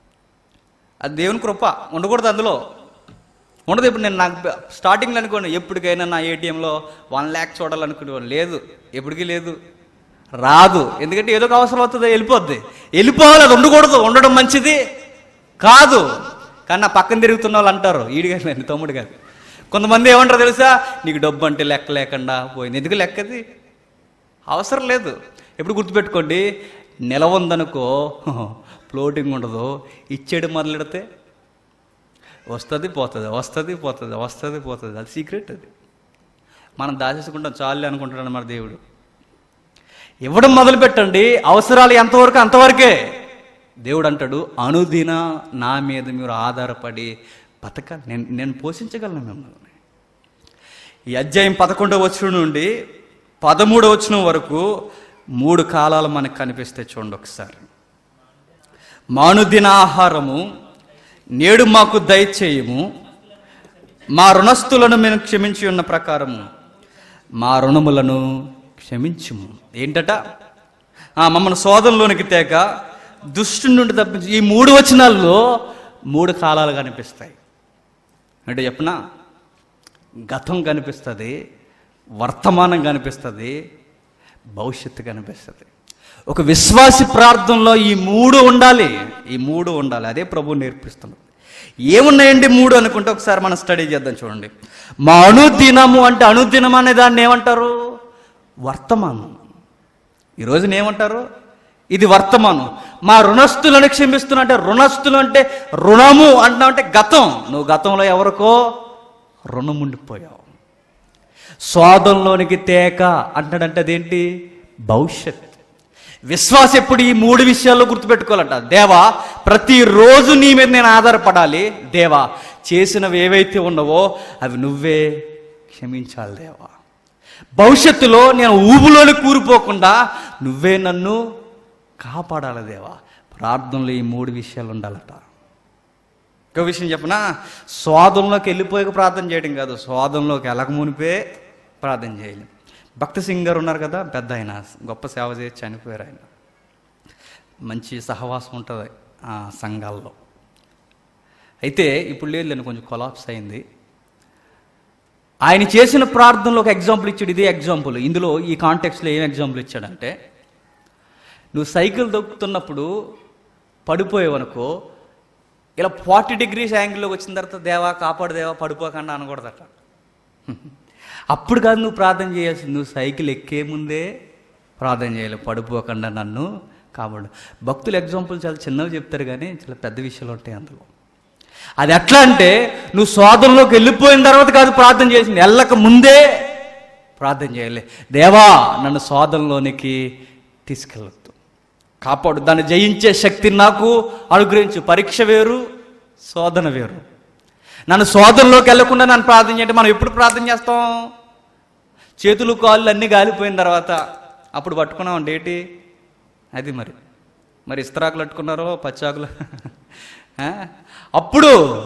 అది దేవుని కృప ఉండకూడదు అందులో ఉండదు ఇప్పుడు నేను నాకు స్టార్టింగ్లో అనుకోండి ఎప్పటికైనా నా ఏటీఎంలో వన్ ల్యాక్ చూడాలనుకునేవాడు లేదు ఎప్పటికీ లేదు రాదు ఎందుకంటే ఏదో ఒక అవసరం అవుతుంది వెళ్ళిపోద్ది వెళ్ళిపోవాలి అది ఉండకూడదు ఉండడం మంచిది కాదు కానీ నా పక్కన తిరుగుతున్న వాళ్ళు అంటారు ఈడు గారు నేను తమ్ముడు గారు కొంతమంది ఏమంటారు తెలుసా నీకు డబ్బు అంటే లెక్క లేకుండా పోయింది ఎందుకు లెక్కది అవసరం లేదు ఎప్పుడు గుర్తుపెట్టుకోండి నెల ఉందనుకో ఫ్లోటింగ్ ఉండదు ఇచ్చేయడం మొదలెడితే వస్తుంది పోతుంది వస్తుంది పోతుంది వస్తుంది పోతుంది అది సీక్రెట్ అది మనం దాచేసుకుంటాం చాలు అనుకుంటున్నాడు మన దేవుడు ఇవ్వడం మొదలు పెట్టండి అవసరాలు ఎంతవరకు అంతవరకే దేవుడు అంటాడు అనుదిన నా మీద మీరు ఆధారపడి బతకాలి నేను నేను పోషించగలను మిమ్మల్ని ఈ అధ్యాయం పదకొండవ వచనం నుండి పదమూడవ వచనం వరకు మూడు కాలాలు మనకు కనిపిస్తాయి చూడండి ఒకసారి మానుదిన ఆహారము నేడు మాకు దయచేయము మా రుణస్థులను మేము క్షమించి ఉన్న ప్రకారము మా రుణములను క్షమించుము ఏంటట ఆ, మమ్మల్ని శోధనలోనికి తేక దుష్టు నుండి తప్పించి ఈ మూడు వచనాల్లో మూడు కాలాలు కనిపిస్తాయి అంటే చెప్పనా గతం కనిపిస్తుంది వర్తమానం కనిపిస్తుంది భవిష్యత్తు కనిపిస్తుంది ఒక విశ్వాసి ప్రార్థనలో ఈ మూడు ఉండాలి ఈ మూడు ఉండాలి అదే ప్రభు నేర్పిస్తున్నది ఏమున్నాయండి మూడు అనుకుంటే ఒకసారి మనం స్టడీ చేద్దాం చూడండి మా అనుదినము అంటే అనుదినం అనే దాన్ని ఏమంటారు వర్తమానం ఈ రోజున ఏమంటారు ఇది వర్తమానం మా రుణస్థులను క్షమిస్తున్నా అంటే రుణస్థులు అంటే రుణము అంటున్నావు అంటే గతం నువ్వు గతంలో ఎవరికో రుణం ఉండిపోయావు స్వాదంలోనికి తేక అంటాడంటే అదేంటి భవిష్యత్ విశ్వాస ఎప్పుడు ఈ మూడు విషయాల్లో గుర్తుపెట్టుకోవాలంట దేవా ప్రతిరోజు నీ మీద నేను ఆధారపడాలి దేవా చేసినవి ఏవైతే ఉన్నవో అవి నువ్వే క్షమించాలి దేవా భవిష్యత్తులో నేను ఊబులోని కూరిపోకుండా నువ్వే నన్ను కాపాడాలి దేవా ప్రార్థనలో ఈ మూడు విషయాలు ఉండాలట ఇంకో విషయం చెప్పనా స్వాదంలోకి వెళ్ళిపోయాక ప్రార్థన చేయడం కాదు స్వాదంలోకి వెళ్ళక మునిపే ప్రార్థన చేయాలి భక్త సింగ్ గారు ఉన్నారు కదా పెద్ద ఆయన గొప్ప సేవ చేసి చనిపోయారు ఆయన మంచి సహవాసం ఉంటుంది ఆ సంఘాల్లో అయితే ఇప్పుడు లేదు లేని కొంచెం కొలాప్స్ అయింది ఆయన చేసిన ప్రార్థనలో ఒక ఎగ్జాంపుల్ ఇచ్చాడు ఇదే ఎగ్జాంపుల్ ఇందులో ఈ కాంటెక్స్లో ఏం ఎగ్జాంపుల్ ఇచ్చాడంటే నువ్వు సైకిల్ దొక్కుతున్నప్పుడు పడిపోయావనుకో ఇలా ఫార్టీ డిగ్రీస్ యాంగిల్లోకి వచ్చిన తర్వాత దేవా కాపాడు దేవా పడిపోకుండా అనకూడదట అప్పుడు కాదు నువ్వు ప్రార్థన చేయాల్సింది నువ్వు సైకిల్ ఎక్కే ముందే ప్రార్థన చేయాలి పడిపోకుండా నన్ను కాపాడు భక్తులు ఎగ్జాంపుల్ చాలా చిన్నవి చెప్తారు కానీ చాలా పెద్ద విషయాలు ఉంటాయి అందులో అది ఎట్లా అంటే నువ్వు శోధనలోకి వెళ్ళిపోయిన తర్వాత కాదు ప్రార్థన చేసింది వెళ్ళక ముందే ప్రార్థన చేయాలి దేవా నన్ను శోధనలోనికి తీసుకెళ్ళొద్దు కాపాడు దాన్ని జయించే శక్తి నాకు అనుగ్రహించు పరీక్ష వేరు శోధన వేరు నన్ను శోధనలోకి వెళ్లకుండా నన్ను ప్రార్థన చేయండి మనం ఎప్పుడు ప్రార్థన చేస్తాం చేతులు కాళ్ళు అన్నీ గాలిపోయిన తర్వాత అప్పుడు పట్టుకున్నాం డేటి అది మరి మరి ఇస్తరాకులు పట్టుకున్నారో పచ్చాకులు ఆ? అప్పుడు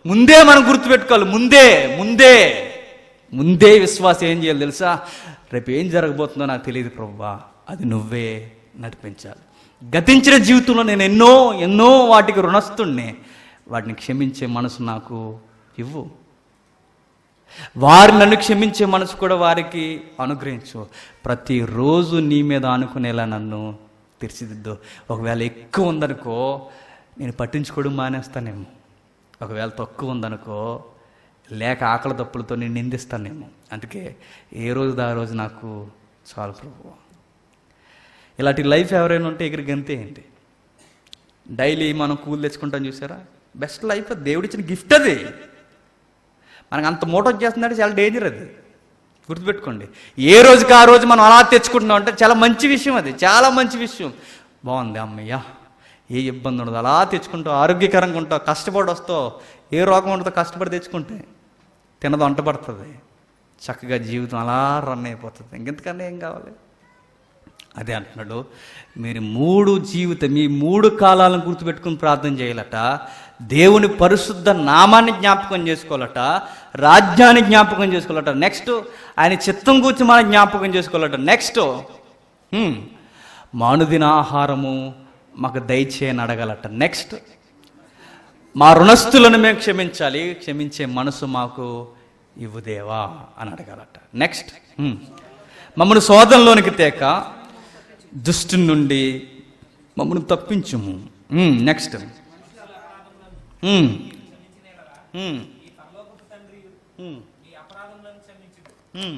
ముందే మనం గుర్తుపెట్టుకోవాలి ముందే ముందే ముందే విశ్వాసం ఏం చేయాలి తెలుసా రేపు ఏం జరగబోతుందో నాకు తెలియదు ప్రభువా అది నువ్వే నడిపించాలి గతించిన జీవితంలో నేను ఎన్నో ఎన్నో వాటికి రుణస్తుణ్ణి వాటిని క్షమించే మనసు నాకు ఇవ్వు వారు నన్ను క్షమించే మనసు కూడా వారికి అనుగ్రహించు ప్రతిరోజు నీ మీద ఆనుకునేలా నన్ను తీర్చిదిద్దు ఒకవేళ ఎక్కువ ఉందనుకో నేను పట్టించుకోవడం మానేస్తానేమో ఒకవేళ తక్కువ ఉందనుకో లేక ఆకలి తప్పులతో నేను నిందిస్తానేమో అందుకే ఏ రోజు ఆ రోజు నాకు చాలు ప్రభు ఇలాంటి లైఫ్ ఎవరైనా ఉంటే ఎగిరి గంతే ఏంటి డైలీ మనం కూల్ తెచ్చుకుంటాం చూసారా బెస్ట్ లైఫ్ దేవుడిచ్చిన గిఫ్ట్ అది మనకు అంత మూట వచ్చేస్తుందంటే చాలా డేంజర్ అది గుర్తుపెట్టుకోండి ఏ రోజుకి ఆ రోజు మనం అలా తెచ్చుకుంటున్నాం అంటే చాలా మంచి విషయం అది చాలా మంచి విషయం బాగుంది అమ్మయ్య ఏ ఇబ్బంది ఉండదు అలా తెచ్చుకుంటావు ఆరోగ్యకరంగా ఉంటావు కష్టపడి వస్తావు ఏ రోగం ఉండదో కష్టపడి తెచ్చుకుంటే తినదు వంట పడుతుంది చక్కగా జీవితం అలా రన్ అయిపోతుంది ఇంకెంతకన్నా ఏం కావాలి అదే అంటున్నాడు మీరు మూడు జీవితం మీ మూడు కాలాలను గుర్తుపెట్టుకుని ప్రార్థన చేయాలట దేవుని పరిశుద్ధ నామాన్ని జ్ఞాపకం చేసుకోవాలట రాజ్యాన్ని జ్ఞాపకం చేసుకోవాలట నెక్స్ట్ ఆయన చిత్తం కూర్చి మనం జ్ఞాపకం చేసుకోవాలట నెక్స్ట్ హ్మ్, మానుదిన ఆహారము మాకు దయచేయని అడగాలట నెక్స్ట్ మా రుణస్థులను మేము క్షమించాలి క్షమించే మనసు మాకు ఇవ్వుదేవా అని అడగాలట నెక్స్ట్ హ్మ్. మమ్మల్ని శోధనలోనికి తేక దుష్టు నుండి మమ్మల్ని తప్పించుము హ్మ్, నెక్స్ట్ హ్మ్. హ్మ్. హ్మ్. హ్మ్.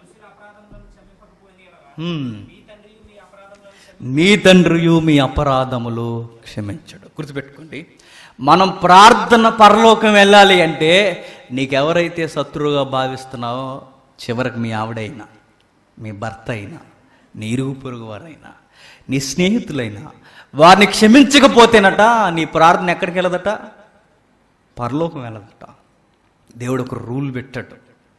హ్మ్. మీ తండ్రియు మీ అపరాధములు క్షమించడు గుర్తుపెట్టుకోండి మనం ప్రార్థన పరలోకం వెళ్ళాలి అంటే నీకెవరైతే శత్రువుగా భావిస్తున్నావో చివరికి మీ ఆవిడైనా మీ భర్త అయినా నీ ఇరుగు పొరుగు వారైనా నీ స్నేహితులైనా వారిని క్షమించకపోతేనట నీ ప్రార్థన ఎక్కడికి వెళ్ళదట పరలోకం వెళ్ళదట దేవుడు ఒక రూల్ పెట్టాడు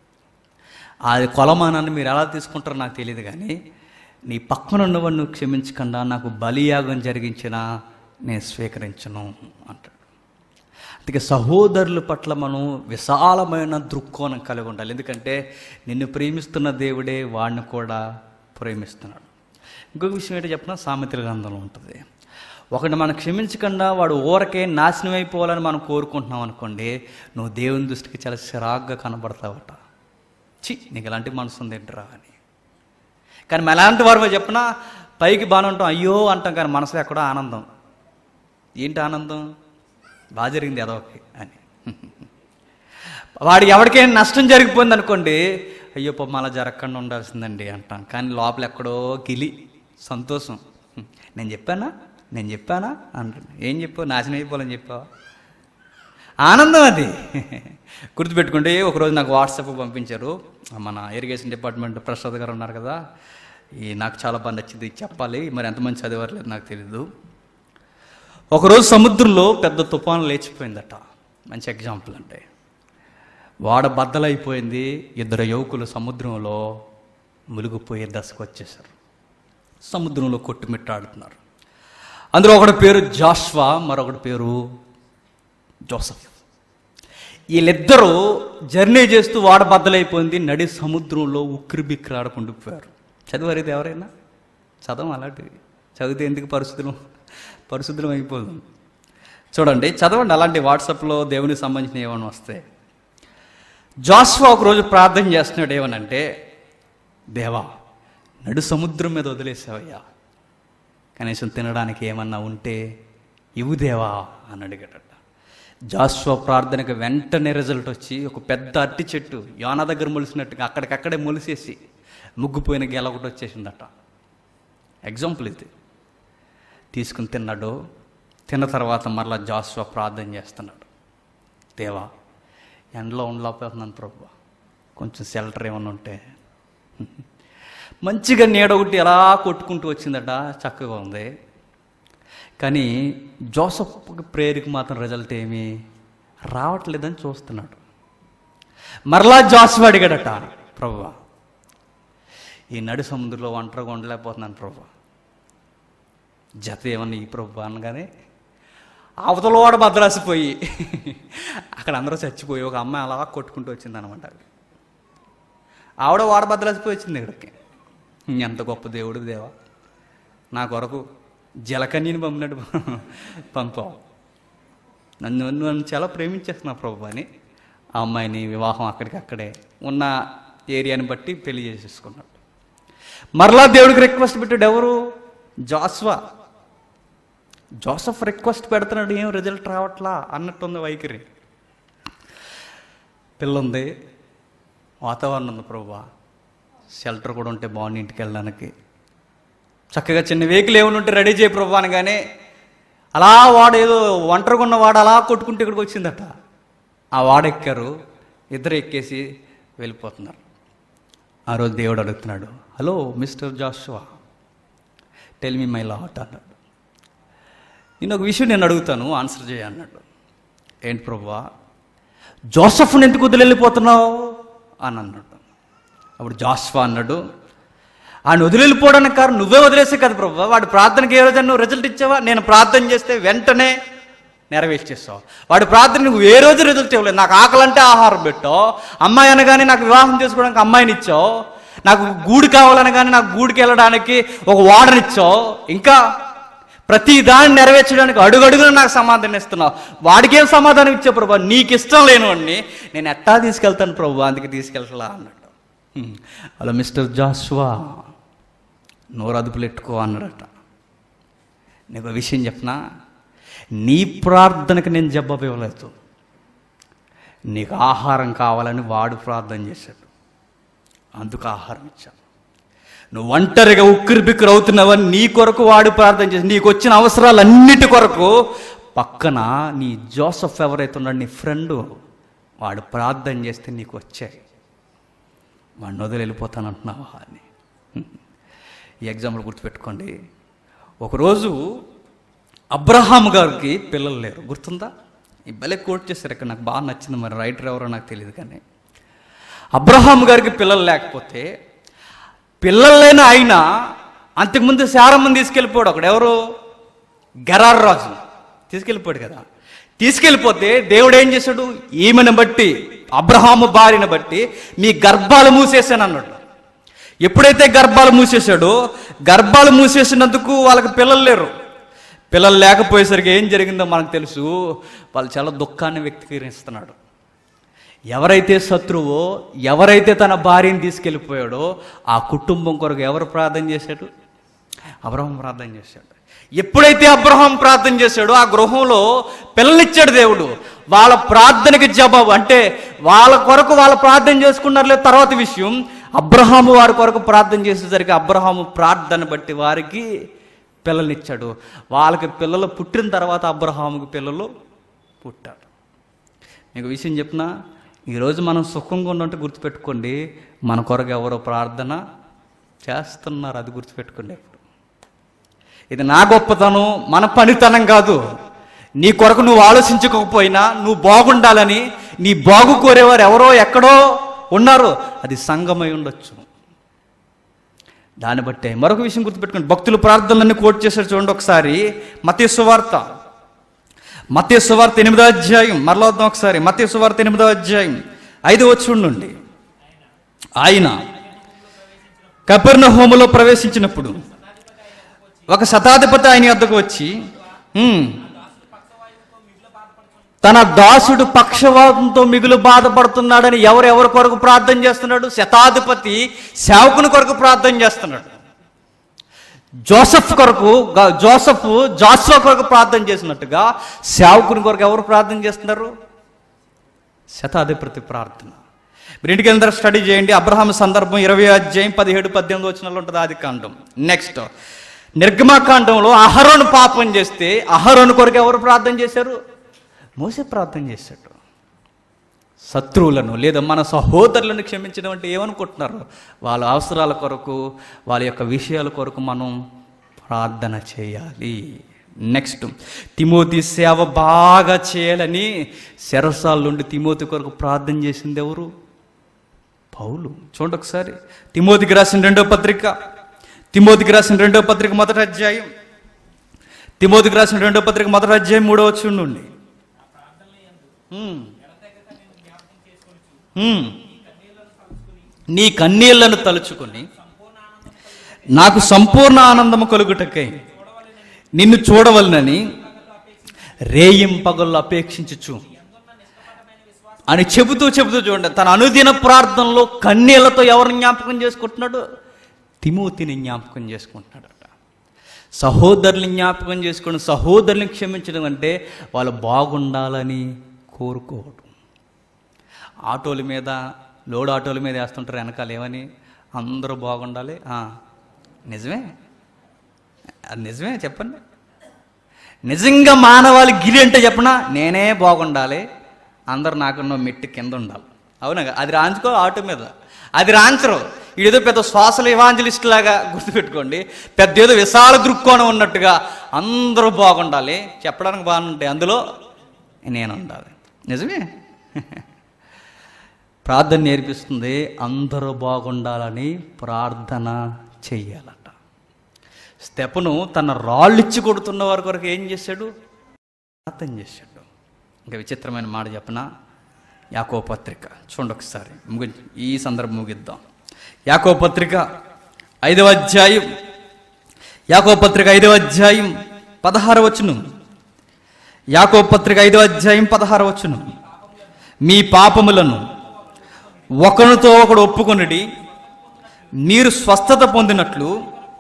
ఆ కొలమానాన్ని మీరు ఎలా తీసుకుంటారో నాకు తెలియదు కానీ నీ పక్కన ఉన్నవాడు నువ్వు క్షమించకుండా నాకు బలియాగం జరిగించిన నేను స్వీకరించను అంటాడు అందుకే సహోదరుల పట్ల మనం విశాలమైన దృక్కోణం కలిగి ఉండాలి ఎందుకంటే నిన్ను ప్రేమిస్తున్న దేవుడే వాడిని కూడా ప్రేమిస్తున్నాడు ఇంకొక విషయం ఏంటో చెప్పిన సామెతల గ్రంథంలో ఉంటుంది ఒకటి మనం క్షమించకుండా వాడు ఊరకే నాశనం అయిపోవాలని మనం కోరుకుంటున్నాం అనుకోండి నువ్వు దేవుని దృష్టికి చాలా చిరాగ్గా కనబడతావట చి నీకు ఎలాంటి మనసు ఉంది ఏంట్రా అని కానీ మనం ఎలాంటి వారు చెప్పినా పైకి బాగానే ఉంటాం అయ్యో అంటాం కానీ మనసులో ఎక్కడో ఆనందం ఏంటి ఆనందం బాగా జరిగింది అదొకే అని వాడికి ఎవరికైనా నష్టం జరిగిపోయింది అనుకోండి అయ్యో పాపం అలా జరగకుండా ఉండాల్సిందండి అంటాను కానీ లోపల ఎక్కడో గిలి సంతోషం నేను చెప్పానా నేను చెప్పానా అంటాను ఏం చెప్పావు నాశనం అయిపోవాలని చెప్పావా ఆనందం అది గుర్తుపెట్టుకుంటే ఒకరోజు నాకు వాట్సాప్ పంపించారు మన ఇరిగేషన్ డిపార్ట్మెంట్ ప్రసాద్ గారు ఉన్నారు కదా ఈ నాకు చాలా బాగా నచ్చింది ఇది చెప్పాలి మరి ఎంతమంది చదివారు లేదు నాకు తెలీదు ఒకరోజు సముద్రంలో పెద్ద తుఫాను లేచిపోయిందట మంచి ఎగ్జాంపుల్ అంటే వాడ బద్దలైపోయింది ఇద్దరు యువకులు సముద్రంలో మునిగిపోయే దశకు వచ్చేసారు సముద్రంలో కొట్టుమిట్టాడుతున్నారు అందులో ఒకటి పేరు జాష్వా మరొకటి పేరు జోసఫ్ వీళ్ళిద్దరూ జర్నీ చేస్తూ వాడ బద్దలైపోయింది నడి సముద్రంలో ఉక్కిరి బిక్కిరి ఆడుకుంటూ పోయారు చదివారు ఇది ఎవరైనా చదవం అలాంటివి చదివితే ఎందుకు పరిస్థితులు పరిశుద్ధం అయిపోదు చూడండి చదవండి అలాంటి వాట్సాప్లో దేవునికి సంబంధించిన ఏమైనా వస్తే జాస్వా ఒకరోజు ప్రార్థన చేస్తున్నాడు ఏమనంటే దేవా నడు సముద్రం మీద వదిలేసావయ్యా కనీసం తినడానికి ఏమన్నా ఉంటే ఇవు దేవా అని అడిగాడట జాస్వా ప్రార్థనకు వెంటనే రిజల్ట్ వచ్చి ఒక పెద్ద అట్టి చెట్టు యోనా దగ్గర మొలిసినట్టుగా అక్కడికక్కడే మొలిసేసి ముగ్గుపోయిన గెల ఒకటి వచ్చేసిందట ఎగ్జాంపుల్ ఇది తీసుకుని తిన్నాడు తిన్న తర్వాత మరలా జాస్వా ప్రార్థన చేస్తున్నాడు దేవా ఎండలో ఉండలేకపోతున్నాను ప్రభు కొంచెం షెల్టర్ ఏమన్నా ఉంటే మంచిగా నీడ ఒకటి ఎలా కొట్టుకుంటూ వచ్చిందట చక్కగా ఉంది కానీ జోసఫ్ ప్రేయర్కి మాత్రం రిజల్ట్ ఏమీ రావట్లేదని చూస్తున్నాడు మరలా జాస్వా అడిగాడట ప్రభు ఈ నడి సముద్రంలో ఒంటరిగా ఉండలేకపోతున్నాను ప్రభు జత ఏమన్నా ఈ ప్రభు అనగానే అవతలవాడు భద్రాసిపోయి అక్కడ అక్కడ అందరూ చచ్చిపోయి ఒక అమ్మాయి అలా కొట్టుకుంటూ వచ్చింది అనమాట ఆవిడ వాడబద్దలసిపోయి వచ్చింది ఇక్కడికి ఎంత గొప్ప దేవుడు దేవా నా కొరకు జలకన్యని పంపినట్టు పంపావు నన్ను నన్ను చాలా ప్రేమించేస్తున్నా ప్రభు అని ఆ అమ్మాయిని వివాహం అక్కడికి అక్కడే ఉన్న ఏరియాని బట్టి పెళ్లి చేసేసుకున్నాడు మరలా దేవుడికి రిక్వెస్ట్ పెట్టాడు ఎవరు జాస్వా జోసఫ్ రిక్వెస్ట్ పెడుతున్నాడు ఏం రిజల్ట్ రావట్లా అన్నట్టుంది వైఖరి పిల్ల ఉంది వాతావరణం ఉంది ప్రభా షెల్టర్ కూడా ఉంటే బాగుంది ఇంటికి వెళ్ళడానికి చక్కగా చిన్న వెహికల్ ఏమైనా ఉంటే రెడీ చేయి ప్రభు అనగానే అలా వాడు ఏదో ఒంటరిగా ఉన్న వాడు అలా కొట్టుకుంటూ ఇక్కడికి వచ్చిందట ఆ వాడు ఎక్కారు ఇద్దరు ఎక్కేసి వెళ్ళిపోతున్నారు ఆ రోజు దేవుడు అడుగుతున్నాడు hello mister Joshua tell me my lot అన్నాడు నేను ఒక విషయం నేను అడుగుతాను ఆన్సర్ చేయ అన్నాడు ఏంటి ప్రభువా జోసఫ్ని ఎందుకు వదిలిపోతున్నావు అని అన్నాడు అప్పుడు జాస్వా అన్నాడు ఆయన వదిలిపోవడానికి కారణం నువ్వే వదిలేసే కదా ప్రభు వాడి ప్రార్థనకి ఏ రోజు నువ్వు రిజల్ట్ ఇచ్చావా నేను ప్రార్థన చేస్తే వెంటనే నెరవేర్చేస్తావు వాడి ప్రార్థన నువ్వు ఏ రోజు రిజల్ట్ ఇవ్వలేదు నాకు ఆకలంటే ఆహారం పెట్టావు అమ్మాయి అనగానే నాకు వివాహం చేసుకోవడానికి అమ్మాయిని ఇచ్చావు నాకు గూడు కావాలనగానే నాకు గూడికి వెళ్ళడానికి ఒక వాడనిచ్చావు ఇంకా ప్రతి దాన్ని నెరవేర్చడానికి అడుగడుగున నాకు సమాధానం ఇస్తున్నావు వాడికి ఏం సమాధానం ఇచ్చా ప్రభా నీకు ఇష్టం లేనివాడిని నేను ఎట్టా తీసుకెళ్తాను ప్రభు అందుకే తీసుకెళ్ళలా అన్నాడు హ్మ్. అలా మిస్టర్ జాస్వా నోరు అదుపులు ఎట్టుకో అన్నాడట నీకు ఒక విషయం చెప్పనా నీ ప్రార్థనకు నేను జవాబు ఇవ్వలేదు నీకు ఆహారం కావాలని వాడు ప్రార్థన చేశాడు అందుకు ఆహారం ఇచ్చాను నువ్వు ఒంటరిగా ఉక్కిరి బిక్కిరి అవుతున్నావని నీ కొరకు వాడు ప్రార్థన చేసి నీకు వచ్చిన అవసరాలన్నిటి కొరకు పక్కన నీ జోసఫ్ ఎవరైతే ఉన్నాడు నీ ఫ్రెండు వాడు ప్రార్థన చేస్తే నీకు వచ్చాయి వాడిని వదిలి వెళ్ళిపోతానంటున్నావా అని ఈ ఎగ్జాంపుల్ గుర్తుపెట్టుకోండి ఒకరోజు అబ్రహాం గారికి పిల్లలు లేరు గుర్తుందా ఈ భలే కోట్ చేశారు ఇక్కడ నాకు బాగా నచ్చింది మరి రైటర్ ఎవరో నాకు తెలియదు కానీ అబ్రహాం గారికి పిల్లలు లేకపోతే పిల్లలు లేని ఆయన అంతకుముందు శారమ్మని తీసుకెళ్ళిపోయాడు ఒకడు ఎవరు గరార్ రాజు తీసుకెళ్ళిపోయాడు కదా తీసుకెళ్ళిపోతే దేవుడు ఏం చేశాడు ఈమెను బట్టి అబ్రహాము భార్యను బట్టి మీ గర్భాలు మూసేసాను అన్నాడు ఎప్పుడైతే గర్భాలు మూసేశాడో గర్భాలు మూసేసినందుకు వాళ్ళకి పిల్లలు లేరు పిల్లలు లేకపోయేసరికి ఏం జరిగిందో మనకు తెలుసు వాళ్ళు చాలా దుఃఖాన్ని వ్యక్తీకరిస్తున్నాడు ఎవరైతే శత్రువో ఎవరైతే తన భార్యని తీసుకెళ్ళిపోయాడో ఆ కుటుంబం కొరకు ఎవరు ప్రార్థన చేశాడు అబ్రహం ప్రార్థన చేశాడు ఎప్పుడైతే అబ్రహం ప్రార్థన చేశాడో ఆ గృహంలో పిల్లనిచ్చాడు దేవుడు వాళ్ళ ప్రార్థనకి జవాబు అంటే వాళ్ళ కొరకు వాళ్ళు ప్రార్థన చేసుకున్నారు లేదు తర్వాత విషయం అబ్రహాము వారి కొరకు ప్రార్థన చేసేసరికి అబ్రహాము ప్రార్థన బట్టి వారికి పిల్లల్నిచ్చాడు వాళ్ళకి పిల్లలు పుట్టిన తర్వాత అబ్రహాముకి పిల్లలు పుట్టారు మీకు విషయం చెప్పిన ఈరోజు మనం సుఖంగా ఉన్నట్టు గుర్తుపెట్టుకోండి మన కొరకు ఎవరో ప్రార్థన చేస్తున్నారు అది గుర్తుపెట్టుకోండి ఎప్పుడు ఇది నా గొప్పతనం మన పనితనం కాదు నీ కొరకు నువ్వు ఆలోచించకపోయినా నువ్వు బాగుండాలని నీ బాగు కోరేవారు ఎవరో ఎక్కడో ఉన్నారు అది సంగమై ఉండొచ్చు దాన్ని బట్టే మరొక విషయం గుర్తుపెట్టుకోండి భక్తులు ప్రార్థనలన్నీ కోట్ చేశారు చూడండి ఒకసారి మతీ సువార్త మతీ సువార్త ఎనిమిదో అధ్యాయం మరలా వద్దాం ఒకసారి మతీ సువార్త ఎనిమిదో అధ్యాయం ఐదు వచ్చి ఉండండి ఆయన కపెర్ణ హోములో ప్రవేశించినప్పుడు ఒక శతాధిపతి ఆయన వద్దకు వచ్చి "ఉమ్, తన దాసుడు పక్షవాతంతో మిగులు బాధపడుతున్నాడని ఎవరెవరి కొరకు ప్రార్థన చేస్తున్నాడు శతాధిపతి సేవకుని కొరకు ప్రార్థన చేస్తున్నాడు జోసఫ్ కొరకు గా- జోసఫ్ జాస్వా కొరకు ప్రార్థన చేసినట్టుగా సేవకుని కొరకు ఎవరు ప్రార్థన చేస్తున్నారు శతాధిపతి ప్రార్థన మీరు ఇంటికి అందరూ స్టడీ చేయండి అబ్రహాం సందర్భం ఇరవై అధ్యాయం పదిహేడు పద్దెనిమిది వచ్చినలో ఉంటుంది ఆది కాండం నెక్స్ట్ నిర్గమాకాండంలో అహరోను పాపం చేస్తే అహరోను కొరకు ఎవరు ప్రార్థన చేశారు మోసే ప్రార్థన చేశాడు శత్రువులను లేదా మన సహోదరులను క్షమించడం అంటే ఏమనుకుంటున్నారు వాళ్ళ అవసరాల కొరకు వాళ్ళ యొక్క విషయాల కొరకు మనం ప్రార్థన చేయాలి నెక్స్ట్ తిమోతి సేవ బాగా చేయాలని శరసాల నుండి తిమోతి కొరకు ప్రార్థన చేసింది ఎవరు పౌలు చూడండి ఒకసారి తిమోతికి రాసిన రెండో పత్రిక తిమోతికి రాసిన రెండో పత్రిక మొదటి అధ్యాయం తిమోతికి రాసిన రెండో పత్రిక మొదటి అధ్యాయం మూడో వచ్చి ఉండండి హ్మ్. హ్మ్. నీ కన్నీళ్లను తలుచుకొని నాకు సంపూర్ణ ఆనందము కలుగుటకై నిన్ను చూడవలనని రేయింపగళ్ళు అపేక్షించుచు అని చెబుతూ చెబుతూ చూడండి తన అనుదిన ప్రార్థనలో కన్నీళ్లతో ఎవరిని జ్ఞాపకం చేసుకుంటున్నాడు తిమోతిని జ్ఞాపకం చేసుకుంటున్నాడట సహోదరుని జ్ఞాపకం చేసుకుని సహోదరుని క్షమించడం అంటే వాళ్ళు బాగుండాలని కోరుకోవడం ఆటోల మీద లోడ్ ఆటోల మీద వేస్తుంటారు వెనకాల ఏమని అందరూ బాగుండాలి ఆ, నిజమే అది నిజమే చెప్పండి నిజంగా మానవాళి గిరి అంటే చెప్పనా నేనే బాగుండాలి అందరు నాకున్న మెట్టు కింద ఉండాలి అవునా అది రాంచుకో ఆటో మీద అది రాంచరు ఏదో పెద్ద శ్వాసల ఇవాంజలిస్ట్ లాగా గుర్తుపెట్టుకోండి పెద్ద ఏదో విశాల దృక్కోణం ఉన్నట్టుగా అందరూ బాగుండాలి చెప్పడానికి బాగుంటాయి అందులో నేను ఉండాలి నిజమే ప్రార్థన నేర్పిస్తుంది అందరూ బాగుండాలని ప్రార్థన చెయ్యాలట స్టెపను తన రాళ్ళిచ్చి కొడుతున్న వారి కొరకు ఏం చేశాడు ప్రార్థన చేశాడు ఇంకా విచిత్రమైన మాట చెప్పన యాకో పత్రిక చూడండి ఒకసారి ముగి ఈ సందర్భం ముగిద్దాం యాకో పత్రిక ఐదవ అధ్యాయం యాకో పత్రిక ఐదవ అధ్యాయం పదహార వచనం యాకో పత్రిక ఐదవ అధ్యాయం పదహార వచనం మీ పాపములను ఒకరితో ఒకడు ఒప్పుకొనిడి మీరు స్వస్థత పొందినట్లు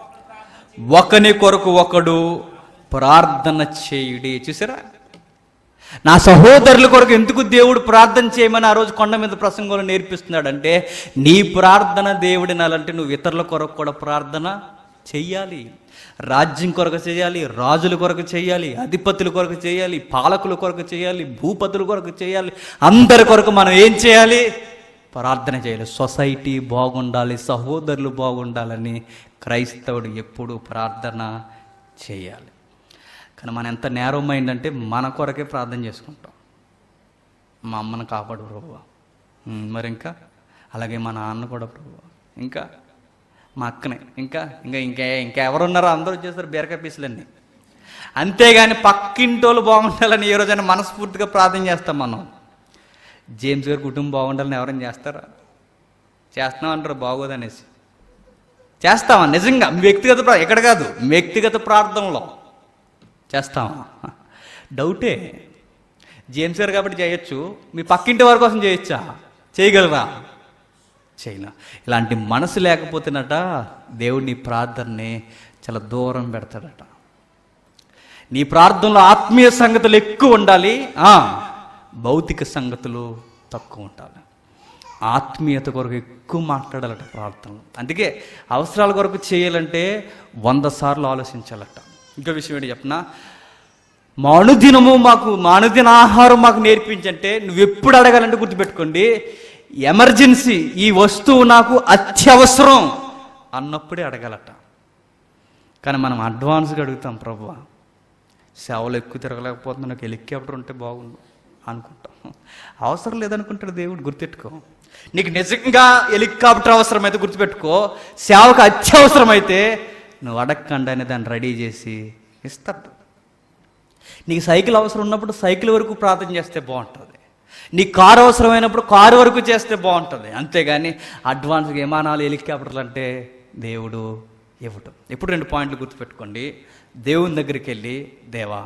ఒకని కొరకు ఒకడు ప్రార్థన చేయుడి చూసారా నా సహోదరుల కొరకు ఎందుకు దేవుడు ప్రార్థన చేయమని ఆ రోజు కొండ మీద ప్రసంగంలో నేర్పిస్తున్నాడంటే నీ ప్రార్థన దేవుడి నాలంటే నువ్వు ఇతరుల కొరకు కూడా ప్రార్థన చెయ్యాలి రాజ్యం కొరకు చేయాలి రాజుల కొరకు చేయాలి అధిపతుల కొరకు చేయాలి పాలకుల కొరకు చేయాలి భూపతుల కొరకు చేయాలి అందరి కొరకు మనం ఏం చేయాలి ప్రార్థన చేయాలి సొసైటీ బాగుండాలి సహోదరులు బాగుండాలని క్రైస్తవుడు ఎప్పుడు ప్రార్థన చేయాలి కానీ మనం ఎంత నేరో మైండ్ అంటే మన కొరకే ప్రార్థన చేసుకుంటాం మా అమ్మను కాపాడు ప్రభు మరి ఇంకా అలాగే మా నాన్న కూడా ప్రభు ఇంకా మా అక్కనే ఇంకా ఇంకా ఇంకా ఇంకా ఎవరున్నారో అందరూ వచ్చేసారు బీరకాయ పీసులన్నీ అంతేగాని పక్కింటోళ్ళు బాగుండాలని ఏ రోజైనా మనస్ఫూర్తిగా ప్రార్థన చేస్తాం మనం జేమ్స్ గారి కుటుంబం బాగుండాలని ఎవరైనా చేస్తారా చేస్తున్నాం అంటారు బాగోదనేసి చేస్తామా నిజంగా వ్యక్తిగత ప్రా ఎక్కడ కాదు వ్యక్తిగత ప్రార్థనలో చేస్తామా డౌటే జేమ్స్ గారు కాబట్టి చేయొచ్చు మీ పక్కింటి వారి కోసం చేయొచ్చా చేయగలరా చేయలే ఇలాంటి మనసు లేకపోతేనట దేవుడు నీ ప్రార్థనని చాలా దూరం పెడతాడట నీ ప్రార్థనలో ఆత్మీయ సంగతులు ఎక్కువ ఉండాలి ఆ, భౌతిక సంగతులు తక్కువ ఉండాలి ఆత్మీయత కొరకు ఎక్కువ మాట్లాడాలట ప్రార్థనలు అందుకే అవసరాల కొరకు చేయాలంటే వంద సార్లు ఆలోచించాలట ఇంకో విషయం ఏంటి చెప్పనా మా అనుదినము మాకు మా అనుదిన ఆహారం మాకు నేర్పించంటే నువ్వు ఎప్పుడు అడగాలంటే గుర్తుపెట్టుకోండి ఎమర్జెన్సీ ఈ వస్తువు నాకు అత్యవసరం అన్నప్పుడే అడగాలట కానీ మనం అడ్వాన్స్గా అడుగుతాం ప్రభు సేవలు ఎక్కువ తిరగలేకపోతున్నా నాకు హెలికాప్టర్ ఉంటే బాగుండు అనుకుంటాం అవసరం లేదనుకుంటాడు దేవుడు గుర్తెట్టుకో నీకు నిజంగా హెలికాప్టర్ అవసరమైతే గుర్తుపెట్టుకో సేవకు అత్యవసరమైతే నువ్వు అడగకుండానే దాన్ని రెడీ చేసి ఇస్తాడు నీకు సైకిల్ అవసరం ఉన్నప్పుడు సైకిల్ వరకు ప్రార్థన చేస్తే బాగుంటుంది నీకు కారు అవసరమైనప్పుడు కారు వరకు చేస్తే బాగుంటుంది అంతేగాని అడ్వాన్స్గా విమానాలు హెలికాప్టర్లు అంటే దేవుడు ఇవ్వటం ఇప్పుడు రెండు పాయింట్లు గుర్తుపెట్టుకోండి దేవుని దగ్గరికి వెళ్ళి దేవా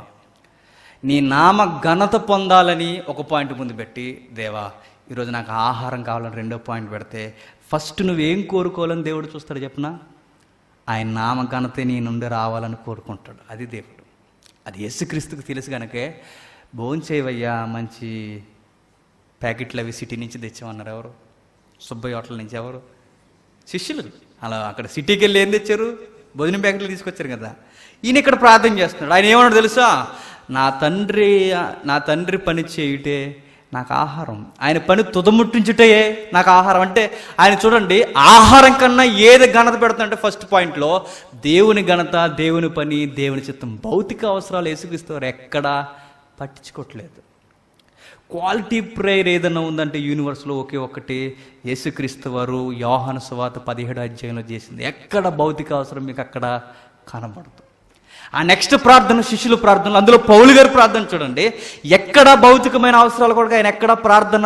నీ నామ ఘనత పొందాలని ఒక పాయింట్ ముందు పెట్టి దేవా ఈరోజు నాకు ఆహారం కావాలని రెండో పాయింట్ పెడితే ఫస్ట్ నువ్వేం కోరుకోవాలని దేవుడు చూస్తాడు చెప్పనా ఆయన నామ ఘనత నీ నుండి రావాలని కోరుకుంటాడు అది దేవుడు అది యేసుక్రీస్తుకు తెలుసు కనుకే భోంచేవయ్యా మంచి ప్యాకెట్లు అవి సిటీ నుంచి తెచ్చామన్నారు ఎవరు సుబ్బయ్య హోటల్ నుంచి ఎవరు శిష్యులు అలా అక్కడ సిటీకి వెళ్ళి ఏం తెచ్చారు భోజనం ప్యాకెట్లు తీసుకొచ్చారు కదా ఈయన ఇక్కడ ప్రార్థన చేస్తున్నాడు ఆయన ఏమన్నాడు తెలుసా నా తండ్రి నా తండ్రి పని చేయుటే నాకు ఆహారం ఆయన పని తుదముట్టించుటే నాకు ఆహారం అంటే ఆయన చూడండి ఆహారం కన్నా ఏది ఘనత పెడుతుందంటే ఫస్ట్ పాయింట్లో దేవుని ఘనత దేవుని పని దేవుని చిత్తం భౌతిక అవసరాలు వేసుకిస్తారు ఎక్కడా పట్టించుకోవట్లేదు క్వాలిటీ ప్రేయర్ ఏదైనా ఉందంటే యూనివర్స్లో ఒకే ఒక్కటి యేసుక్రీస్తు వారు యోహాను సువాత పదిహేడు అధ్యాయంలో చేసింది ఎక్కడ భౌతిక అవసరం మీకు అక్కడ కనబడదు ఆ నెక్స్ట్ ప్రార్థన శిష్యుల ప్రార్థనలు అందులో పౌలు గారి ప్రార్థన చూడండి ఎక్కడ భౌతికమైన అవసరాలు కూడా ఆయన ఎక్కడ ప్రార్థన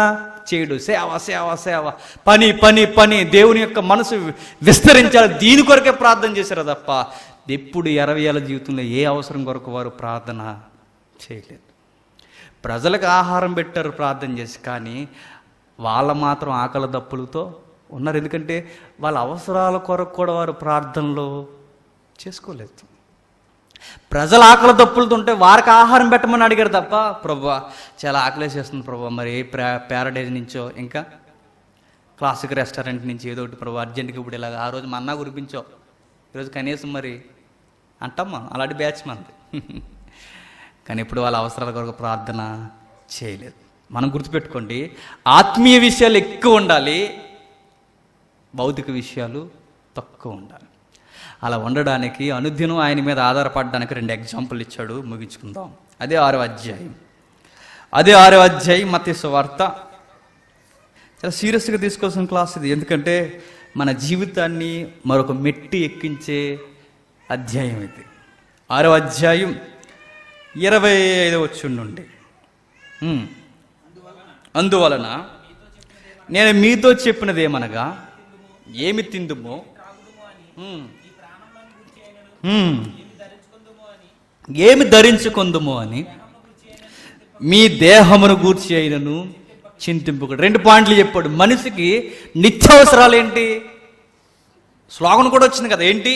చేయడు సేవ సేవ సేవ పని పని పని దేవుని యొక్క మనసు విస్తరించాలి దీని కొరకే ప్రార్థన చేశారు తప్ప ఎప్పుడు ఇరవై ఏళ్ళ జీవితంలో ఏ అవసరం కొరకు వారు ప్రార్థన చేయలేదు ప్రజలకు ఆహారం పెట్టారు ప్రార్థన చేసి కానీ వాళ్ళ మాత్రం ఆకలి దప్పులతో ఉన్నారు ఎందుకంటే వాళ్ళ అవసరాల కొరకు కూడా వారు ప్రార్థనలో చేసుకోలేదు ప్రజల ఆకలి దప్పులతో ఉంటే వారికి ఆహారం పెట్టమని అడిగారు తప్ప ప్రభు చాలా ఆకలేసేస్తుంది ప్రభు మరి ఏ ప్రా ప్యారడైజ్ నుంచో ఇంకా క్లాసిక్ రెస్టారెంట్ నుంచి ఏదో ఒకటి ప్రభు అర్జెంట్గా ఇప్పుడు ఇలాగ ఆ రోజు మన్నా కురిపించో ఈరోజు కనీసం మరి అంటామ్మా అలాంటి బ్యాచ్ మంది కానీ ఇప్పుడు వాళ్ళ అవసరాల కొరకు ప్రార్థన చేయలేదు మనం గుర్తుపెట్టుకోండి ఆత్మీయ విషయాలు ఎక్కువ ఉండాలి భౌతిక విషయాలు తక్కువ ఉండాలి అలా ఉండడానికి అనుదినం ఆయన మీద ఆధారపడడానికి రెండు ఎగ్జాంపుల్ ఇచ్చాడు ముగించుకుందాం అదే ఆరో అధ్యాయం అదే ఆరో అధ్యాయం మత్స్య వార్త చాలా సీరియస్గా తీసుకోవాల్సిన క్లాస్ ఇది ఎందుకంటే మన జీవితాన్ని మరొక మెట్టి ఎక్కించే అధ్యాయం ఇది ఆరో అధ్యాయం ఇరవై ఐదు వచ్చి నుండి ఉమ్. అందువలన నేను మీతో చెప్పినది ఏమనగా ఏమి తిందుమో ఉమ్. ఉమ్. ఏమి ధరించుకుందుమో అని మీ దేహమును గూర్చి అయినను చింతింపు రెండు పాయింట్లు చెప్పాడు మనిషికి నిత్యావసరాలు ఏంటి స్లోగన్ కూడా వచ్చింది కదా ఏంటి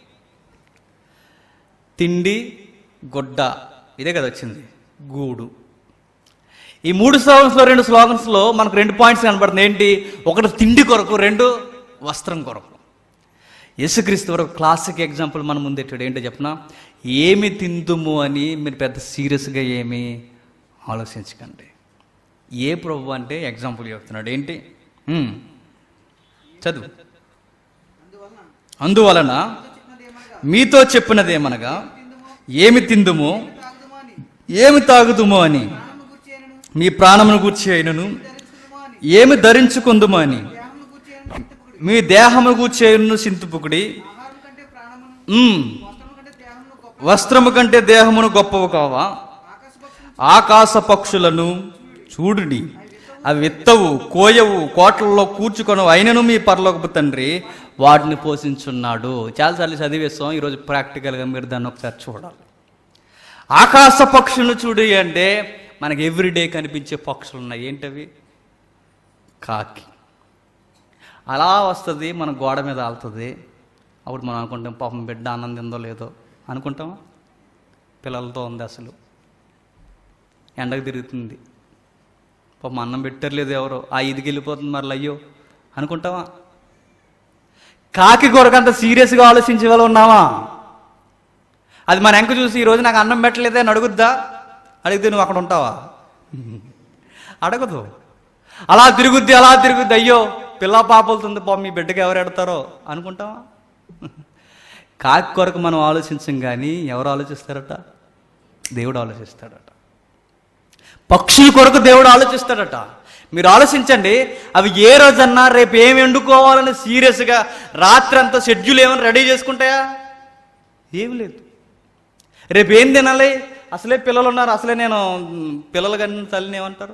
తిండి గొడ్డ ఇదే కదా వచ్చింది గూడు ఈ మూడు స్లోగన్స్లో రెండు స్లోగన్స్లో మనకు రెండు పాయింట్స్ కనబడుతుంది ఏంటి ఒకటి తిండి కొరకు రెండు వస్త్రం కొరకు యేసుక్రీస్తు వరకు క్లాసిక్ ఎగ్జాంపుల్ మన ముందెట్టాడు ఏంటో చెప్పనా ఏమి తిందుము అని మీరు పెద్ద సీరియస్గా ఏమి ఆలోచించకండి ఏ ప్రభు అంటే ఎగ్జాంపుల్ చెప్తున్నాడు ఏంటి హ్మ్. చదువు అందువలన మీతో చెప్పినదేమనగా ఏమి తిందుమో ఏమి తాగుదుమో అని మీ ప్రాణమును గూర్చి అయినను ఏమి ధరించుకుందుమో అని మీ దేహము గూర్చి అయినను సింతుపుకుడి ఉమ్. వస్త్రము కంటే దేహమును గొప్పవు కావా ఆకాశ పక్షులను చూడుడి అవి విత్తవు కోయవు కోట్లలో కూర్చుకొను అయినను మీ పరలోకపు తండ్రి వాటిని పోషించున్నాడు చాలాసార్లు చదివేస్తాం ఈరోజు ప్రాక్టికల్గా మీరు దాన్ని ఒకసారి చూడాలి ఆకాశ పక్షులను చూడు అంటే మనకి ఎవ్రీడే కనిపించే పక్షులు ఉన్నాయి ఏంటవి కాకి అలా వస్తుంది మన గోడ మీద ఆలుతుంది అప్పుడు మనం అనుకుంటాం పాపం బిడ్డ ఆనందిందో లేదో అనుకుంటామా పిల్లలతో ఉంది అసలు ఎండకు తిరుగుతుంది పాపం అన్నం పెట్టర్లేదు ఎవరో ఆ ఇదికి వెళ్ళిపోతుంది మరి అయ్యో అనుకుంటావా కాకి కొరకు అంత సీరియస్గా ఆలోచించే వాళ్ళు ఉన్నావా అది మన ఎంక చూసి ఈరోజు నాకు అన్నం పెట్టలేదే అని అడుగుద్దా అడిగితే నువ్వు అక్కడ ఉంటావా అడగదు అలా తిరుగుద్ది అలా తిరుగుద్ది అయ్యో పిల్ల పాపలుతుంది పాపం మీ బిడ్డకి ఎవరు ఎడతారో అనుకుంటావా కాకి కొరకు మనం ఆలోచించం కానీ ఎవరు ఆలోచిస్తారట దేవుడు ఆలోచిస్తాడట పక్షుల కొరకు దేవుడు ఆలోచిస్తాడట మీరు ఆలోచించండి అవి ఏ రోజన్నా రేపు ఏమి వండుకోవాలని సీరియస్గా రాత్రి అంతా షెడ్యూల్ ఏమైనా రెడీ చేసుకుంటాయా ఏం లేదు రేపు ఏం తినాలి అసలే పిల్లలు ఉన్నారు అసలే నేను మ్, పిల్లలు కానీ తల్లిని ఏమంటారు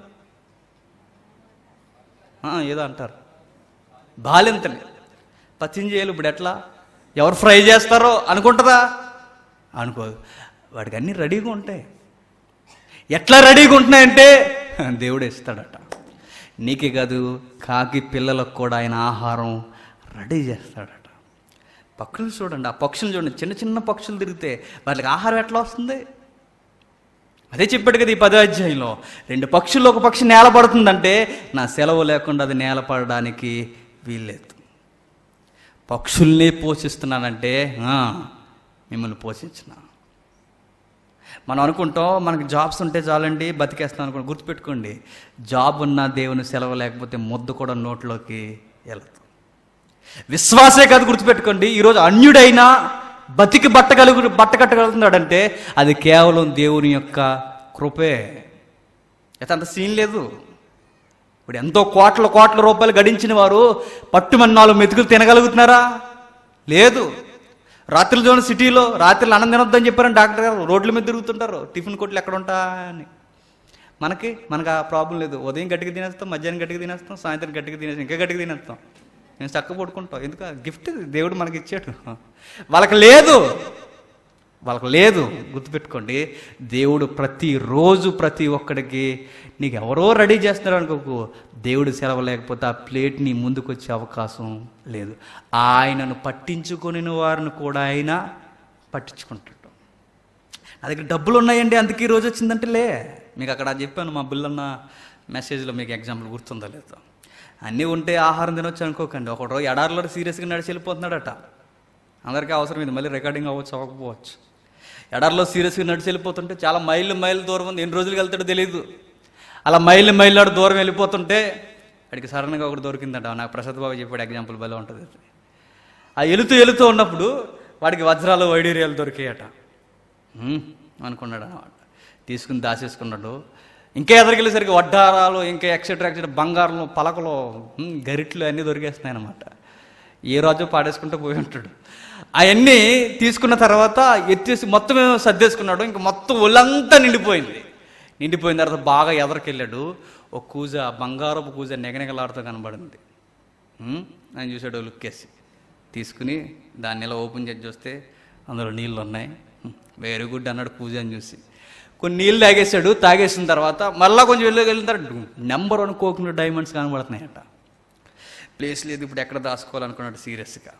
ఆ, ఏదో అంటారు బాలింతని పచ్చిం చేయాలి ఇప్పుడు ఎట్లా ఎవరు ఫ్రై చేస్తారో అనుకుంటుందా అనుకోదు వాడికి అన్నీ రెడీగా ఉంటాయి ఎట్లా రెడీగా ఉంటున్నాయంటే దేవుడు ఇస్తాడట నీకే కాదు కాకి పిల్లలకు కూడా ఆయన ఆహారం రెడీ చేస్తాడట పక్షులు చూడండి ఆ పక్షులు చూడండి చిన్న చిన్న పక్షులు తిరిగితే వాటికి ఆహారం ఎట్లా వస్తుంది అదే చెప్పాడు కదా ఈ పదో అధ్యాయంలో రెండు పక్షుల్లో ఒక పక్షి నేల పడుతుందంటే నా సెలవు లేకుండా అది నేల పడడానికి వీల్లేదు పక్షుల్ని పోషిస్తున్నానంటే ఆ, మిమ్మల్ని పోషించిన మనం అనుకుంటాం మనకి జాబ్స్ ఉంటే చాలండి బతికేస్తాం అనుకుంటాం గుర్తుపెట్టుకోండి జాబ్ ఉన్న దేవుని సెలవు లేకపోతే ముద్ద కూడా నోట్లోకి వెళ్తాం విశ్వాసే కాదు గుర్తుపెట్టుకోండి ఈరోజు అన్యుడైనా బతికి బట్టగలుగు బట్ట కట్టగలుగుతున్నాడంటే అది కేవలం దేవుని యొక్క కృపే అయితే అంత సీన్ లేదు ఇప్పుడు ఎంతో కోట్ల కోట్ల రూపాయలు గడించిన వారు పట్టుమని నాలుగు మెతుకులు తినగలుగుతున్నారా లేదు రాత్రులు చూడండి సిటీలో రాత్రులు అన్నం తినొద్దని చెప్పారని డాక్టర్ గారు రోడ్ల మీద తిరుగుతుంటారు టిఫిన్ కొట్లు ఎక్కడ ఉంటా అని మనకి మనకు ఆ ప్రాబ్లం లేదు ఉదయం గట్టిగా తినేస్తాం మధ్యాహ్నం గట్టిగా తినేస్తాం సాయంత్రం గట్టిగా తినేస్తాం ఇంకా గట్టిగా తినేస్తాం నేను చక్క పడుకుంటాం ఎందుకు గిఫ్ట్ దేవుడు మనకి ఇచ్చాడు వాళ్ళకి లేదు వాళ్ళకి లేదు గుర్తుపెట్టుకోండి దేవుడు ప్రతిరోజు ప్రతి ఒక్కడికి నీకు ఎవరో రెడీ చేస్తున్నారు అనుకోకు దేవుడు సెలవు లేకపోతే ఆ ప్లేట్ నీ ముందుకు వచ్చే అవకాశం లేదు ఆయనను పట్టించుకొని వారిని కూడా ఆయన పట్టించుకుంటాడు నా దగ్గర డబ్బులు ఉన్నాయండి అందుకే ఈ రోజు వచ్చిందంటే లే మీకు అక్కడ చెప్పాను మా బిల్లన్న మెసేజ్లో మీకు ఎగ్జాంపుల్ గుర్తుందో లేదో అన్నీ ఉంటే ఆహారం తినొచ్చు అనుకోకండి ఒక రోజు ఎడారిలో సీరియస్గా నడిచి వెళ్ళిపోతున్నాడట అందరికీ అవసరం ఇది మళ్ళీ రికార్డింగ్ అవ్వచ్చు అవ్వకపోవచ్చు ఎడారిలో సీరియస్గా నడిచి వెళ్ళిపోతుంటే చాలా మైళ్ళు మైళ్ళు దూరం ఉంది ఎన్ని రోజులు వెళ్తాడో తెలియదు అలా మైళ్ళు మైళ్ళు దూరం వెళ్ళిపోతుంటే వాడికి సడన్గా ఒకటి దొరికిందట నాకు ప్రసాద్ బాబు చెప్పాడు ఎగ్జాంపుల్ భలే ఉంటుంది అది. ఆ వెళుతూ వెళుతూ ఉన్నప్పుడు వాడికి వజ్రాలు వైడూర్యాలు దొరికాయట "హ్మ్" అనుకున్నాడు అనమాట తీసుకుని దాచేసుకున్నాడు ఇంకా ఎదరికెళ్ళేసరికి వడ్డారాలు ఇంకా ఎక్సెట్రా ఎక్సెట్రా బంగారం పలకలు హ్మ్, గరిట్లు అన్నీ దొరికేస్తున్నాయి అనమాట ఏ రోజు పాడేసుకుంటూ పోయి ఉంటాడు అవన్నీ తీసుకున్న తర్వాత ఎత్తేసి మొత్తం సర్దేసుకున్నాడు ఇంకా మొత్తం ఒళ్ళంతా నిండిపోయింది నిండిపోయిన తర్వాత బాగా ఎదరికెళ్ళాడు ఒక కూజ బంగారపు కూజ నెగనెగలాడుతూ కనబడింది ఉమ్, ఆయన చూసాడు లుక్కేసి తీసుకుని దాన్ని ఇలా ఓపెన్ చేసి చూస్తే అందులో నీళ్ళు ఉన్నాయి వెరీ గుడ్ అన్నాడు పూజ అని చూసి కొన్ని నీళ్ళు తాగేసాడు తాగేసిన తర్వాత మళ్ళీ కొంచెం వెళ్ళి వెళ్ళిన తర్వాత నెంబర్ వన్ కోకిన డైమండ్స్ కనబడుతున్నాయట ప్లేస్ లేదు ఇప్పుడు ఎక్కడ దాచుకోవాలనుకున్నాడు సీరియస్గా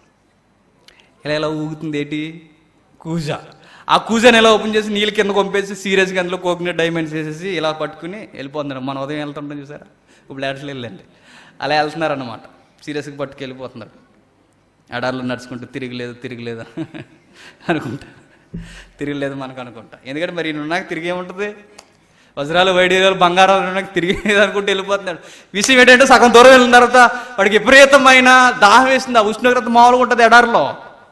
ఇలా ఇలా ఊగుతుంది ఏంటి కూజ ఆ కూజని ఎలా ఓపెన్ చేసి నీళ్ళు కింద పంపేసి సీరియస్గా అందులో కోకినట్ డైమండ్స్ వేసేసి ఇలా పట్టుకుని వెళ్ళిపోతున్నారు మన ఉదయం వెళ్తుంటాం చూసారా ఇప్పుడు యాడ్స్లో వెళ్ళండి అలా వెళ్తున్నారు అన్నమాట సీరియస్గా పట్టుకు వెళ్ళిపోతున్నారు ఎడార్లో నడుచుకుంటూ తిరగలేదు తిరగలేదు అనుకుంటా తిరగలేదు మనకు అనుకుంటా ఎందుకంటే మరి ఈయన నాకు తిరిగి ఏముంటుంది వజ్రాలు వైడీరాలు బంగారాలు నాకు తిరిగి అనుకుంటూ వెళ్ళిపోతున్నాడు విషయం ఏంటంటే సగం దూరం వెళ్ళిన తర్వాత వాడికి విపరీతమైన దాహం వేసింది ఆ ఉష్ణోగ్రత మామూలుగా ఉంటుంది ఎడారిలో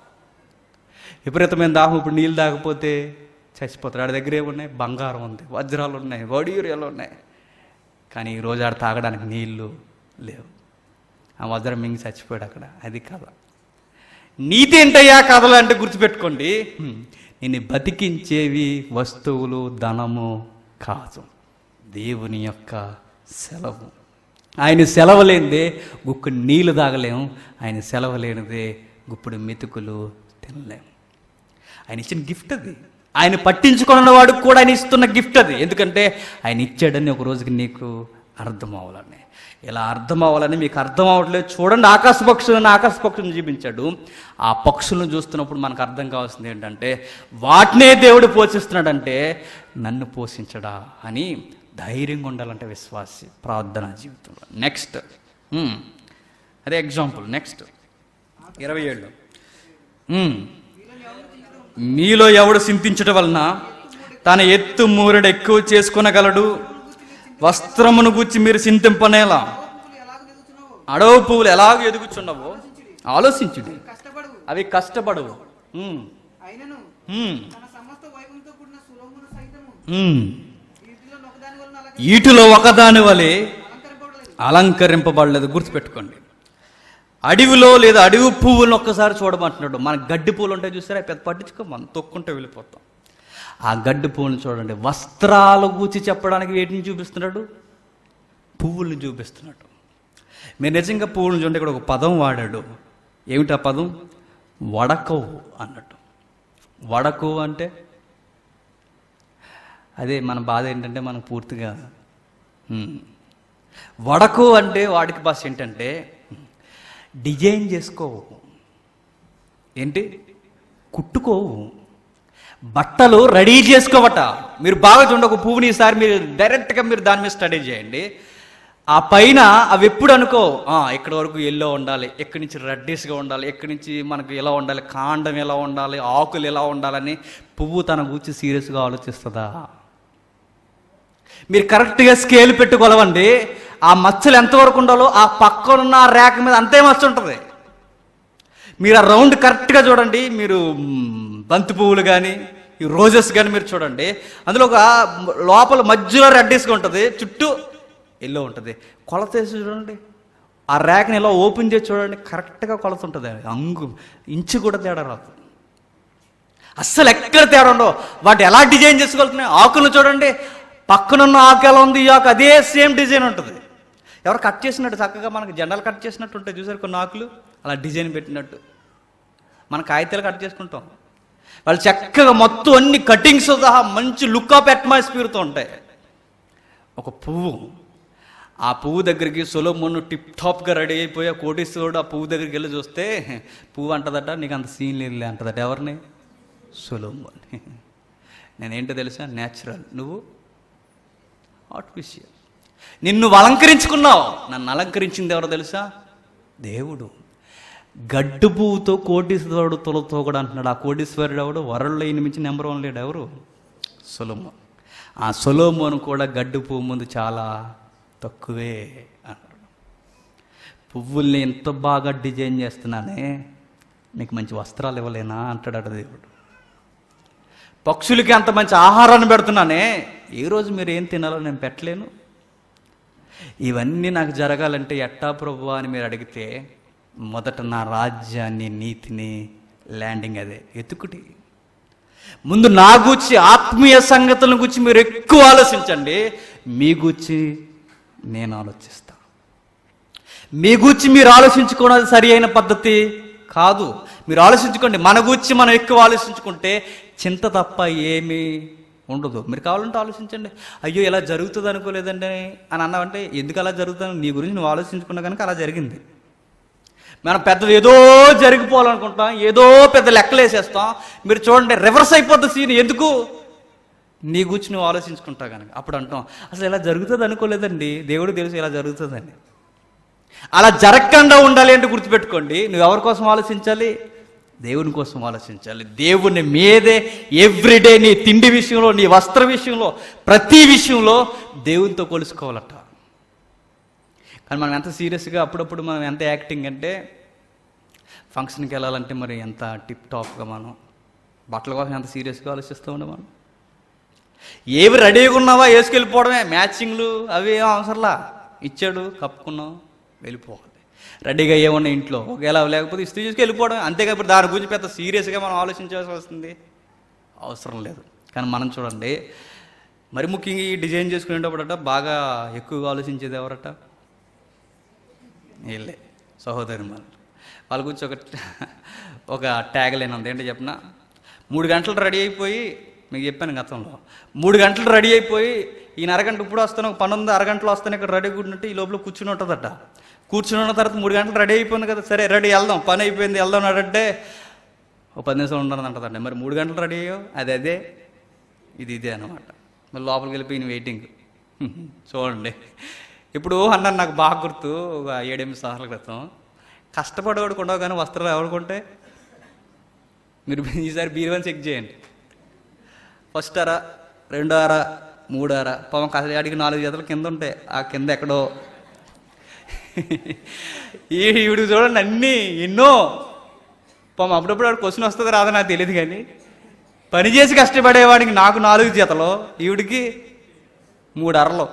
విపరీతమైన దాహం ఇప్పుడు నీళ్ళు తాగకపోతే చచ్చిపోతాడు ఆడి దగ్గర ఏమున్నాయి బంగారం ఉంది వజ్రాలు ఉన్నాయి వడియూరియాలు ఉన్నాయి కానీ ఈరోజు ఆడ తాగడానికి నీళ్ళు లేవు ఆ వజ్రం మింగి చచ్చిపోయాడు అక్కడ అది కథ నీతి ఏంటయ్యా కథలు అంటే గుర్తుపెట్టుకోండి హ్మ్. నిన్ను బతికించేవి వస్తువులు ధనము కాదు దేవుని యొక్క సెలవు ఆయన సెలవు లేనిదే గుప్పుడు నీళ్లు తాగలేము ఆయన సెలవు లేనిదే గుప్పుడు మెతుకులు తినలేము ఆయన ఇచ్చిన గిఫ్ట్ అది ఆయన పట్టించుకున్న వాడికి కూడా ఆయన ఇస్తున్న గిఫ్ట్ అది ఎందుకంటే ఆయన ఇచ్చాడని ఒక రోజుకి నీకు అర్థం అవ్వాలని ఇలా అర్థం అవ్వాలని మీకు అర్థం అవ్వట్లేదు చూడండి ఆకాశ పక్షులను ఆకాశ పక్షులను చూపించాడు ఆ పక్షులను చూస్తున్నప్పుడు మనకు అర్థం కావాల్సింది ఏంటంటే వాటినే దేవుడు పోషిస్తున్నాడంటే నన్ను పోషించడా అని ధైర్యంగా ఉండాలంటే విశ్వాసి ప్రార్థన జీవితంలో నెక్స్ట్ అదే ఎగ్జాంపుల్ నెక్స్ట్ ఇరవై ఏళ్ళు ఉమ్. మీలో ఎవడు సింతించటం వలన తన ఎత్తు మూరెడు ఎక్కువ చేసుకొనగలడు వస్త్రమును గుచ్చి మీరు సింతింపనేలా అడవు పువ్వులు ఎలాగ ఎదుగుచున్నావో ఆలోచించుడి కష్టపడు అవి కష్టపడవు ఉమ్, అయినను ఉమ్, తన సమస్త వైభవంతో కూడిన సులోమును సైతము ఉమ్. వీటిలో ఒకదాని వలన అలాగే వీటిలో ఒకదాని వలె అలంకరింపబడలేదు అలంకరింపబడలేదు గుర్తుపెట్టుకోండి అడవిలో లేదా అడవి పువ్వులను ఒక్కసారి చూడమంటున్నాడు మన గడ్డి పువ్వులు ఉంటాయి చూసారా పెద్ద పట్టించుకో మనం తొక్కుంటే వెళ్ళిపోతాం ఆ గడ్డి పువ్వులను చూడండి వస్త్రాలు గూచి చెప్పడానికి వేటిని చూపిస్తున్నాడు పువ్వుల్ని చూపిస్తున్నాడు మీరు నిజంగా పువ్వులను చూడండి ఇక్కడ ఒక పదం వాడాడు ఏమిటి ఆ పదం వడకవు అన్నట్టు వడకవు అంటే అదే మన బాధ ఏంటంటే మనకు పూర్తిగా హ్మ్. వడకు అంటే వాడికి భాష ఏంటంటే డిజైన్ చేసుకోవు ఏంటి కుట్టుకోవు బట్టలు రెడీ చేసుకోవట మీరు బాగా చూడండి ఒక పువ్వుని ఈసారి మీరు డైరెక్ట్గా మీరు దాని మీద స్టడీ చేయండి ఆ పైన అవి ఎప్పుడు అనుకో "ఆ, ఇక్కడ వరకు ఎల్లో ఉండాలి ఎక్కడి నుంచి రెడ్డిష్గా ఉండాలి ఎక్కడి నుంచి మనకు ఎలా ఉండాలి కాండం ఎలా ఉండాలి ఆకులు ఎలా ఉండాలని పువ్వు తన గురించి సీరియస్గా ఆలోచిస్తుందా మీరు కరెక్ట్గా స్కేల్ పెట్టుకోలవండి ఆ మచ్చలు ఎంతవరకు ఉండాలో ఆ పక్కనున్న ఆ ర్యాక్ మీద అంతే మచ్చ ఉంటుంది మీరు ఆ రౌండ్ కరెక్ట్గా చూడండి మీరు మ్, బంతి పువ్వులు కానీ ఈ రోజెస్ కానీ మీరు చూడండి అందులో ఒక లోపల మధ్యలో రెడ్డిస్గా ఉంటుంది చుట్టూ ఎల్లో ఉంటుంది కొలత వేసి చూడండి ఆ ర్యాక్ని ఇలా ఓపెన్ చేసి చూడండి కరెక్ట్గా కొలత ఉంటుంది అంగు ఇంచు కూడా తేడా రాదు అస్సలు ఎక్కడ తేడా ఉండవు వాటి ఎలా డిజైన్ చేసుకోగలుగుతున్నాయి ఆకులను చూడండి పక్కనున్న ఆకు ఎలా ఉంది ఈ ఆకు అదే సేమ్ డిజైన్ ఉంటుంది ఎవరు కట్ చేసినట్టు చక్కగా మనకి జెండాలు కట్ చేసినట్టు ఉంటాయి చూసారు కొన్ని ఆకులు అలా డిజైన్ పెట్టినట్టు మన కాగితాలు కట్ చేసుకుంటాం వాళ్ళు చక్కగా మొత్తం అన్ని కటింగ్స్ సహా మంచి లుక్ ఆఫ్ అట్మాస్ఫియర్తో ఉంటాయి ఒక పువ్వు ఆ పువ్వు దగ్గరికి సొలోమోన్ టిప్ టాప్గా రెడీ అయిపోయి ఆ కోటీశ్వరుడు ఆ పువ్వు దగ్గరికి వెళ్ళి చూస్తే పువ్వు అంటదట నీకు అంత సీన్ లేదు అంటదట ఎవరిని సొలోమోన్ నేనేంటో తెలుసా న్యాచురల్ నువ్వు ఆర్టిఫిషియల్ నిన్ను అలంకరించుకున్నావు నన్ను అలంకరించింది ఎవరో తెలుసా దేవుడు గడ్డు పువ్వుతో కోటీశ్వరుడు తొలతో కూడా అంటున్నాడు ఆ కోటీశ్వరుడు ఎవడు వరల్లో ఈయన మించి నెంబర్ వన్ లేడు ఎవరు సొలోమోన్ ఆ సొలోమోన్ కూడా గడ్డు పువ్వు ముందు చాలా తక్కువే అన్నాడు పువ్వుల్ని ఎంత బాగా డిజైన్ చేస్తున్నానే నీకు మంచి వస్త్రాలు ఇవ్వలేనా అంటాడట దేవుడు పక్షులకి అంత మంచి ఆహారాన్ని పెడుతున్నానే ఏ రోజు మీరు ఏం తినాలో నేను పెట్టలేను ఇవన్నీ నాకు జరగాలంటే ఎట్టా ప్రభు అని మీరు అడిగితే మొదట నా రాజ్యాన్ని నీతిని ల్యాండింగ్ అదే ఎతుకుటి ముందు నా గూర్చి ఆత్మీయ సంగతులను గురించి మీరు ఎక్కువ ఆలోచించండి మీ గూర్చి నేను ఆలోచిస్తా మీ గూర్చి మీరు ఆలోచించుకోవడం అది సరి అయిన పద్ధతి కాదు మీరు ఆలోచించుకోండి మన గూర్చి మనం ఎక్కువ ఆలోచించుకుంటే చింత తప్ప ఏమీ ఉండదు మీరు కావాలంటే ఆలోచించండి అయ్యో ఇలా జరుగుతుంది అనుకోలేదండి అని అన్నావంటే ఎందుకు అలా జరుగుతుంది నీ గురించి నువ్వు ఆలోచించుకున్నా కనుక అలా జరిగింది మనం పెద్దది ఏదో జరిగిపోవాలనుకుంటాం ఏదో పెద్ద లెక్కలు వేసేస్తాం మీరు చూడండి రివర్స్ అయిపోద్ది సీన్ ఎందుకు నీ గురించి నువ్వు ఆలోచించుకుంటా కనుక అప్పుడు అంటాం అసలు ఇలా జరుగుతుంది అనుకోలేదండి దేవుడు తెలుసు ఇలా జరుగుతుందని అలా జరగకుండా ఉండాలి అంటే గుర్తుపెట్టుకోండి నువ్వు ఎవరి కోసం ఆలోచించాలి దేవుని కోసం ఆలోచించాలి దేవుని మీదే ఎవ్రీడే నీ తిండి విషయంలో నీ వస్త్ర విషయంలో ప్రతి విషయంలో దేవునితో కొలుసుకోవాలట కానీ మనం ఎంత సీరియస్గా అప్పుడప్పుడు మనం ఎంత యాక్టింగ్ అంటే ఫంక్షన్కి వెళ్ళాలంటే మరి ఎంత టిప్ టాప్గా మనం బట్టల కోసం ఎంత సీరియస్గా ఆలోచిస్తూ ఉండే మనం ఏవి రెడీగా ఉన్నావా వేసుకెళ్ళిపోవడమే మ్యాచింగ్లు అవి ఏం అవసరంలా ఇచ్చాడు కప్పుకున్నాం వెళ్ళిపోవాలి రెడీగా ఏమన్నా ఇంట్లో ఒకవేళ అవి లేకపోతే ఇస్తూ చూసుకు వెళ్ళిపోవడం అంతేగా ఇప్పుడు దాని గురించి పెద్ద సీరియస్గా మనం ఆలోచించాల్సి వస్తుంది అవసరం లేదు కానీ మనం చూడండి మరి ముఖ్యంగా ఈ డిజైన్ చేసుకునేటప్పుడట బాగా ఎక్కువగా ఆలోచించేది ఎవరట వీళ్ళే సహోదరి మన వాళ్ళ గురించి ఒక ఒక ట్యాగ్ లైన్ ఉంది ఏంటో చెప్పిన మూడు గంటలు రెడీ అయిపోయి మీకు చెప్పాను గతంలో మూడు గంటలు రెడీ అయిపోయి ఈయన అరగంట ఇప్పుడు వస్తాను ఒక పని ఉంది అరగంటలో వస్తాను ఇక్కడ రెడీ ఉన్నట్టు ఈ లోపల కూర్చుని ఉంటుందట కూర్చుని ఉన్న తర్వాత మూడు గంటలు రెడీ అయిపోయింది కదా సరే రెడీ వెళ్దాం పని అయిపోయింది వెళ్దాం అంటే ఒక పది నిమిషాలు ఉండను అంటదండి మరి మూడు గంటలు రెడీ అయ్యో అది అదే ఇది ఇదే అనమాట మళ్ళీ లోపలికి వెళ్ళిపోయిన వెయిటింగ్ చూడండి ఇప్పుడు అన్నాను నాకు బాగా గుర్తు ఒక ఏడెనిమిది సంవత్సరాల క్రితం కష్టపడేవాడు కొండవు కానీ వస్త్రాలు ఎవరు కొంటే మీరు ఈసారి బీరువని చెక్ చేయండి ఫస్ట్ అర రెండో అర మూడో అర పాపం కాస్త అడిగి నాలుగు జతలు కింద ఉంటాయి ఆ కింద ఎక్కడో ఈ ఈవిడికి చూడండి అన్నీ ఎన్నో పాపం అప్పుడప్పుడు ఆడు క్వశ్చన్ వస్తుంది రాదో నాకు తెలియదు కానీ పని చేసి కష్టపడేవాడికి నాకు నాలుగు జతలు ఈవిడికి మూడు అరలు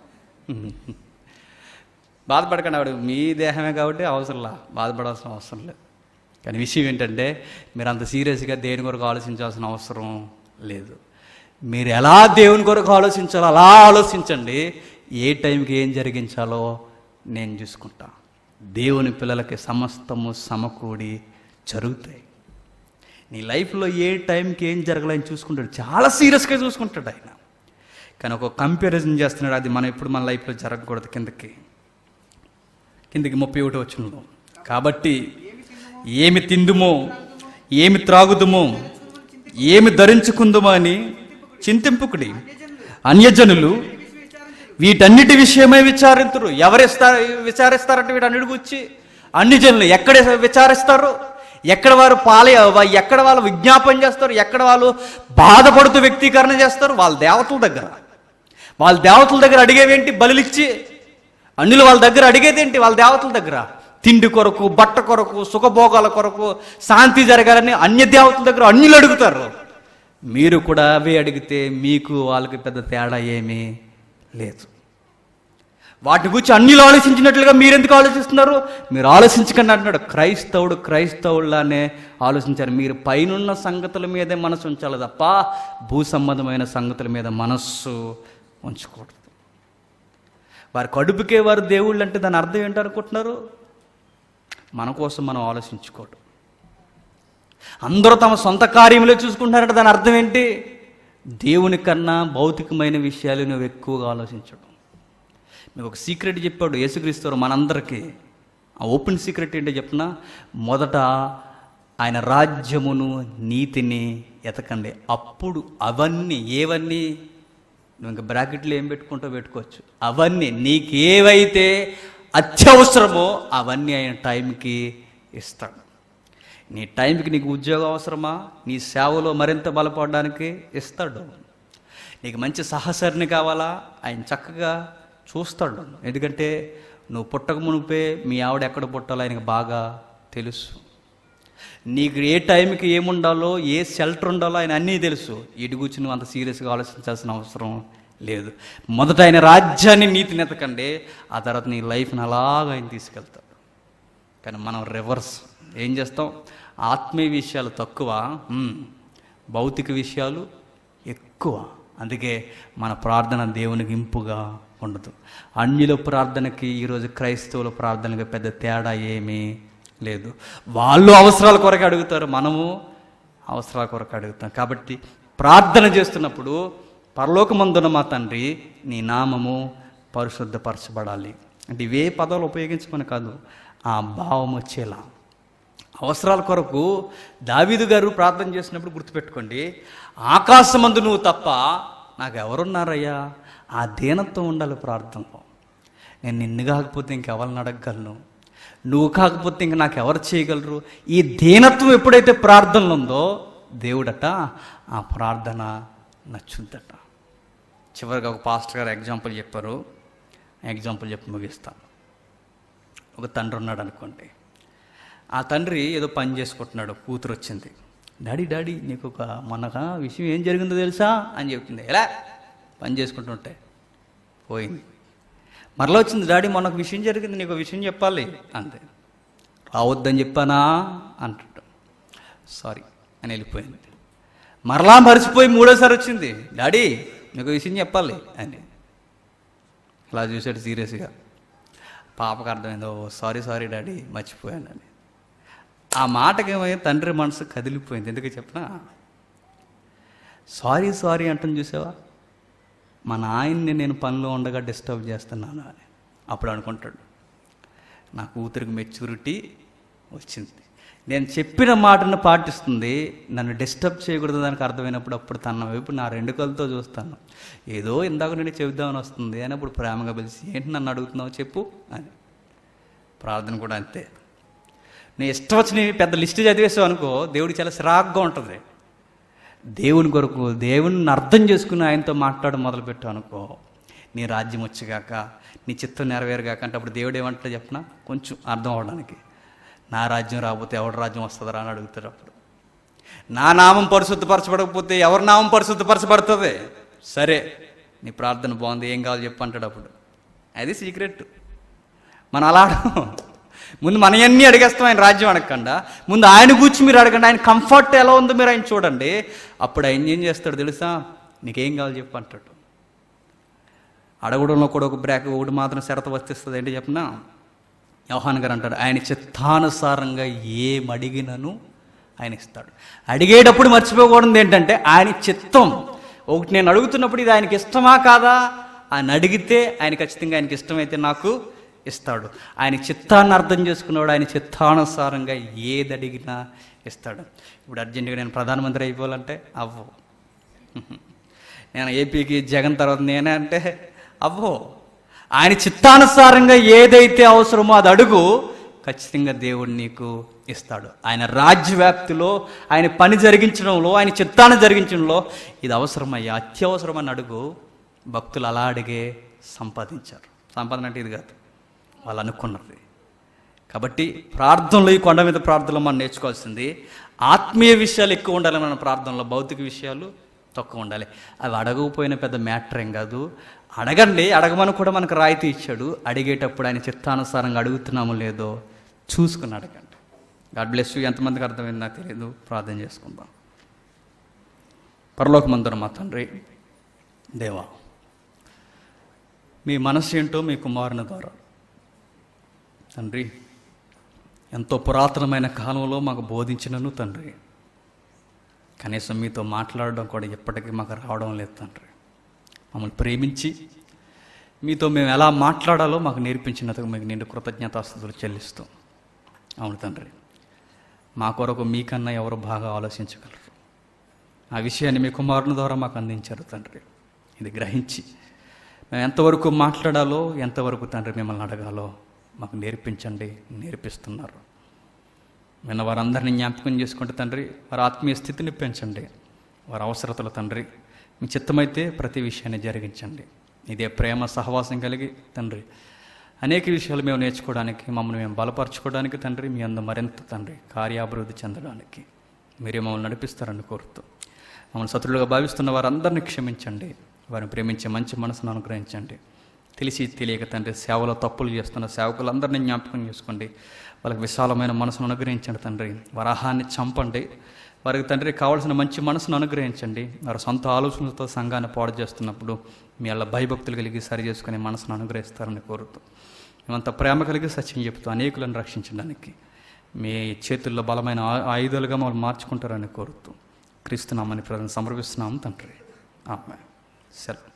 బాధపడకండి ఆవిడ మీ దేహమే కాబట్టి అవసరంలా బాధపడాల్సిన అవసరం లేదు కానీ విషయం ఏంటంటే మీరు అంత సీరియస్గా దేని కొరకు ఆలోచించాల్సిన అవసరం లేదు మీరు ఎలా దేవుని కొరకు ఆలోచించాలో అలా ఆలోచించండి ఏ టైంకి ఏం జరిగించాలో నేను చూసుకుంటా దేవుని పిల్లలకి సమస్తము సమకూడి జరుగుతాయి నీ లైఫ్లో ఏ టైంకి ఏం జరగాలని చూసుకుంటాడు చాలా సీరియస్గా చూసుకుంటాడు ఆయన కానీ ఒక కంపారిజన్ చేస్తున్నాడు అది మనం ఎప్పుడు మన లైఫ్లో జరగకూడదు కిందకి కిందకి ముప్పై ఒకటి వచ్చిన కాబట్టి ఏమి తిందుమో ఏమి త్రాగుదుమో ఏమి ధరించుకుందుమో అని చింతింపుకుడి అన్యజనులు వీటన్నిటి విషయమై విచారించరు ఎవరిస్తారు విచారిస్తారంటే వీటన్నిటి గురించి అన్ని జనులు ఎక్కడ విచారిస్తారు ఎక్కడ వారు పాలే ఎక్కడ వాళ్ళు విజ్ఞాపన చేస్తారు ఎక్కడ వాళ్ళు బాధపడుతూ వ్యక్తీకరణ చేస్తారు వాళ్ళ దేవతల దగ్గర వాళ్ళ దేవతల దగ్గర అడిగేవేంటి బలులిచ్చి అన్యులు వాళ్ళ దగ్గర అడిగేదేంటి వాళ్ళ దేవతల దగ్గర తిండి కొరకు బట్ట కొరకు సుఖభోగాల కొరకు శాంతి జరగాలని అన్య దేవతల దగ్గర అన్యులు అడుగుతారు మీరు కూడా అవే అడిగితే మీకు వాళ్ళకి పెద్ద తేడా ఏమీ లేదు వాటి గురించి అన్నిలు ఆలోచించినట్లుగా మీరెందుకు ఆలోచిస్తున్నారు మీరు ఆలోచించకండి అంటున్నాడు క్రైస్తవుడు క్రైస్తవులానే ఆలోచించారు మీరు పైనున్న సంగతుల మీదే మనసు ఉంచాలి తప్ప భూ సంబంధమైన సంగతుల మీద మనస్సు ఉంచకూడదు వారి కడుపుకే వారు దేవుళ్ళు అంటే దాని అర్థం ఏంటనుకుంటున్నారు మన కోసం మనం ఆలోచించుకోవడం అందరూ తమ సొంత కార్యములే చూసుకుంటున్నారంటే దాని అర్థం ఏంటి దేవుని కన్నా భౌతికమైన విషయాలు నువ్వు ఎక్కువగా ఆలోచించడం మీకు ఒక సీక్రెట్ చెప్పాడు యేసుక్రీస్తు మనందరికీ ఆ ఓపెన్ సీక్రెట్ ఏంటో చెప్పిన మొదట ఆయన రాజ్యమును నీతిని ఎతకండి అప్పుడు అవన్నీ ఏవన్నీ నువ్వు ఇంకా బ్రాకెట్లో ఏం పెట్టుకుంటో పెట్టుకోవచ్చు అవన్నీ నీకు ఏవైతే అత్యవసరమో అవన్నీ ఆయన టైంకి ఇస్తాడు నీ టైంకి నీకు ఉద్యోగం అవసరమా నీ సేవలో మరింత బలపడడానికి ఇస్తాడు నీకు మంచి సహచరిని కావాలా ఆయన చక్కగా చూస్తాడు ఎందుకంటే నువ్వు పుట్టక మునిపే మీ ఆవిడ ఎక్కడ పుట్టాలో ఆయనకు బాగా తెలుసు నీకు ఏ టైంకి ఏముండాలో ఏ షెల్టర్ ఉండాలో ఆయన అన్నీ తెలుసు ఇటు గురించి నువ్వు అంత సీరియస్గా ఆలోచించాల్సిన అవసరం లేదు మొదట ఆయన రాజ్యాన్ని నీతిని ఎతకండి ఆ తర్వాత నీ లైఫ్ని అలాగ ఆయన తీసుకెళ్తాడు కానీ మనం రివర్స్ ఏం చేస్తాం ఆత్మీయ విషయాలు తక్కువ మ్మ్. భౌతిక విషయాలు ఎక్కువ అందుకే మన ప్రార్థన దేవునికి ఇంపుగా ఉండదు అన్యుల ప్రార్థనకి ఈరోజు క్రైస్తవుల ప్రార్థనకి పెద్ద తేడా ఏమీ లేదు వాళ్ళు అవసరాల కొరకు అడుగుతారు మనము అవసరాల కొరకు అడుగుతాం కాబట్టి ప్రార్థన చేస్తున్నప్పుడు పరలోకమందున మా తండ్రి నీ నామము పరిశుద్ధపరచబడాలి అంటే ఇవే పదాలు ఉపయోగించమని కాదు ఆ భావం వచ్చేలా అవసరాల కొరకు దావీదు గారు ప్రార్థన చేసినప్పుడు గుర్తుపెట్టుకోండి ఆకాశమందు నువ్వు తప్ప నాకు ఎవరున్నారయ్యా ఆ దీనత్వం ఉండాలి ప్రార్థనలో నేను నిన్ను కాకపోతే ఇంకెవరిని అడగగలను నువ్వు కాకపోతే ఇంక నాకు ఎవరు చేయగలరు ఈ దీనత్వం ఎప్పుడైతే ప్రార్థనలో ఉందో దేవుడట ఆ ప్రార్థన నచ్చుద్దట చివరిగా ఒక పాస్టర్ గారు ఎగ్జాంపుల్ చెప్పారు ఎగ్జాంపుల్ చెప్పి ముగిస్తాను ఒక తండ్రి ఉన్నాడు అనుకోండి ఆ తండ్రి ఏదో పని చేసుకుంటున్నాడు కూతురు వచ్చింది డాడీ డాడీ నీకు ఒక మొన్నక విషయం ఏం జరిగిందో తెలుసా అని చెప్తుంది ఎలా పని చేసుకుంటుంటే పోయింది మరలా వచ్చింది డాడీ మొన్న ఒక విషయం జరిగింది నీకు ఒక విషయం చెప్పాలి అంతే రావద్దని చెప్పానా అంటాడు సారీ అని వెళ్ళిపోయింది మరలా మర్చిపోయి మూడోసారి వచ్చింది డాడీ నీకు ఒక విషయం చెప్పాలి అని ఇలా చూశాడు సీరియస్గా పాపకు అర్థమైంది ఓ సారీ సారీ డాడీ మర్చిపోయానని ఆ మాటకి ఏమయ్యా తండ్రి మనసు కదిలిపోయింది ఎందుకు చెప్పనా సారీ సారీ అంటాను చూసావా మా నాయన్ని నేను పనిలో ఉండగా డిస్టర్బ్ చేస్తున్నాను అని అప్పుడు అనుకుంటాడు నా కూతురికి మెచ్యూరిటీ వచ్చింది నేను చెప్పిన మాటను పాటిస్తుంది నన్ను డిస్టర్బ్ చేయకూడదు దానికి అర్థమైనప్పుడు అప్పుడు తన వైపు నా రెండు కళ్ళతో చూస్తాను ఏదో ఇందాక నేను చెబుదామని వస్తుంది అని అప్పుడు ప్రేమగా పిలిచి ఏంటి నన్ను అడుగుతున్నావు చెప్పు అని ప్రార్థన కూడా అంతే నీ ఇష్టం వచ్చిన పెద్ద లిస్ట్ చదివేసావు అనుకో దేవుడికి చాలా సిరాగ్గా ఉంటుంది దేవుని కొరకు దేవుని అర్థం చేసుకుని ఆయనతో మాట్లాడడం మొదలుపెట్టావు అనుకో నీ రాజ్యం వచ్చగాక నీ చిత్తం నెరవేరుగాక అంటే అప్పుడు దేవుడు ఏమంటాడు చెప్పనా కొంచెం అర్థం అవడానికి నా రాజ్యం రాకపోతే ఎవరి రాజ్యం వస్తుందా అని అడుగుతారు అప్పుడు నా నామం పరిశుద్ధపరచబడకపోతే ఎవరి నామం పరిశుద్ధపరచబడుతుంది సరే నీ ప్రార్థన బాగుంది ఏం కావాలి చెప్పు అంటాడు అప్పుడు అది సీక్రెట్ మనం అలా అడగం. ముందు మనయన్నీ అడిగేస్తాం ఆయన రాజ్యం అడగకుండా ముందు ఆయన కూర్చి మీరు అడగండి ఆయన కంఫర్ట్ ఎలా ఉందో మీరు ఆయన చూడండి అప్పుడు ఆయన ఏం చేస్తాడు తెలుసా నీకేం కావాలి చెప్పు అంటాడు అడగడంలో కూడా ఒక బ్రేక్ ఒకటి మాత్రం షరత వర్తిస్తుంది ఏంటి చెప్పిన యోహాన్ గారు అంటాడు ఆయన చిత్తానుసారంగా ఏం అడిగినను ఆయన ఇస్తాడు అడిగేటప్పుడు మర్చిపోకూడదు ఏంటంటే ఆయన చిత్తం ఒకటి నేను అడుగుతున్నప్పుడు ఇది ఆయనకి ఇష్టమా కాదా ఆయన అడిగితే ఆయన ఖచ్చితంగా ఆయనకి ఇష్టమైతే నాకు ఇస్తాడు ఆయన చిత్తాన్ని అర్థం చేసుకున్నాడు ఆయన చిత్తానుసారంగా ఏది అడిగినా ఇస్తాడు ఇప్పుడు అర్జెంటుగా నేను ప్రధానమంత్రి అయిపోవాలంటే అవ్వవు నేను ఏపీకి జగన్ తర్వాత నేనే అంటే అవ్వో ఆయన చిత్తానుసారంగా ఏదైతే అవసరమో అది అడుగు ఖచ్చితంగా దేవుడు నీకు ఇస్తాడు ఆయన రాజ్యవ్యాప్తిలో ఆయన పని జరిగించడంలో ఆయన చిత్తాన్ని జరిగించడంలో ఇది అవసరమయ్యా అత్యవసరమని అడుగు భక్తులు అలా అడిగే సంపాదించారు సంపాదన అంటే ఇది కాదు వాళ్ళు అనుకున్నది కాబట్టి ప్రార్థనలో ఈ కొండ మీద ప్రార్థనలో మనం నేర్చుకోవాల్సింది ఆత్మీయ విషయాలు ఎక్కువ ఉండాలి మన ప్రార్థనలో భౌతిక విషయాలు తక్కువ ఉండాలి అవి అడగకపోయిన పెద్ద మ్యాటర్ ఏం కాదు అడగండి అడగమని కూడా మనకు రాయితీ ఇచ్చాడు అడిగేటప్పుడు ఆయన చిత్తానుసారంగా అడుగుతున్నామో లేదో చూసుకుని అడగండి గాడ్ బ్లెస్ యూ ఎంతమందికి అర్థమైంది నాకు తెలియదు ప్రార్థన చేసుకుందాం పరలోకమందున మా తండ్రి దేవా మీ మనసు ఏంటో మీ కుమారుని ద్వారా తండ్రి ఎంతో పురాతనమైన కాలంలో మాకు బోధించినను తండ్రి కనీసం మీతో మాట్లాడడం కూడా ఎప్పటికీ మాకు రావడం లేదు తండ్రి మమ్మల్ని ప్రేమించి మీతో మేము ఎలా మాట్లాడాలో మాకు నేర్పించినందుకు మీకు నిండు కృతజ్ఞతాస్థుతులు చెల్లిస్తాం అవును తండ్రి మా కొరకు మీకన్నా ఎవరు బాగా ఆలోచించగలరు ఆ విషయాన్ని మీ కుమారుని ద్వారా మాకు అందించారు తండ్రి ఇది గ్రహించి మేము ఎంతవరకు మాట్లాడాలో ఎంతవరకు తండ్రి మిమ్మల్ని అడగాలో మాకు నేర్పించండి నేర్పిస్తున్నారు విన్న వారందరినీ జ్ఞాపకం చేసుకుంటే తండ్రి వారి ఆత్మీయ స్థితిని పెంచండి వారి అవసరతలు తండ్రి మీ చిత్తమైతే ప్రతి విషయాన్ని జరిగించండి ఇదే ప్రేమ సహవాసం కలిగి తండ్రి అనేక విషయాలు మేము నేర్చుకోవడానికి మమ్మల్ని మేము బలపరచుకోవడానికి తండ్రి మీ అందు మరింత తండ్రి కార్యాభివృద్ధి చెందడానికి మీరే మమ్మల్ని నడిపిస్తారని కోరుతూ మమ్మల్ని శత్రులుగా భావిస్తున్న వారందరినీ క్షమించండి వారిని ప్రేమించే మంచి మనసును అనుగ్రహించండి తెలిసి తెలియక తండ్రి సేవలో తప్పులు చేస్తున్న సేవకులందరినీ జ్ఞాపకం చేసుకోండి వాళ్ళకి విశాలమైన మనసును అనుగ్రహించండి తండ్రి వరాహాన్ని చంపండి వారికి తండ్రి కావాల్సిన మంచి మనసును అనుగ్రహించండి వారి సొంత ఆలోచనలతో సంఘాన్ని పాడు చేస్తున్నప్పుడు మీ అలా భయభక్తులు కలిగి సరి చేసుకునే మనసును అనుగ్రహిస్తారని కోరుతూ మేమంత ప్రేమ కలిగి సత్యం చెబుతూ అనేకులను రక్షించడానికి మీ చేతుల్లో బలమైన ఆ- ఆయుధాలుగా మమ్మల్ని మార్చుకుంటారని కోరుతూ క్రీస్తునామని ప్రజలను సమర్పిస్తున్నాము తండ్రి ఆమె సెలవు